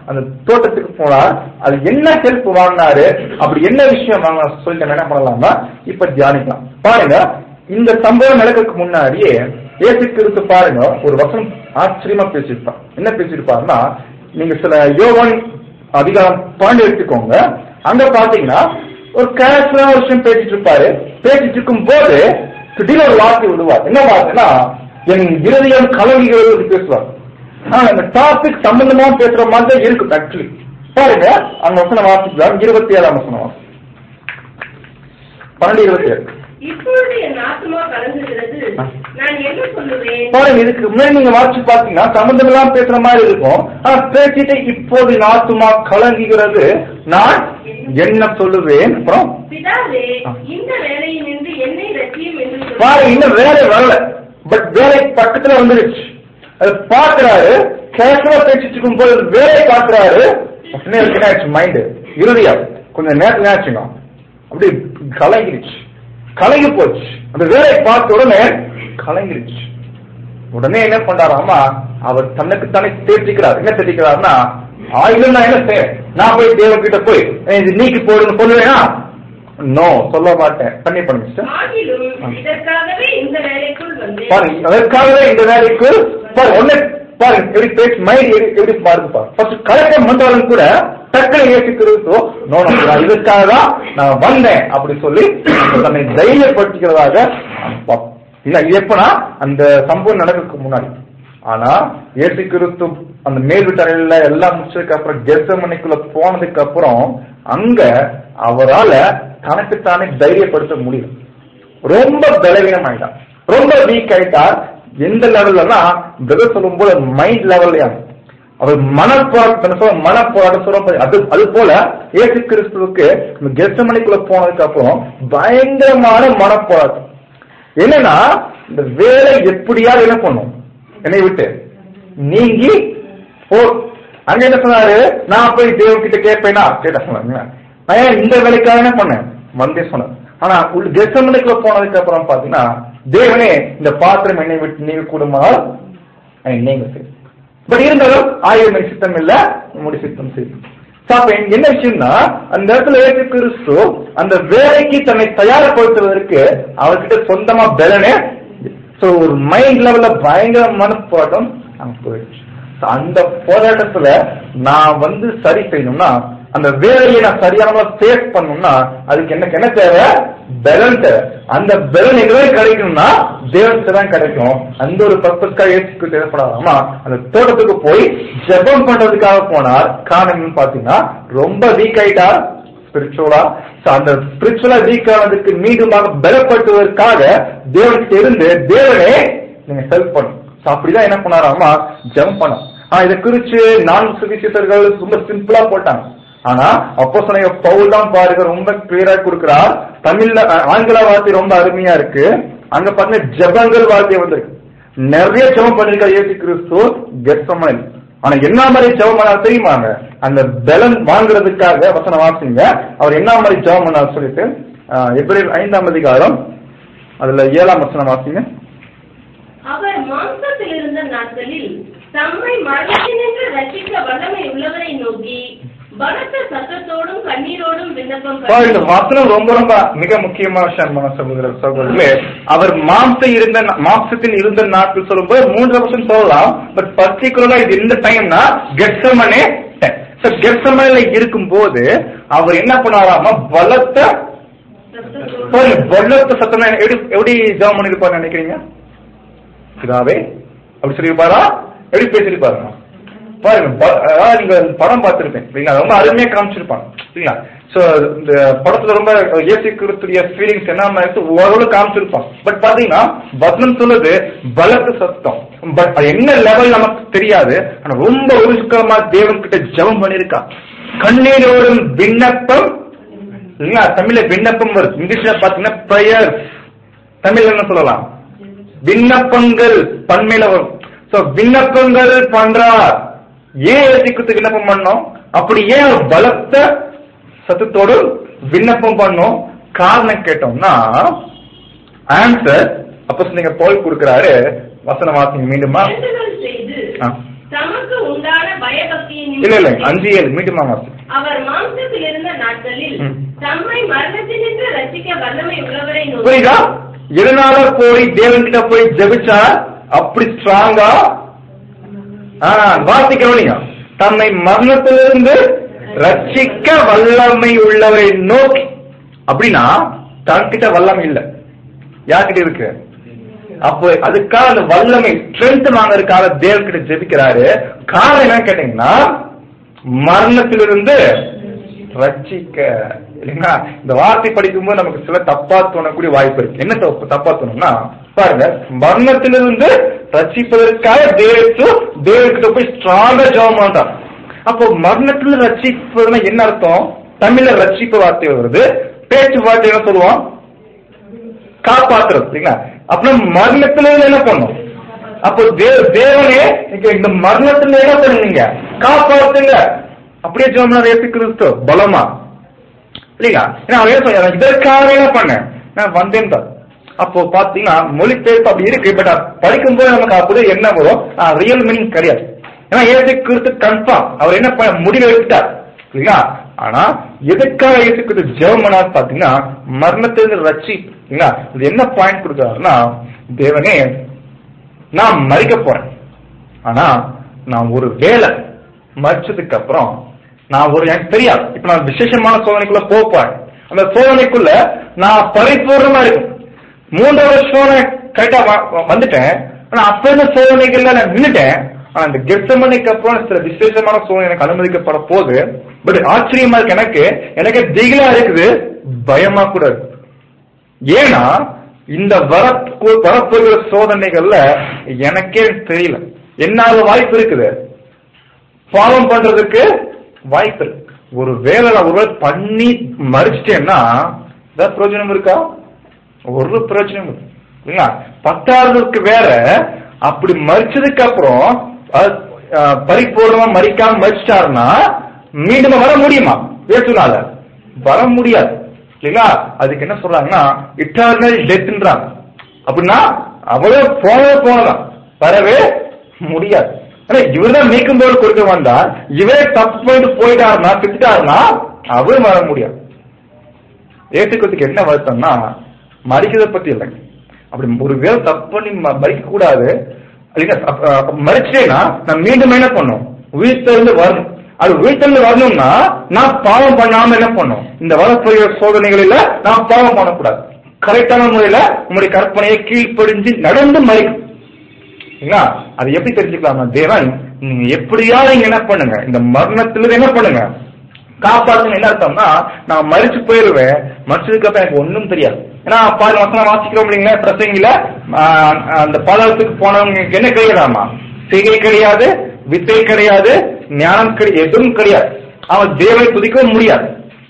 Speaker 1: அந்த தோட்டத்துக்கு போனார் அது என்ன ஹெல்ப் வாங்கினாரு அப்படி என்ன விஷயம் வாங்கினா சொல்லிட்டு நம்ம என்ன பண்ணலாம்னா இப்ப தியானிக்கலாம் பாருங்க இந்த சம்பவம் நடக்கிறதுக்கு முன்னாடியே இயேசு கிறிஸ்து பாருங்க ஒரு வசனம் ஆச்சரியமா பேசியிருப்பார் என்ன பேசியிருப்பாருன்னா நீங்க சில யோவான் அதிகாரம் பாண்டு எடுத்துக்கோங்க அங்க பாத்தீங்கன்னா ஒரு கேரக்டரா ஒரு விஷயம் பேசிட்டு இருப்பாரு பேசிட்டு இருக்கும் போது திடீர்னு ஒரு வார்த்தை விடுவார் என்ன வார்த்தைன்னா என் இருதயம் கலங்குகிறது என்று பேசுவார் ஆனா அந்த டாபிக் சம்பந்தமா பேசுற மாதிரி தான் இருக்கு ஆக்சுவலி பாருங்க அந்த வசனம் வாசிக்கலாம் இருபத்தி ஏழாம் வசனம் வாசி. பன்னெண்டு இருபத்தி ஏழு
Speaker 2: இப்பொழுது என் ஆத்மா கலங்குகிறது நான் என்ன சொல்லுவேன்
Speaker 1: பாருங்க இதுக்கு முன்னாடி நீங்க வாட்சி பாத்தீங்கன்னா சம்பந்தம் எல்லாம் பேசுற மாதிரி இருக்கும் ஆனா பேசிட்டு இப்போது என் ஆத்துமா கலங்குகிறது நான் என்ன சொல்லுவேன் அப்புறம்
Speaker 2: பிதாவே இந்த வேலையில் நின்று என்னை ரசியும் என்று சொல்லி
Speaker 1: பாருங்க இன்னும் வேலை வரல பட் வேலை பக்கத்துல வந்துருச்சு அது பாக்குறாரு கேஷுவலா பேசிட்டு இருக்கும் போது வேலை பாக்குறாரு உடனே இருக்கு என்ன ஆச்சு மைண்டு இறுதியா கொஞ்சம் நேரத்துல என்ன ஆச்சுங்க அப்படி கலங்கிருச்சு கலங்கி போச்சு அந்த வேலையை பார்த்த உடனே கலங்கிருச்சு உடனே என்ன பண்றாராமா அவர் தன்னுக்கு தானே தேர்த்திக்கிறார் என்ன தேர்த்திக்கிறாருன்னா ஆயிலும் நான் என்ன செய்ய நான் போய் தேவன் கிட்ட போய் "ஏய், இது நீக்கி போடுன்னு சொல்லுவேனா நோ சொல்ல மாட்டேன் பண்ணி பண்ணுங்க sister.
Speaker 2: ஆகிலும் இதற்காகவே இந்த வேலைக்குள் வந்தேன்
Speaker 1: பாருங்க அதற்காகவே இந்த வேலைக்கு பாருங்க ஒண்ணு பாருங்க எப்படி பேச்சு மைண்ட் எப்படி பாருங்க பாருங்க ஃபர்ஸ்ட் கலக்கம் வந்தாலும் கூட டக்குனு ஏற்றுக்கிறது நோ நோ, நான் இதுக்காக தான் நான் வந்தேன் அப்படி சொல்லி தன்னை தைரியப்படுத்திக்கிறதாக பார்ப்போம். இல்ல இது எப்பனா அந்த சம்பவம் நடக்கிறதுக்கு முன்னாடி ஆனா ஏசு கிறிஸ்து அந்த மேல் வீட்டறையில எல்லாம் முடிச்சதுக்கு அப்புறம் கெசமனைக்குள்ள போனதுக்கு அப்புறம் அங்க அவரால தனக்குத்தானே தைரியப்படுத்த முடியும் ரொம்ப பலவீனம் ஆயிட்டான் ரொம்ப வீக் ஆயிட்டார் எந்த லெவல்லனா பிரதர் சொல்லும்போது மைண்ட் லெவல்லையா அவர் மனப்போராட்டம் மனப்போராட்டம் சொல்ல அது அது போல இயேசு கிறிஸ்துவுக்கு கெசமணிக்குள்ள போனதுக்கு அப்புறம் பயங்கரமான மனப்போராட்டம் என்னன்னா இந்த வேலை எப்படியாவது என்ன பண்ணும் என்னை விட்டு நீங்கி போ அங்க என்ன சொன்னாரு நான் போய் தேவன் கிட்ட கேட்பேனா கேட்ட சொன்னாங்க நான் ஏன் இந்த வேலைக்காக என்ன பண்ணேன் வந்தே சொன்னேன் ஆனா உள்ள கெசமனைக்குள்ள போனதுக்கு அப்புறம் பாத்தீங்கன்னா தேவனே இந்த பாத்திரம் என்னை விட்டு நீங்க கூடுமானால் நீங்க சரி பட் இருந்தாலும் ஆயிரம் மணி சித்தம் இல்ல முடி சித்தம் சரி So, அப்ப என்ன விஷயம்னா அந்த இடத்துல இயேசு கிறிஸ்து அந்த வேலைக்கு தன்னை தயார்படுத்துவதற்கு அவர்கிட்ட சொந்தமா பலனே சோ ஒரு மைண்ட் லெவல்ல பயங்கரமான போராட்டம் அங்க போயிடுச்சு So, அந்த போராட்டத்துல நான் வந்து சரி செய்யணும்னா அந்த வேலையை நான் சரியான ஃபேஸ் பண்ணணும்னா அதுக்கு எனக்கு என்ன தேவை பலன் தேவை அந்த பலன் எங்கே கிடைக்கணும்னா தேவனுக்கு தான் கிடைக்கும் அந்த ஒரு பர்பஸ்க்காக ஏற்றுக்கு தேவைப்படாதாமா அந்த தோட்டத்துக்கு போய் ஜெபம் பண்றதுக்காக போனார் காரணம் என்னன்னு பாத்தீங்கன்னா ரொம்ப வீக் ஆயிட்டார் ஸ்பிரிச்சுவலா அந்த ஸ்பிரிச்சுவலா வீக் ஆனதுக்கு மீண்டுமாக பலப்படுத்துவதற்காக தேவனுக்கு இருந்து தேவனே நீங்க ஹெல்ப் பண்ணும் So, அப்படிதான் என்ன பண்ணாராமா ஜெபம் பண்ண ஆனா இதை குறிச்சு நான்கு சுவிசேஷர்கள் ரொம்ப சிம்பிளா போட்டாங்க ஆனா அப்போ சொன்ன பவுல் தான் பாருங்க ரொம்ப கிளியரா கொடுக்கிறார் தமிழ்ல அஹ், ஆங்கில வார்த்தை ரொம்ப அருமையா இருக்கு அங்க பாத்தீங்கன்னா ஜெபங்கள் வார்த்தை வந்திருக்கு நிறைய ஜெபம் பண்ணிருக்காரு இயேசு கிறிஸ்து கெத்சமனில் ஆனா என்ன மாதிரி ஜெபம் பண்ணாரு தெரியுமாங்க அந்த பலன் வாங்குறதுக்காக வசனம் வாசிங்க அவர் என்ன மாதிரி ஜெபம் பண்ணார் சொல்லிட்டு அஹ், எபிரேல் ஐந்தாம் அதிகாரம் அதுல ஏழாம் வசனம் வாசிங்க
Speaker 2: அவர் மாம்சத்தில் இருந்த நாட்களில் தம்மை மரணத்தினின்று ரட்சிக்க வல்லமை உள்ளவரை நோக்கி பலத்த சத்தத்தோடும் கண்ணீரோடும் விண்ணப்பம்
Speaker 1: So, இந்த
Speaker 2: பண்ணி
Speaker 1: வசனம் ரொம்ப ரொம்ப மிக முக்கியமான விஷயம் சகோதர சகோதரர்களே அவர் மாம்ச இருந்த மாம்சத்தில் இருந்த நாட்கள் சொல்லும்போது மூன்று வருஷம் சொல்லலாம் பட் பர்டிகுலரா இது எந்த டைம்னா கெட்சமனே கெட்சமனில இருக்கும் போது அவர் என்ன பண்ணாராமா பலத்த
Speaker 2: சத்தத்தோடும்
Speaker 1: sorry, பலத்த சத்தம் எப்படி எப்படி ஜெபம் பண்ணிருப்பாரு நினைக்கிறீங்க இதாவே அப்படி சொல்லியிருப்பாரா எப்படி பேசியிருப்பாருங்க பாருங்க ப- அதாவது நீங்க படம் பார்த்திருப்பேன் இல்லைங்களா ரொம்ப அருமையா காமிச்சிருப்பாங்க இல்லைங்களா சோ இந்த படத்துல ரொம்ப இயேசு கிறிஸ்துடைய ஃபீலிங்ஸ் என்ன மாதிரி ஓரளவு காமிச்சிருப்பான் பட் பாத்தீங்கன்னா வசனம் சொல்லுது பலத்து சத்தம் பட் அது என்ன லெவல் நமக்கு தெரியாது ஆனா ரொம்ப உருக்கமா தேவன் கிட்ட ஜெபம் பண்ணிருக்கா கண்ணீரோடும் விண்ணப்பம் இல்லைங்களா தமிழ்ல விண்ணப்பம் வருது இங்கிலீஷ்ல பாத்தீங்கன்னா ப்ரேயர் தமிழ்ல என்ன சொல்லலாம் விண்ணப்பங்கள் பன்மையில வரும் சோ விண்ணப்பங்கள் பண்றார் ஏன் ஏசிக்கிறதுக்கு விண்ணப்பம் பண்ணோம் அப்படி ஏன் அவர் பலத்த சத்தத்தோடு விண்ணப்பம் பண்ணோம் காரணம் கேட்டோம்னா ஆன்சர் அப்ப நீங்க போல் கொடுக்கிறாரு வசன வாசிங்க மீண்டுமா
Speaker 2: வேண்டுதல் செய்து
Speaker 1: ஆ.
Speaker 2: தமக்கு உண்டான பயபக்தியின்
Speaker 1: இல்ல இல்ல அஞ்சு ஏழு மீண்டும் வாசி
Speaker 2: அவர் மாம்சத்தில் இருந்த நாட்களில்
Speaker 1: ம்.
Speaker 2: தம்மை மரணத்தினின்று ரட்சிக்க வல்லமை உள்ளவரை நோக்கி
Speaker 1: புரியுதா எதனால போய் தேவன் கிட்ட போய் ஜெபிச்சா அப்படி ஸ்ட்ராங்கா வாசிக்கிறோம் தன்னை மரணத்திலிருந்து ரட்சிக்க வல்லமை உள்ளவரை நோக்கி அப்படின்னா தன்கிட்ட வல்லமை இல்ல யார்கிட்ட இருக்கு அப்போ அதுக்காக அந்த வல்லமை ஸ்ட்ரென்த் வாங்கறதுக்காக தேவன்கிட்ட ஜெபிக்கிறாரு காரணம் என்ன கேட்டீங்கன்னா மரணத்திலிருந்து ரட்சிக்க இல்லைங்களா இந்த வார்த்தை படிக்கும்போது நமக்கு சில தப்பா தோணக்கூடிய வாய்ப்பு இருக்கு என்ன தப்பு தப்பா தோணும்னா பாருங்க மரணத்திலிருந்து ரட்சிப்பதற்காக தேவத்து தேவக்கிட்ட போய் ஸ்ட்ராங்கா ஜெபம் பண்றான் அப்போ மரணத்துல ரட்சிப்பதுன்னா என்ன அர்த்தம் தமிழ்ல ரட்சிப்பு வார்த்தை வருது பேச்சு வார்த்தை என்ன சொல்லுவோம் காப்பாத்துறது சரிங்களா அப்புறம் மரணத்துல இருந்து என்ன பண்ணும் அப்போ தேவ தேவனே இங்க இந்த மரணத்துல என்ன பண்ணுவீங்க காப்பாத்துங்க அப்படியே ஜோம்னா ஏசு கிறிஸ்து பலமா இல்லைங்களா ஏன்னா அவன் சொல்ல இதற்காக என்ன பண்ணேன் நான் வந்தேன் தான் அப்போ பாத்தீங்கன்னா மொழிபெயர்ப்பு அப்படி இருக்கு பட் படிக்கும்போது நமக்கு அப்படியே என்ன வரும் ரியல் மீனிங் கிடையாது ஏன்னா ஏசு கிறிஸ்து கன்ஃபார்ம் அவர் என்ன பண்ண முடிவு எடுத்துட்டார் இல்லைங்களா ஆனா எதுக்காக இயேசு கிறிஸ்து ஜெபம் பண்ணார் பாத்தீங்கன்னா மரணத்திலிருந்து ரட்சி இல்லைங்களா இது என்ன பாயிண்ட் கொடுக்குறாருன்னா தேவனே நான் மறிக்க போறேன் ஆனா நான் ஒரு வேலை மறிச்சதுக்கு அப்புறம் நான் ஒரு எனக்கு தெரியாது இப்ப நான் விசேஷமான சோதனைக்குள்ள போக போறேன் அந்த சோதனைக்குள்ள நான் பரிபூர்ணமா இருக்கும் மூன்றாவது சோதனை கரெக்டா வ- வந்துட்டேன் ஆனா அப்ப இருந்த சோதனைகள்ல நான் நின்னுட்டேன் ஆனா இந்த கெப்சமனைக்கு அப்புறம் சில விசேஷமான சோதனை எனக்கு அனுமதிக்கப்பட போகுது பட் ஆச்சரியமா இருக்கு எனக்கு எனக்கு திகிலா இருக்குது பயமா கூட இருக்கு ஏன்னா இந்த வர வரப்போகிற சோதனைகள்ல எனக்கே தெரியல என்னால வாய்ப்பு இருக்குது பாவம் பண்றதுக்கு வாய்ப்பு இருக்கு ஒரு வேலை நான் ஒருவேளை பண்ணி மறிச்சிட்டேன்னா ஏதாவது பிரயோஜனம் இருக்கா ஒரு பிரயோஜனம் இல்லை இல்லைங்களா பத்தாவதுக்கு வேற அப்படி மறிச்சதுக்கு அப்புறம் அது, அஹ், பரிபூர்ணமா மறிக்காம மறிச்சிட்டாருன்னா மீண்டும் வர முடியுமா வேற்றுனால வர முடியாது இல்லைங்களா அதுக்கு என்ன சொல்றாங்கன்னா இட்டர்னல் டெத்ன்றாங்க அப்படின்னா அவ்வளவு போனவே போனதான் வரவே முடியாது ஆனா இவர்தான் மீட்கும் போது கொடுக்க வந்தா இவரே தப்பு பண்ணிட்டு போயிட்டாருன்னா திட்டாருன்னா அவரும் வர முடியாது ஏற்றுக்கிறதுக்கு என்ன வருத்தம்னா மறிக்கிறத பத்தி இல்லைங்க அப்படி ஒரு வேலை தப்பு பண்ணி ம- மறிக்க கூடாது இல்லைங்க, அப்ப- அப்ப மறிச்சிட்டேன்னா நான் மீண்டும் என்ன பண்ணும் உயிர்த்தெழுந்து வரணும் அது உயிர்த்தெழுந்து வரணும்னா நான் பாவம் பண்ணாம என்ன பண்ணும் இந்த வரப்போகிற சோதனைகளில நான் பாவம் பண்ணக்கூடாது கரெக்டான முறையில உங்களுடைய கற்பனையை கீழ்ப்படிஞ்சு நடந்து மறிக்கும் சரிங்களா அது எப்படி தெரிஞ்சுக்கலாம்னா தேவன் நீங்க எப்படியா நீங்க என்ன பண்ணுங்க இந்த மரணத்துல என்ன பண்ணுங்க காப்பாத்துங்க என்ன அர்த்தம்னா நான் மறிச்சு போயிருவேன் மறிச்சதுக்கு அப்புறம் எனக்கு ஒண்ணும் தெரியாது ஏன்னா பாரு வசனம் வாசிக்கிறோம் இல்லைங்களா பிரசங்கில ஆஹ், அந்த பாதாளத்துக்கு போனவங்க என்ன கிடையாதாமா செய்கை கிடையாது வித்தை கிடையாது ஞானம் கிடையாது எதுவும் கிடையாது அவன் தேவனை துதிக்கவும் முடியாது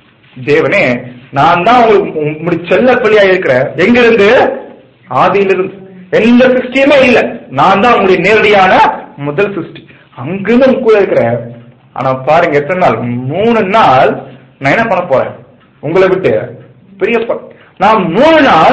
Speaker 1: தேவனே நான் தான் உங்களுக்கு உங்களுடைய செல்ல பிள்ளையா இருக்கிறேன் எங்க இருந்து ஆதியிலிருந்து எந்த சிருஷ்டியுமே இல்ல நான் தான் உங்களுடைய நேரடியான முதல் சிருஷ்டி அங்கிருந்து உங்க கூட இருக்கிறேன் ஆனா பாருங்க எத்தனை நாள் மூணு நாள் நான் என்ன பண்ண போறேன் உங்களை விட்டு பெரிய ப- நான் மூணு நாள்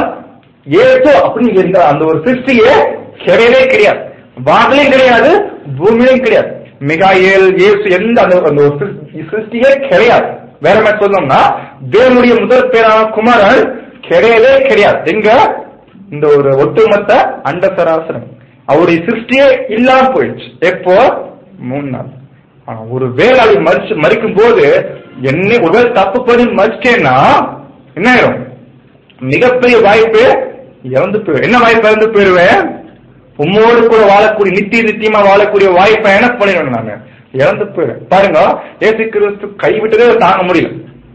Speaker 1: ஏதோ அப்படின்னு இருந்த அந்த ஒரு சிருஷ்டியே கிடையவே கிடையாது வானிலையும் கிடையாது பூமியிலும் கிடையாது மிகாயேல் இயேசு எந்த அந்த அந்த ஒரு சிருஷ்டி- சிருஷ்டியே கிடையாது வேற மாதிரி சொல்லணும்னா தேவனுடைய முதல் பேரான குமாரன் கிடையவே கிடையாது எங்க இந்த ஒரு ஒட்டுமொத்த அண்ட சராசரம் அவருடைய சிருஷ்டியே இல்லாம போயிடுச்சு எப்போ மூணு நாள் ஆனா ஒரு வேலை அப்படி மறிச்சு மறிக்கும் போது என்ன ஒருவேளை தப்பு பண்ணி மறிச்சிட்டேன்னா என்ன ஆயிரும் மிகப்பெரிய வாய்ப்பு இறந்து போயிடும் என்ன வாய்ப்பு இறந்து போயிருவேன் உம்மோடு கூட வாழக்கூடிய நித்திய நித்தியமா வாழக்கூடிய வாய்ப்பை என்ன பண்ணிடுவேன் நாங்க இறந்து போயிடுவேன் பாருங்க ஏசு கிறிஸ்து கைவிட்டதே தாங்க முடியல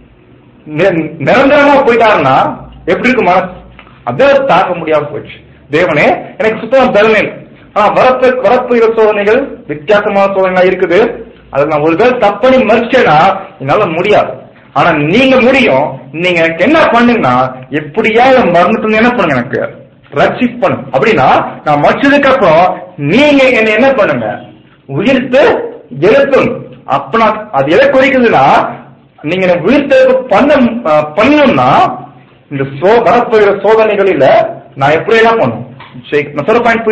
Speaker 1: நி- நிரந்தரமா போயிட்டாருன்னா எப்படி இருக்கும் மனசு அதே தாக்க முடியாம போயிடுச்சு தேவனே எனக்கு சுத்தமா பலன் இல்லை ஆனா வரப்பு வரப்புகிற சோதனைகள் வித்தியாசமான சோதனைகள் இருக்குது அதுல நான் ஒரு பேர் தப்பணி மறிச்சேன்னா என்னால முடியாது ஆனா நீங்க முடியும் நீங்க எனக்கு என்ன பண்ணுங்கன்னா எப்படியாவது மரணத்துல என்ன பண்ணுங்க எனக்கு ரட்சிப்பணும் அப்படின்னா நான் மறிச்சதுக்கு அப்புறம் நீங்க என்ன என்ன பண்ணுங்க உயிர்த்து எழுப்பும் அப்ப நான் அது எதை குறிக்குதுன்னா நீங்க எனக்கு உயிர்த்தெழுப்பு பண்ண அஹ், பண்ணணும்னா இந்த சோ வரப்போகிற சோதனைகளில நான் எப்படி என்ன பண்ணும் ஜெயிக்க- நான் சொல்ல பாயிண்ட் புரியுதா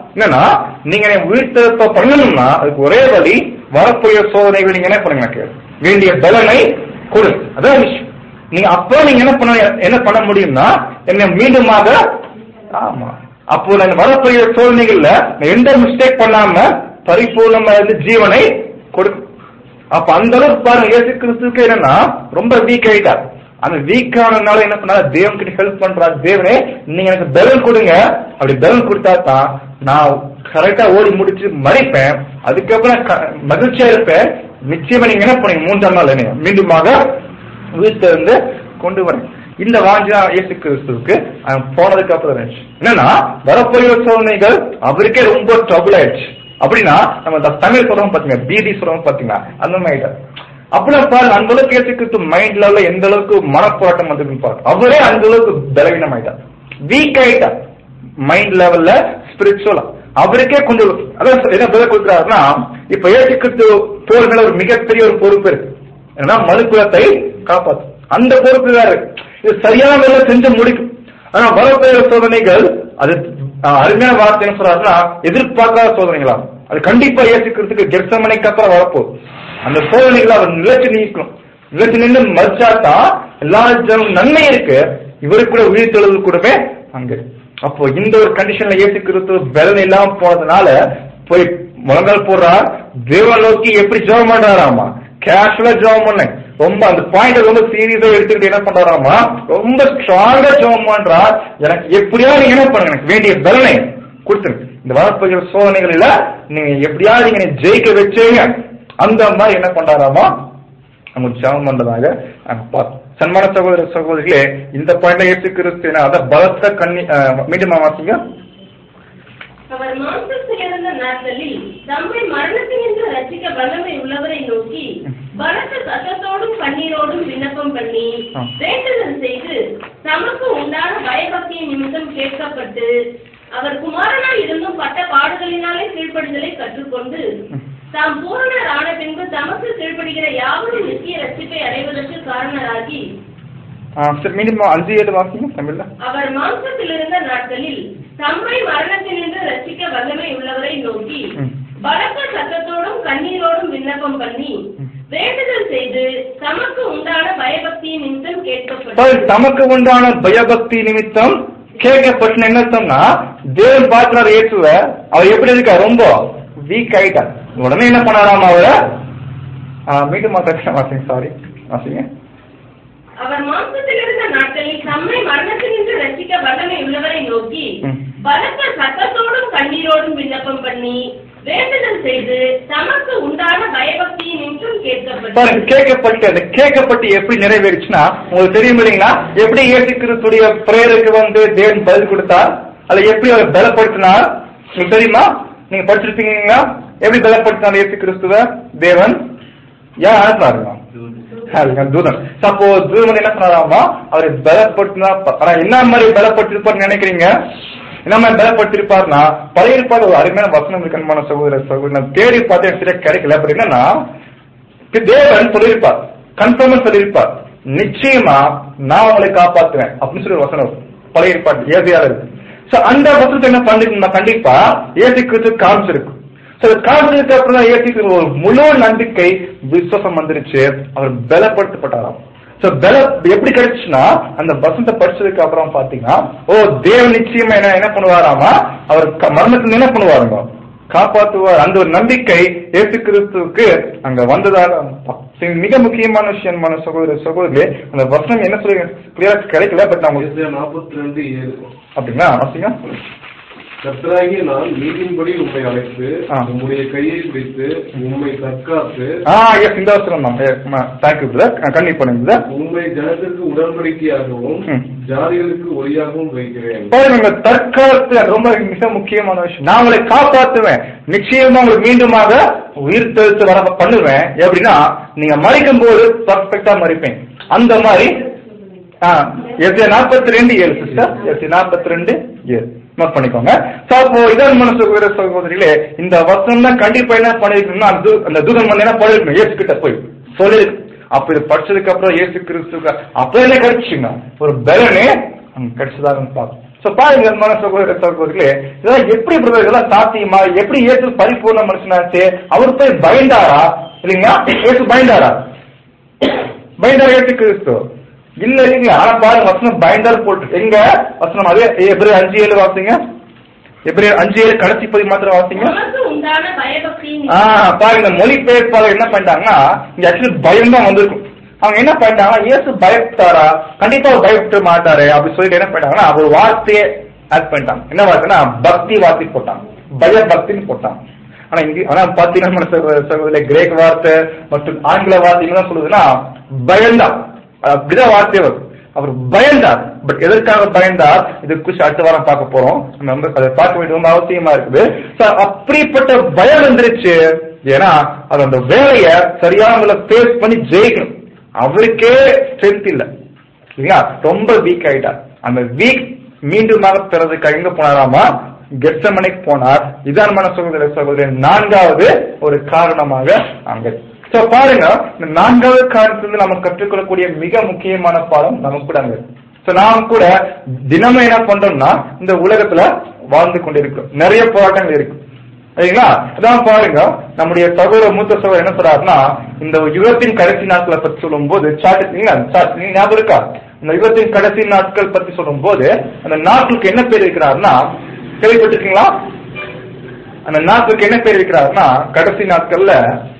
Speaker 1: என்னன்னா நீங்க உயிர்த்தெழுப்ப பண்ணணும்னா அதுக்கு ஒரே வழி வரப்போகிற சோதனைகள் நீங்க என்ன பண்ணுங்க எனக்கு வேண்டிய பலனை கொடு அதான் விஷயம் நீங்க அப்போ நீங்க என்ன பண்ண என்ன பண்ண முடியும்னா என்ன மீண்டுமாக ஆமா அப்போ நான் வரப்போகிற சோதனைகள்ல நான் எந்த மிஸ்டேக் பண்ணாம பரிபூர்ணமா இருந்து ஜீவனை கொடுக்கும் அப்ப அந்த அளவுக்கு பாருங்க இயேசு கிறிஸ்துக்கு என்னன்னா ரொம்ப வீக் ஆயிட்டார் அந்த வீக் ஆனதுனால என்ன பண்ணா தேவன் கிட்ட ஹெல்ப் பண்றாரு தேவனே நீங்க எனக்கு பலன் கொடுங்க அப்படி பலன் கொடுத்தா தான் நான் கரெக்டா ஓடி முடிச்சு மறைப்பேன் அதுக்கப்புறம் க- மகிழ்ச்சியா இருப்பேன் நிச்சயமா நீங்க என்ன பண்ணீங்க மூன்றாம் நாள் என்ன மீண்டுமாக வீட்டுல இருந்து கொண்டு வரேன் இந்த வாஞ்சா இயேசு கிறிஸ்துவுக்கு அவன் போனதுக்கு அப்புறம் இருந்துச்சு. என்னன்னா வரப்போகிற சோதனைகள் அவருக்கே ரொம்ப ட்ரபிள் ஆயிடுச்சு அப்படின்னா நம்ம இந்த தமிழ் சொல்றோம் பாத்தீங்க பிடி சொல்றோம் பாத்தீங்களா அந்த மாதிரி அப்படின்னா பாருங்க அந்த அளவுக்கு இயேசு கிறிஸ்து மைண்ட் லெவல்ல எந்த அளவுக்கு மனப்போராட்டம் வந்து பாருங்க அவரே அந்த அளவுக்கு பலவீனம் ஆயிட்டார் வீக் ஆயிட்டார் மைண்ட் லெவல்ல ஸ்பிரிச்சுவலா அவருக்கே கொஞ்சம் அதான் என்ன பதில் கொடுக்குறாருன்னா இப்ப இயேசு கிறிஸ்து போர் மேல ஒரு மிகப்பெரிய ஒரு பொறுப்பு இருக்கு ஏன்னா மனுக்குலத்தை காப்பாத்து அந்த பொறுப்பு வேற இருக்கு. இது சரியான முறையில செஞ்சு முடிக்கும் ஆனா வரப்போகிற சோதனைகள் அது அஹ், அருமையான வார்த்தை என்ன சொல்றாருன்னா எதிர்பார்க்காத சோதனைகளா அது கண்டிப்பா ஏற்றுக்கிறதுக்கு கெர்சமனைக்கு அப்புறம் வரப்போகுது அந்த சோதனைகளை அவர் நிலைச்சு நீக்கணும் நிலைச்சு நின்று மறுச்சாதான் எல்லா ஜனம் நன்மை இருக்கு இவருக்கு கூட உயிர் தெழுதல் கூடவே அங்க இருக்கு. அப்போ இந்த ஒரு கண்டிஷன்ல ஏசு கிறிஸ்து பலன் இல்லாம போனதுனால போய் முழங்கால் போடுறா தேவன் நோக்கி எப்படி ஜெபம் பண்றாராமா கேஷுவலா ஜெபம் பண்ண ரொம்ப அந்த பாயிண்ட் ரொம்ப சீரியஸா எடுத்துக்கிட்டு என்ன பண்றாராமா ரொம்ப ஸ்ட்ராங்கா ஜெபம் பண்றா எனக்கு எப்படியா நீங்க என்ன பண்ணுங்க எனக்கு வேண்டிய பலனை கொடுத்துருங்க இந்த வரப்போகிற சோதனைகளில நீங்க எப்படியாவது நீங்க என்னை ஜெயிக்க வச்சீங்க அந்த மாதிரி என்ன பண்றாராமா நம்ம ஜெபம் பண்றதாக நாங்க பார்த்தோம் சன்மான சகோதர சகோதரிகளே இந்த பாயிண்ட்ல ஏசு கிறிஸ்து என்ன அதான் பலத்த கண்ணி அஹ், மீண்டும் வாசிங்க
Speaker 2: அவர் மாம்சத்தில் இருந்த நாட்களில் தம்மை மரணத்தினின்று ரட்சிக்க வல்லமை உள்ளவரை நோக்கி பலத்த சத்தத்தோடும் கண்ணீரோடும் விண்ணப்பம் பண்ணி
Speaker 1: ஆ.
Speaker 2: வேண்டுதல் செய்து தமக்கு உண்டான பயபக்தியின் நிமித்தம் கேட்கப்பட்டு அவர் குமாரனாய் இருந்தும் பட்ட பாடுகளினாலே கீழ்ப்படிதலை கற்றுக்கொண்டு தாம் பூரணர் ஆன பின்பு தமக்கு கீழ்ப்படுகிற யாவரும் நித்திய ரட்சிப்பை அடைவதற்கு காரணராகி
Speaker 1: ஆ, சரி மீண்டும் அஞ்சு ஏழு வாசிங்க தமிழ்ல
Speaker 2: அவர் மாம்சத்தில் இருந்த நாட்களில் தம்மை மரணத்தினின்று ரட்சிக்க வல்லமை உள்ளவரை நோக்கி
Speaker 1: ம்.
Speaker 2: பலத்த சத்தத்தோடும் கண்ணீரோடும் விண்ணப்பம் பண்ணி வேண்டுதல் செய்து தமக்கு உண்டான பயபக்தியின் நிமித்தம்
Speaker 1: சரி,
Speaker 2: கேட்கப்பட்டார்
Speaker 1: தமக்கு உண்டான பயபக்தி நிமித்தம் கேட்கப்பட்ட என்ன சொன்னா தேவன் பார்க்கிறார் இயேசுவ அவர் எப்படி இருக்கா ரொம்ப வீக் ஆயிட்டார் உடனே என்ன பண்ணாராம் அவரை ஆ, மீண்டும் மாத்த வாசிங்க சாரி வாசிங்க
Speaker 2: அவர் மாம்சத்தில் இருந்த நாட்களில் தம்மை மரணத்தினின்று ரட்சிக்க வல்லமை உள்ளவரை நோக்கி
Speaker 1: ம்.
Speaker 2: பலத்த சத்தத்தோடும் கண்ணீரோடும் விண்ணப்பம் பண்ணி வேண்டுதல் செய்து தமக்கு உண்டான பயபக்தியின் நிமித்தம் கேட்கப்பட்டார்
Speaker 1: பாருங்க கேட்கப்பட்டு அந்த கேட்கப்பட்டு எப்படி நிறைவேறுச்சுன்னா உங்களுக்கு தெரியும் இல்லைங்களா எப்படி இயேசு கிறிஸ்துடைய பிரேயருக்கு வந்து தேவன் பதில் கொடுத்தார் அல்ல எப்படி அவர் பலப்படுத்தினார் உங்களுக்கு தெரியுமா நீங்க படிச்சிருப்பீங்களா எப்படி பலப்படுத்தினார் இயேசு கிறிஸ்துவ தேவன் யார் அனுப்புறாருங்க அதுங்க தூதன் அப்போ தூதன் வந்து என்ன சொன்னாராமா அவரை பலப்படுத்தினா ஆனா என்ன மாதிரி பலப்படுத்திருப்பார்னு நினைக்கிறீங்க என்ன மாதிரி பலப்படுத்திருப்பார்னா பழைய இருப்பார் ஒரு அருமையான வசனம் இருக்கணுமான சகோதர சகோதரி நான் தேடி பார்த்தேன் எனக்கு சரியா கிடைக்கல பட் என்னன்னா இப்ப தேவன் சொல்லியிருப்பார் கன்ஃபார்மா சொல்லியிருப்பார் நிச்சயமா நான் உங்களை காப்பாத்துவேன் அப்படின்னு சொல்லி ஒரு வசனம் இருக்கு. பழைய ஏற்பாடு ஏசியால இருக்கு சோ அந்த வசனத்தை என்ன பண்ணிருக்கோம்னா கண்டிப்பா ஏசி கிறிஸ்து காமிச்சிருக்கு சோ காமிச்சதுக்கு அப்புறம் தான் ஏசிக்கு ஒரு முழு நம்பிக்கை விசுவாசம் வந்துருச்சு அவர் பலப்படுத்தப்பட்டாராம் சோ பல எப்படி கிடைச்சுன்னா அந்த வசனத்தை படிச்சதுக்கு அப்புறம் பாத்தீங்கன்னா ஓ தேவன் நிச்சயமா என்ன என்ன பண்ணுவாராமா அவர் க- மரணத்துல என்ன பண்ணுவாருங்க காப்பாற்றுவார் அந்த ஒரு நம்பிக்கை இயேசு கிறிஸ்துவுக்கு அங்க வந்ததாக பா- சரி, மிக முக்கியமான விஷயமான சகோதர சகோதரி அந்த வசனம் என்ன சொல்லி கிளியரா கிடைக்கல பட் நான் உங்களுக்கு
Speaker 4: நாற்பத்தி ரெண்டு ஏழு
Speaker 1: அப்படிங்களா வாசிங்க
Speaker 4: கர்த்தராகிய நான் நீதியின்படி உம்மை அழைத்து
Speaker 1: ஆ.
Speaker 4: உம்முடைய கையை பிடித்து உம்மை தற்காத்து
Speaker 1: ஆ எஸ் இந்த வசனம் தான் தேங்க்யூ பிரதர் கண்டிப்பா பண்ணுங்க brother.
Speaker 4: உம்மை ஜனத்திற்கு உடன்படிக்கையாகவும்
Speaker 1: ம்.
Speaker 4: ஜாதிகளுக்கு ஒளியாகவும் வைக்கிறேன்
Speaker 1: பாருங்க தற்காலத்து அது ரொம்ப மிக முக்கியமான விஷயம் நான் உங்களை காப்பாத்துவேன் நிச்சயமா உங்களுக்கு மீண்டுமாக உயிர் தெழுத்து வர பண்ணுவேன் எப்படின்னா நீங்க மறிக்கும் போது பர்ஃபெக்டா மறிப்பேன் அந்த மாதிரி எஸ் நாற்பத்தி ரெண்டு ஏழு சிஸ்டர் எஸ் நாற்பத்தி ரெண்டு ஏழு நோட் பண்ணிக்கோங்க சோ அப்போ இதன் மன சகோதர சகோதரிகளே இந்த வசனம் தான் கண்டிப்பா என்ன பண்ணிருக்கணும்னா அந்த தூ- அந்த தூதன் வந்து என்ன பண்ணிருக்கணும் இயேசு கிட்ட போய் சொல்லி அப்ப இது படிச்சதுக்கு அப்புறம் இயேசு கிறிஸ்துக்கு அப்ப என்ன கிடைச்சுங்க ஒரு பலனே அங்க கிடைச்சதாக பார்க்கும் சோ So, பாருங்க அன்பான சகோதர சகோதரிகளே இதெல்லாம் எப்படி பிரதர் இதெல்லாம் சாத்தியமா எப்படி இயேசு பரிபூர்ண மனுஷனாச்சு அவர் போய் பயந்தாரா இல்லைங்களா இயேசு பயந்தாரா பயந்தாரா இயேசு கிறிஸ்து இல்ல இல்லைங்க ஆனா பாருங்க வசனம் பயந்தார் போட்டு எங்க வசனம் அதே எப்படி அஞ்சு ஏழு வாசிங்க எப்படி அஞ்சு ஏழு கடைசி பதி மாத்திரம் வாசிங்க
Speaker 2: நமக்கு உண்டான பயபக்தியின்
Speaker 1: ஆ பாருங்க மொழிபெயர்ப்பாளர் என்ன பண்ணிட்டாங்கன்னா இங்க ஆக்சுவலி பயம் தான் வந்திருக்கும் அவங்க என்ன பண்ணிட்டாங்கன்னா இயேசு பயப்பட்டாரா கண்டிப்பா அவர் பயப்பட மாட்டாரு அப்படி சொல்லிட்டு என்ன பண்ணிட்டாங்கன்னா ஒரு வார்த்தையை ஆட் பண்ணிட்டாங்க என்ன வார்த்தைன்னா பக்தி வார்த்தை போட்டாங்க பய பக்தின்னு போட்டாங்க ஆனா இங்க ஆனா பாத்தீங்கன்னா நம்ம சகோதர சகோதரி கிரேக் வார்த்தை மற்றும் ஆங்கில வார்த்தை என்ன சொல்லுதுன்னா பயந்தான் அப்படிதான் வார்த்தை வரும் அவர் பயந்தார் பட் எதற்காக பயந்தார் இது குறிச்சு அடுத்த வாரம் பார்க்க போறோம் நம்ம அதை பார்க்க வேண்டிய ரொம்ப அவசியமா இருக்குது So, அப்படிப்பட்ட பயம் வந்துருச்சு ஏன்னா அது அந்த வேலைய சரியான ஃபேஸ் பண்ணி ஜெயிக்கணும் அவருக்கே ஸ்ட்ரென்த் இல்ல இல்லையா ரொம்ப வீக் ஆயிட்டார் அந்த வீக் மீண்டுமாக பிறதுக்கு எங்க போனாராமா கெட்சமனைக்கு போனார் இதான் மன சகோதர சகோதரன் நான்காவது ஒரு காரணமாக அங்க சோ பாருங்க இந்த நான்காவது காரணத்துல நம்ம கற்றுக்கொள்ளக்கூடிய மிக முக்கியமான பாடம் நமக்கு கூட அங்க சோ நாம் கூட தினமும் என்ன பண்றோம்னா இந்த உலகத்துல வாழ்ந்து கொண்டிருக்கிறோம் நிறைய போராட்டங்கள் இருக்கு சரிங்களா அதான் பாருங்க நம்முடைய சகோதர மூத்த சகோதரர் என்ன சொல்றாருன்னா இந்த யுகத்தின் கடைசி நாட்களை பத்தி சொல்லும் போது சாட் நீங்க ஞாபகம் இருக்கா இந்த யுகத்தின் கடைசி நாட்கள் பத்தி சொல்லும் போது அந்த நாட்களுக்கு என்ன பேர் இருக்கிறாருன்னா கேள்விப்பட்டிருக்கீங்களா அந்த நாட்களுக்கு என்ன பேர் இருக்கிறாருன்னா கடைசி நாட்கள்ல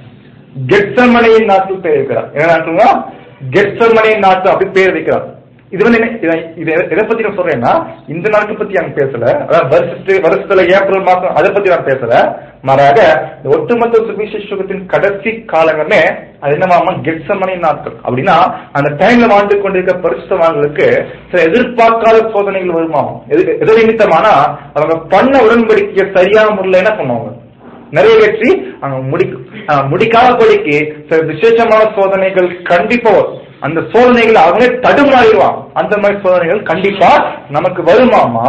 Speaker 1: கெட்சமனையின் நாட்கள் பேர் இருக்கிறார் என்ன நாட்களா கெட்சமனையின் நாட்கள் அப்படி பேர் வைக்கிறார் இது வந்து என்ன இதை- இது எதை- எதை பத்தி நான் சொல்றேன்னா இந்த நாட்கள் பத்தி நான் பேசல அதாவது வருஷத்து வருஷத்துல ஏப்ரல் மாசம் அதை பத்தி நான் பேசல மாறாக இந்த ஒட்டுமொத்த சுவிசேஷத்தின் கடைசி காலங்கள்னே அது என்னவாமா கெட்சமனை நாட்கள் அப்படின்னா அந்த டைம்ல வாழ்ந்து கொண்டிருக்க பரிசுத்தவான்களுக்கு சில எதிர்பார்க்காத சோதனைகள் வருமாம் எது எது நிமித்தமானா அவங்க பண்ண உடன்படிக்கையை சரியான முறையில் என்ன பண்ணுவாங்க நிறைவேற்றி அவங்க முடிக்கும் ஆஹ் முடிக்காதபடிக்கு சில விசேஷமான சோதனைகள் கண்டிப்பா வரும் அந்த சோதனைகள் அவங்களே தடுமாறிடுவாங்க அந்த மாதிரி சோதனைகள் கண்டிப்பா நமக்கு வருமாமா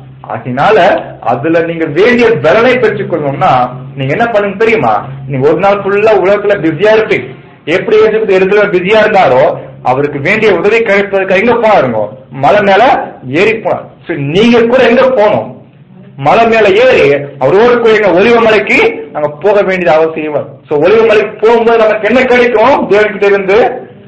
Speaker 1: அதனால அதுல நீங்க வேண்டிய பலனை பெற்றுக்கொள்ளணும்னா நீங்க என்ன பண்ணுங்க தெரியுமா நீங்க ஒரு நாள் ஃபுல்லா உலகத்துல பிஸியா இருப்பீங்க எப்படி ஏற்றுக்கு எடுத்துல பிஸியா இருந்தாரோ அவருக்கு வேண்டிய உதவி கிடைப்பதற்கு எங்க போனாருங்க மலை மேல ஏறி போனார் So, நீங்க கூட எங்க போகணும் மலை மேல ஏறி அவரோடு கூட எங்க ஒலிவ மலைக்கு நாங்க போக வேண்டியது அவசியம் சோ ஒலிவ மலைக்கு போகும்போது நமக்கு என்ன கிடைக்கும் தேவன்கிட்ட இருந்து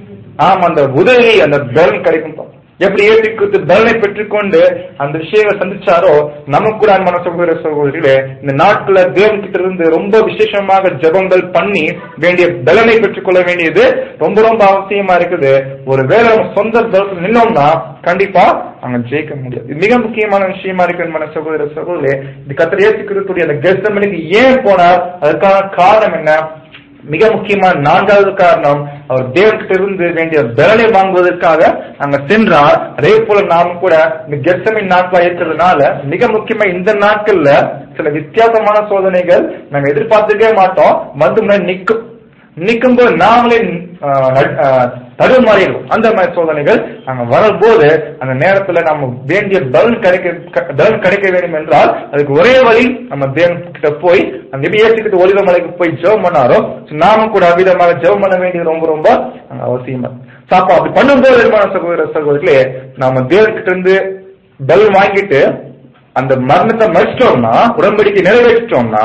Speaker 1: ஆமா அந்த உதவி அந்த பலன் கிடைக்கும் எப்படி ஏற்றுக்கு பலனை பெற்றுக்கொண்டு அந்த விஷயங்களை சந்திச்சாரோ நமக்கு கூட அன்பான சகோதர சகோதரிகளே இந்த நாட்கள தேவன் கிட்ட இருந்து ரொம்ப விசேஷமாக ஜெபங்கள் பண்ணி வேண்டிய பலனை பெற்றுக்கொள்ள வேண்டியது ரொம்ப ரொம்ப அவசியமா இருக்குது ஒரு வேளை நம்ம சொந்த பலத்தில் நின்னோம்னா கண்டிப்பா அங்க ஜெயிக்க முடியாது இது மிக முக்கியமான விஷயமா இருக்கு அன்பான சகோதர சகோதரி இது கத்திர ஏற்றுக்கிறதுடைய அந்த கெஸ்டமனுக்கு ஏன் போனார் அதற்கான காரணம் என்ன மிக முக்கியமான நான்காவது காரணம் அவர் தேவன்கிட்ட இருந்து வேண்டிய பலனை வாங்குவதற்காக அங்க சென்றார் அதே போல நாம் கூட இந்த கெர்சமின் நாட்களா இருக்கிறதுனால மிக முக்கியமா இந்த நாட்கள்ல சில வித்தியாசமான சோதனைகள் நாங்க எதிர்பார்த்துக்கவே மாட்டோம் வந்து முன்னாடி நிக்கும் நிற்கும் போது நாமளே ஆஹ், நட்- ஆஹ், தடுமாறிடும் அந்த மாதிரி சோதனைகள் அங்க வரும்போது அந்த நேரத்துல நம்ம வேண்டிய பலன் கிடைக்க க- பலன் கிடைக்க வேண்டும் என்றால் அதுக்கு ஒரே வழி நம்ம தேவன் கிட்ட போய் அந்த எபிஎஸ்கிட்ட ஒளிவ மலைக்கு போய் ஜெபம் பண்ணாரோ so நாம கூட அவ்விதமாக ஜெபம் பண்ண வேண்டியது ரொம்ப ரொம்ப அங்க அவசியமா So அப்ப அப்படி பண்ணும்போது நிர்மாண சகோதர சகோதரிகளே நாம தேவன்கிட்ட இருந்து பலன் வாங்கிட்டு அந்த மரணத்தை மறிச்சிட்டோம்னா உடன்படிக்கை நிறைவேற்றிட்டோம்னா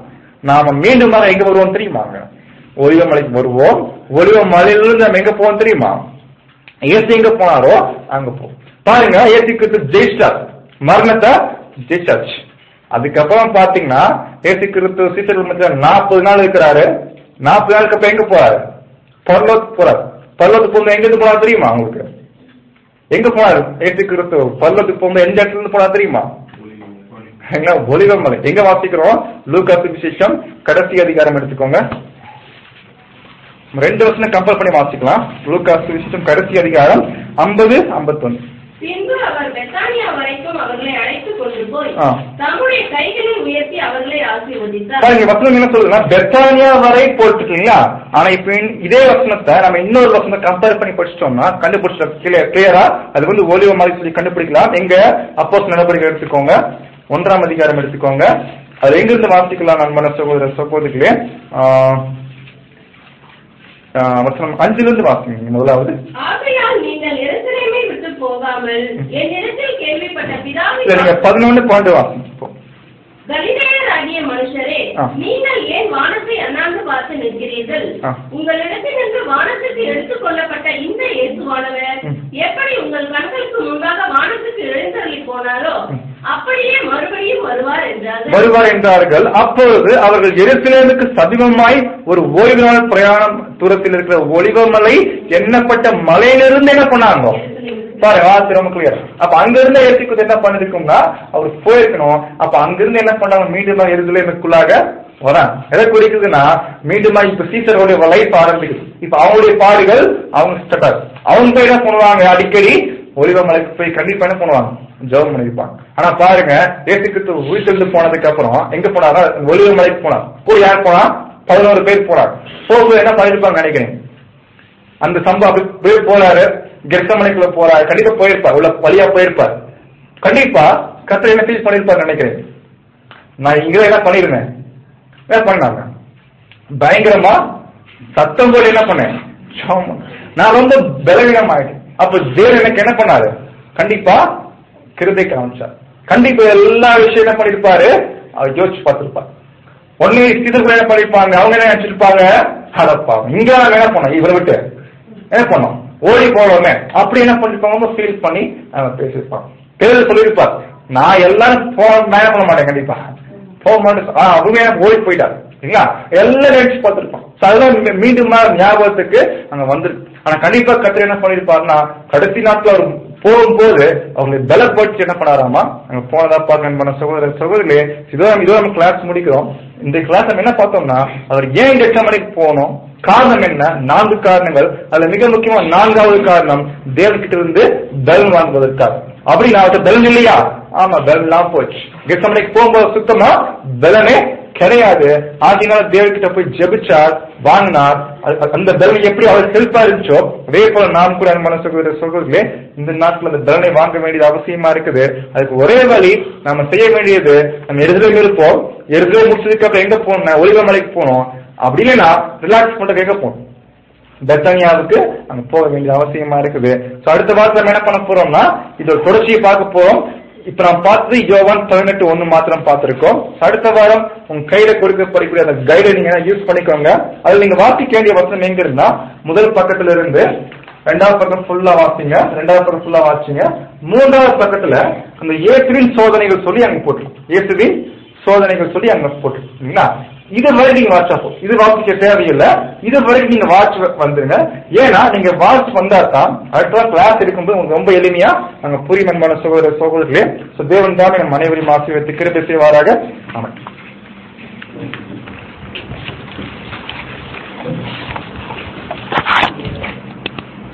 Speaker 1: நாம மீண்டும் எங்க வருவோம் தெரியுமாங்க ஒலிவ மலைக்கு வருவோம் ஒலிவ மலையிலிருந்து நம்ம எங்க போவோம் தெரியுமா ஏசு எங்க போனாரோ அங்க போ பாருங்க ஏசு கிறிஸ்து ஜெயிச்சார் மரணத்தை ஜெயிச்சாச்சு அதுக்கப்புறம் பாத்தீங்கன்னா ஏசு கிறிஸ்து சீசர்கள் மத்தியில நாற்பது நாள் இருக்கிறாரு நாற்பது நாளுக்கு அப்புறம் எங்க போறாரு பரலோகத்துக்கு போறாரு பரலோகத்துக்கு போகும்போது எங்க இருந்து போனாரு தெரியுமா உங்களுக்கு எங்க போனாரு ஏசு கிறிஸ்து பரலோகத்துக்கு போகும்போது எந்த இடத்துல இருந்து போனாரு தெரியுமா எங்க ஒலிவமலை எங்க வாசிக்கிறோம் லூகாசு விசேஷம் கடைசி அதிகாரம் எடுத்துக்கோங்க ரெண்டு வருஷம் கம்பேர் பண்ணி வாசிக்கலாம் லூகாசு விசேஷம் கடைசி அதிகாரம் ஐம்பது ஐம்பத்தொன்னு
Speaker 2: பின்பு அவர் பெத்தானியா வரைக்கும் அவர்களை அழைத்துக் கொண்டு போய்
Speaker 1: ஆ.
Speaker 2: தம்முடைய கைகளை உயர்த்தி அவர்களை ஆசீர்வதித்தார்
Speaker 1: பாருங்க வசனம் என்ன சொல்லுதுன்னா பெத்தானியா வரை போட்டுட்டீங்களா ஆனா இப்ப இன்- இதே வசனத்தை நம்ம இன்னொரு வசனத்தை கம்பேர் பண்ணி படிச்சிட்டோம்னா கண்டுபிடிச்சிட்டோம் கிளியரா அது வந்து ஒலிவ மாதிரி சொல்லி கண்டுபிடிக்கலாம் எங்க அப்போஸ் நடவடிக்கை எடுத்துக்கோங்க ஒன்றாம் அதிகாரம் எடுத்துக்கோங்க அது எங்கிருந்து வாசிக்கலாம் நண்பன சகோதர சகோதரிகளே ஆஹ், ஆஹ், வசனம் அஞ்சுல இருந்து வாசிங்க முதலாவது
Speaker 2: ஆகையால் நீங்கள் எருசலேமை விட்டு போகாமல் என்னிடத்தில் கேள்விப்பட்ட பிதாவை
Speaker 1: இல்ல நீங்க பதினொன்னு பாயிண்ட் வாசிங்க இப்போ.
Speaker 2: கலிலேயராகிய மனுஷரே
Speaker 1: ஆ.
Speaker 2: நீங்கள் ஏன் வானத்தை அண்ணாந்து பார்த்து நிற்கிறீர்கள்
Speaker 1: ஆ.
Speaker 2: உங்களிடத்திலிருந்து வானத்துக்கு எடுத்துக் கொள்ளப்பட்ட இந்த இயேசுவானவர்
Speaker 1: ம்.
Speaker 2: எப்படி உங்கள் கண்களுக்கு முன்பாக வானத்துக்கு எழுந்தருளி போனாரோ
Speaker 1: ம்.
Speaker 2: அப்படியே மறுபடியும் வருவார் என்றார்கள்
Speaker 1: வருவார் என்றார்கள் அப்பொழுது அவர்கள் எருசலேமுக்கு சமீபமாய் ஒரு ஓய்வு நாள் பிரயாணம் தூரத்தில் இருக்கிற ஒளிவமலை எண்ணப்பட்ட மலையிலிருந்து என்ன பண்ணாங்க பாரு ஆசிரம் கிளியர் அப்ப அங்க இருந்த ஏசிக்கு என்ன பண்ணிருக்கும்னா அவர் போயிருக்கணும் அப்ப அங்கிருந்து என்ன பண்ணாங்க மீண்டும் எருசலேமுக்குள்ளாக வரான் எதை குறிக்குதுன்னா மீண்டும் இப்ப சீசருடைய லைஃப் ஆரம்பிக்குது இப்ப அவங்களுடைய பாடுகள் அவங்க ஸ்டார்ட் ஆகுது அவங்க போய் என்ன பண்ணுவாங்க அடிக்கடி ஒளிவமலைக்கு போய் கண்டிப்பா என்ன பண்ணுவாங்க ஜெபம் பண்ணிருப்பாங்க ஆனா பாருங்க ஏசுக்கு உயிர்த்தெழுந்து போனதுக்கு அப்புறம் எங்க போனாங்க ஒளிவமலைக்கு போனாங்க கூட யார் போனா பதினோரு பேர் போனாங்க போகும்போது என்ன பண்ணிருப்பாங்க நினைக்கிறேன் அந்த சம்பவம் அப்படி போய் போறாரு கெர்சமலைக்குள்ள போறாரு கண்டிப்பா போயிருப்பார் உள்ள வழியா போயிருப்பார் கண்டிப்பா கத்திர என்ன ஃபீல் பண்ணிருப்பார் நினைக்கிறேன் நான் இங்க என்ன பண்ணிருந்தேன் என்ன பண்ணாங்க பயங்கரமா சத்தம் போட்டு என்ன பண்ணேன் சாம. நான் ரொம்ப பலவீனம் ஆயிட்டேன் அப்ப தேவன் எனக்கு என்ன பண்ணாரு கண்டிப்பா கிருதை காமிச்சார் கண்டிப்பா எல்லா விஷயம் என்ன பண்ணிருப்பாரு அவர் யோசிச்சு பார்த்திருப்பார் ஒன்னே சீதர்கள் என்ன பண்ணிருப்பாங்க அவங்க என்ன நினைச்சிருப்பாங்க அடப்பா இங்க நாங்க என்ன பண்ணோம் இவரை விட்டு என்ன பண்ணோம் ஓடி போனோமே அப்படி என்ன பண்ணிருப்பாங்க ஃபீல் பண்ணி அவங்க பேசியிருப்பாங்க பேர் சொல்லியிருப்பார் நான் எல்லாரும் போன நான் என்ன பண்ண மாட்டேன் கண்டிப்பா போக மாட்டேன் ஆ, அவங்க எனக்கு ஓடி போயிட்டாங்க சரிங்களா எல்லாம் நினைச்சு பார்த்திருப்பான் So, அதெல்லாம் மீ- மீண்டும் ஞாபகத்துக்கு அங்க வந்துருக்கு ஆனா கண்டிப்பா கத்திர என்ன பண்ணிருப்பாருன்னா கடைசி நாட்கள் அவர் போகும்போது அவங்களை பலப்படுத்தி என்ன பண்ணாராமா அங்க போனதா பார்க்க பண்ண சகோதர சகோதரிகளே இதோ இதோ நம்ம கிளாஸ் முடிக்கிறோம் இந்த கிளாஸ் நம்ம என்ன பார்த்தோம்னா அவர் ஏன் இந்த எட்டு மணிக்கு போகணும் காரணம் என்ன நான்கு காரணங்கள் அதுல மிக முக்கியமா நான்காவது காரணம் தேவன்கிட்ட இருந்து பலன் வாங்குவதற்காக அப்படி நான் அவர்கிட்ட பலன் இல்லையா ஆமா பலன் எல்லாம் போச்சு கெட்டமனைக்கு போகும்போது சுத்தமா பலனே கிடையாது ஆகினால தேவன்கிட்ட போய் ஜெபிச்சார் வாங்கினார் அது- அந்த பலன் எப்படி அவர் ஹெல்ப்பா இருந்துச்சோ அதே போல நாம் கூட அன்பான சகோதர சகோதரர்களே இந்த நாட்கள் அந்த பலனை வாங்க வேண்டியது அவசியமா இருக்குது அதுக்கு ஒரே வழி நம்ம செய்ய வேண்டியது நம்ம எருசலேம் இருப்போம் எருசலேம் முடிச்சதுக்கு அப்புறம் எங்க போகணும் ஒளிவமலைக்கு போகணும் அப்படி இல்லைன்னா ரிலாக்ஸ் பண்ண கேட்க போகணும் பெத்தானியாவுக்கு அங்க போக வேண்டிய அவசியமா இருக்குது சோ அடுத்த வாரத்துல நம்ம என்ன பண்ண போறோம்னா இதோட தொடர்ச்சியை பார்க்க போறோம் இப்ப நாம் பார்த்தது யோவான் பதினெட்டு ஒண்ணு மாத்திரம் பார்த்திருக்கோம் அடுத்த வாரம் உங்க கையில கொடுக்கப்படக்கூடிய அந்த கைடை நீங்க யூஸ் பண்ணிக்கோங்க அதுல நீங்க வாசிக்க வேண்டிய வசனம் எங்க இருந்தா முதல் பக்கத்துல இருந்து ரெண்டாவது பக்கம் ஃபுல்லா வாசிங்க ரெண்டாவது பக்கம் ஃபுல்லா வாசிங்க மூன்றாவது பக்கத்துல அந்த இயேசுவின் சோதனைகள் சொல்லி அங்க போட்டுருக்கும் இயேசுவின் சோதனைகள் சொல்லி அங்க போட்டுருக்கீங்களா இது வரை நீங்க வாட்சா போதும் இது வாசிக்க தேவையில்லை இது வரைக்கும் நீங்க வாட்ச் வந்துருங்க ஏன்னா நீங்க வாட்ச் வந்தா தான் அடுத்த கிளாஸ் இருக்கும்போது உங்களுக்கு ரொம்ப எளிமையா நாங்க புரியும் அன்பான சகோதர சகோதரர்களே சோ தேவன் தான் நம்ம அனைவரையும் ஆசீர்வதித்து கிருபை செய்வாராக ஆமாம்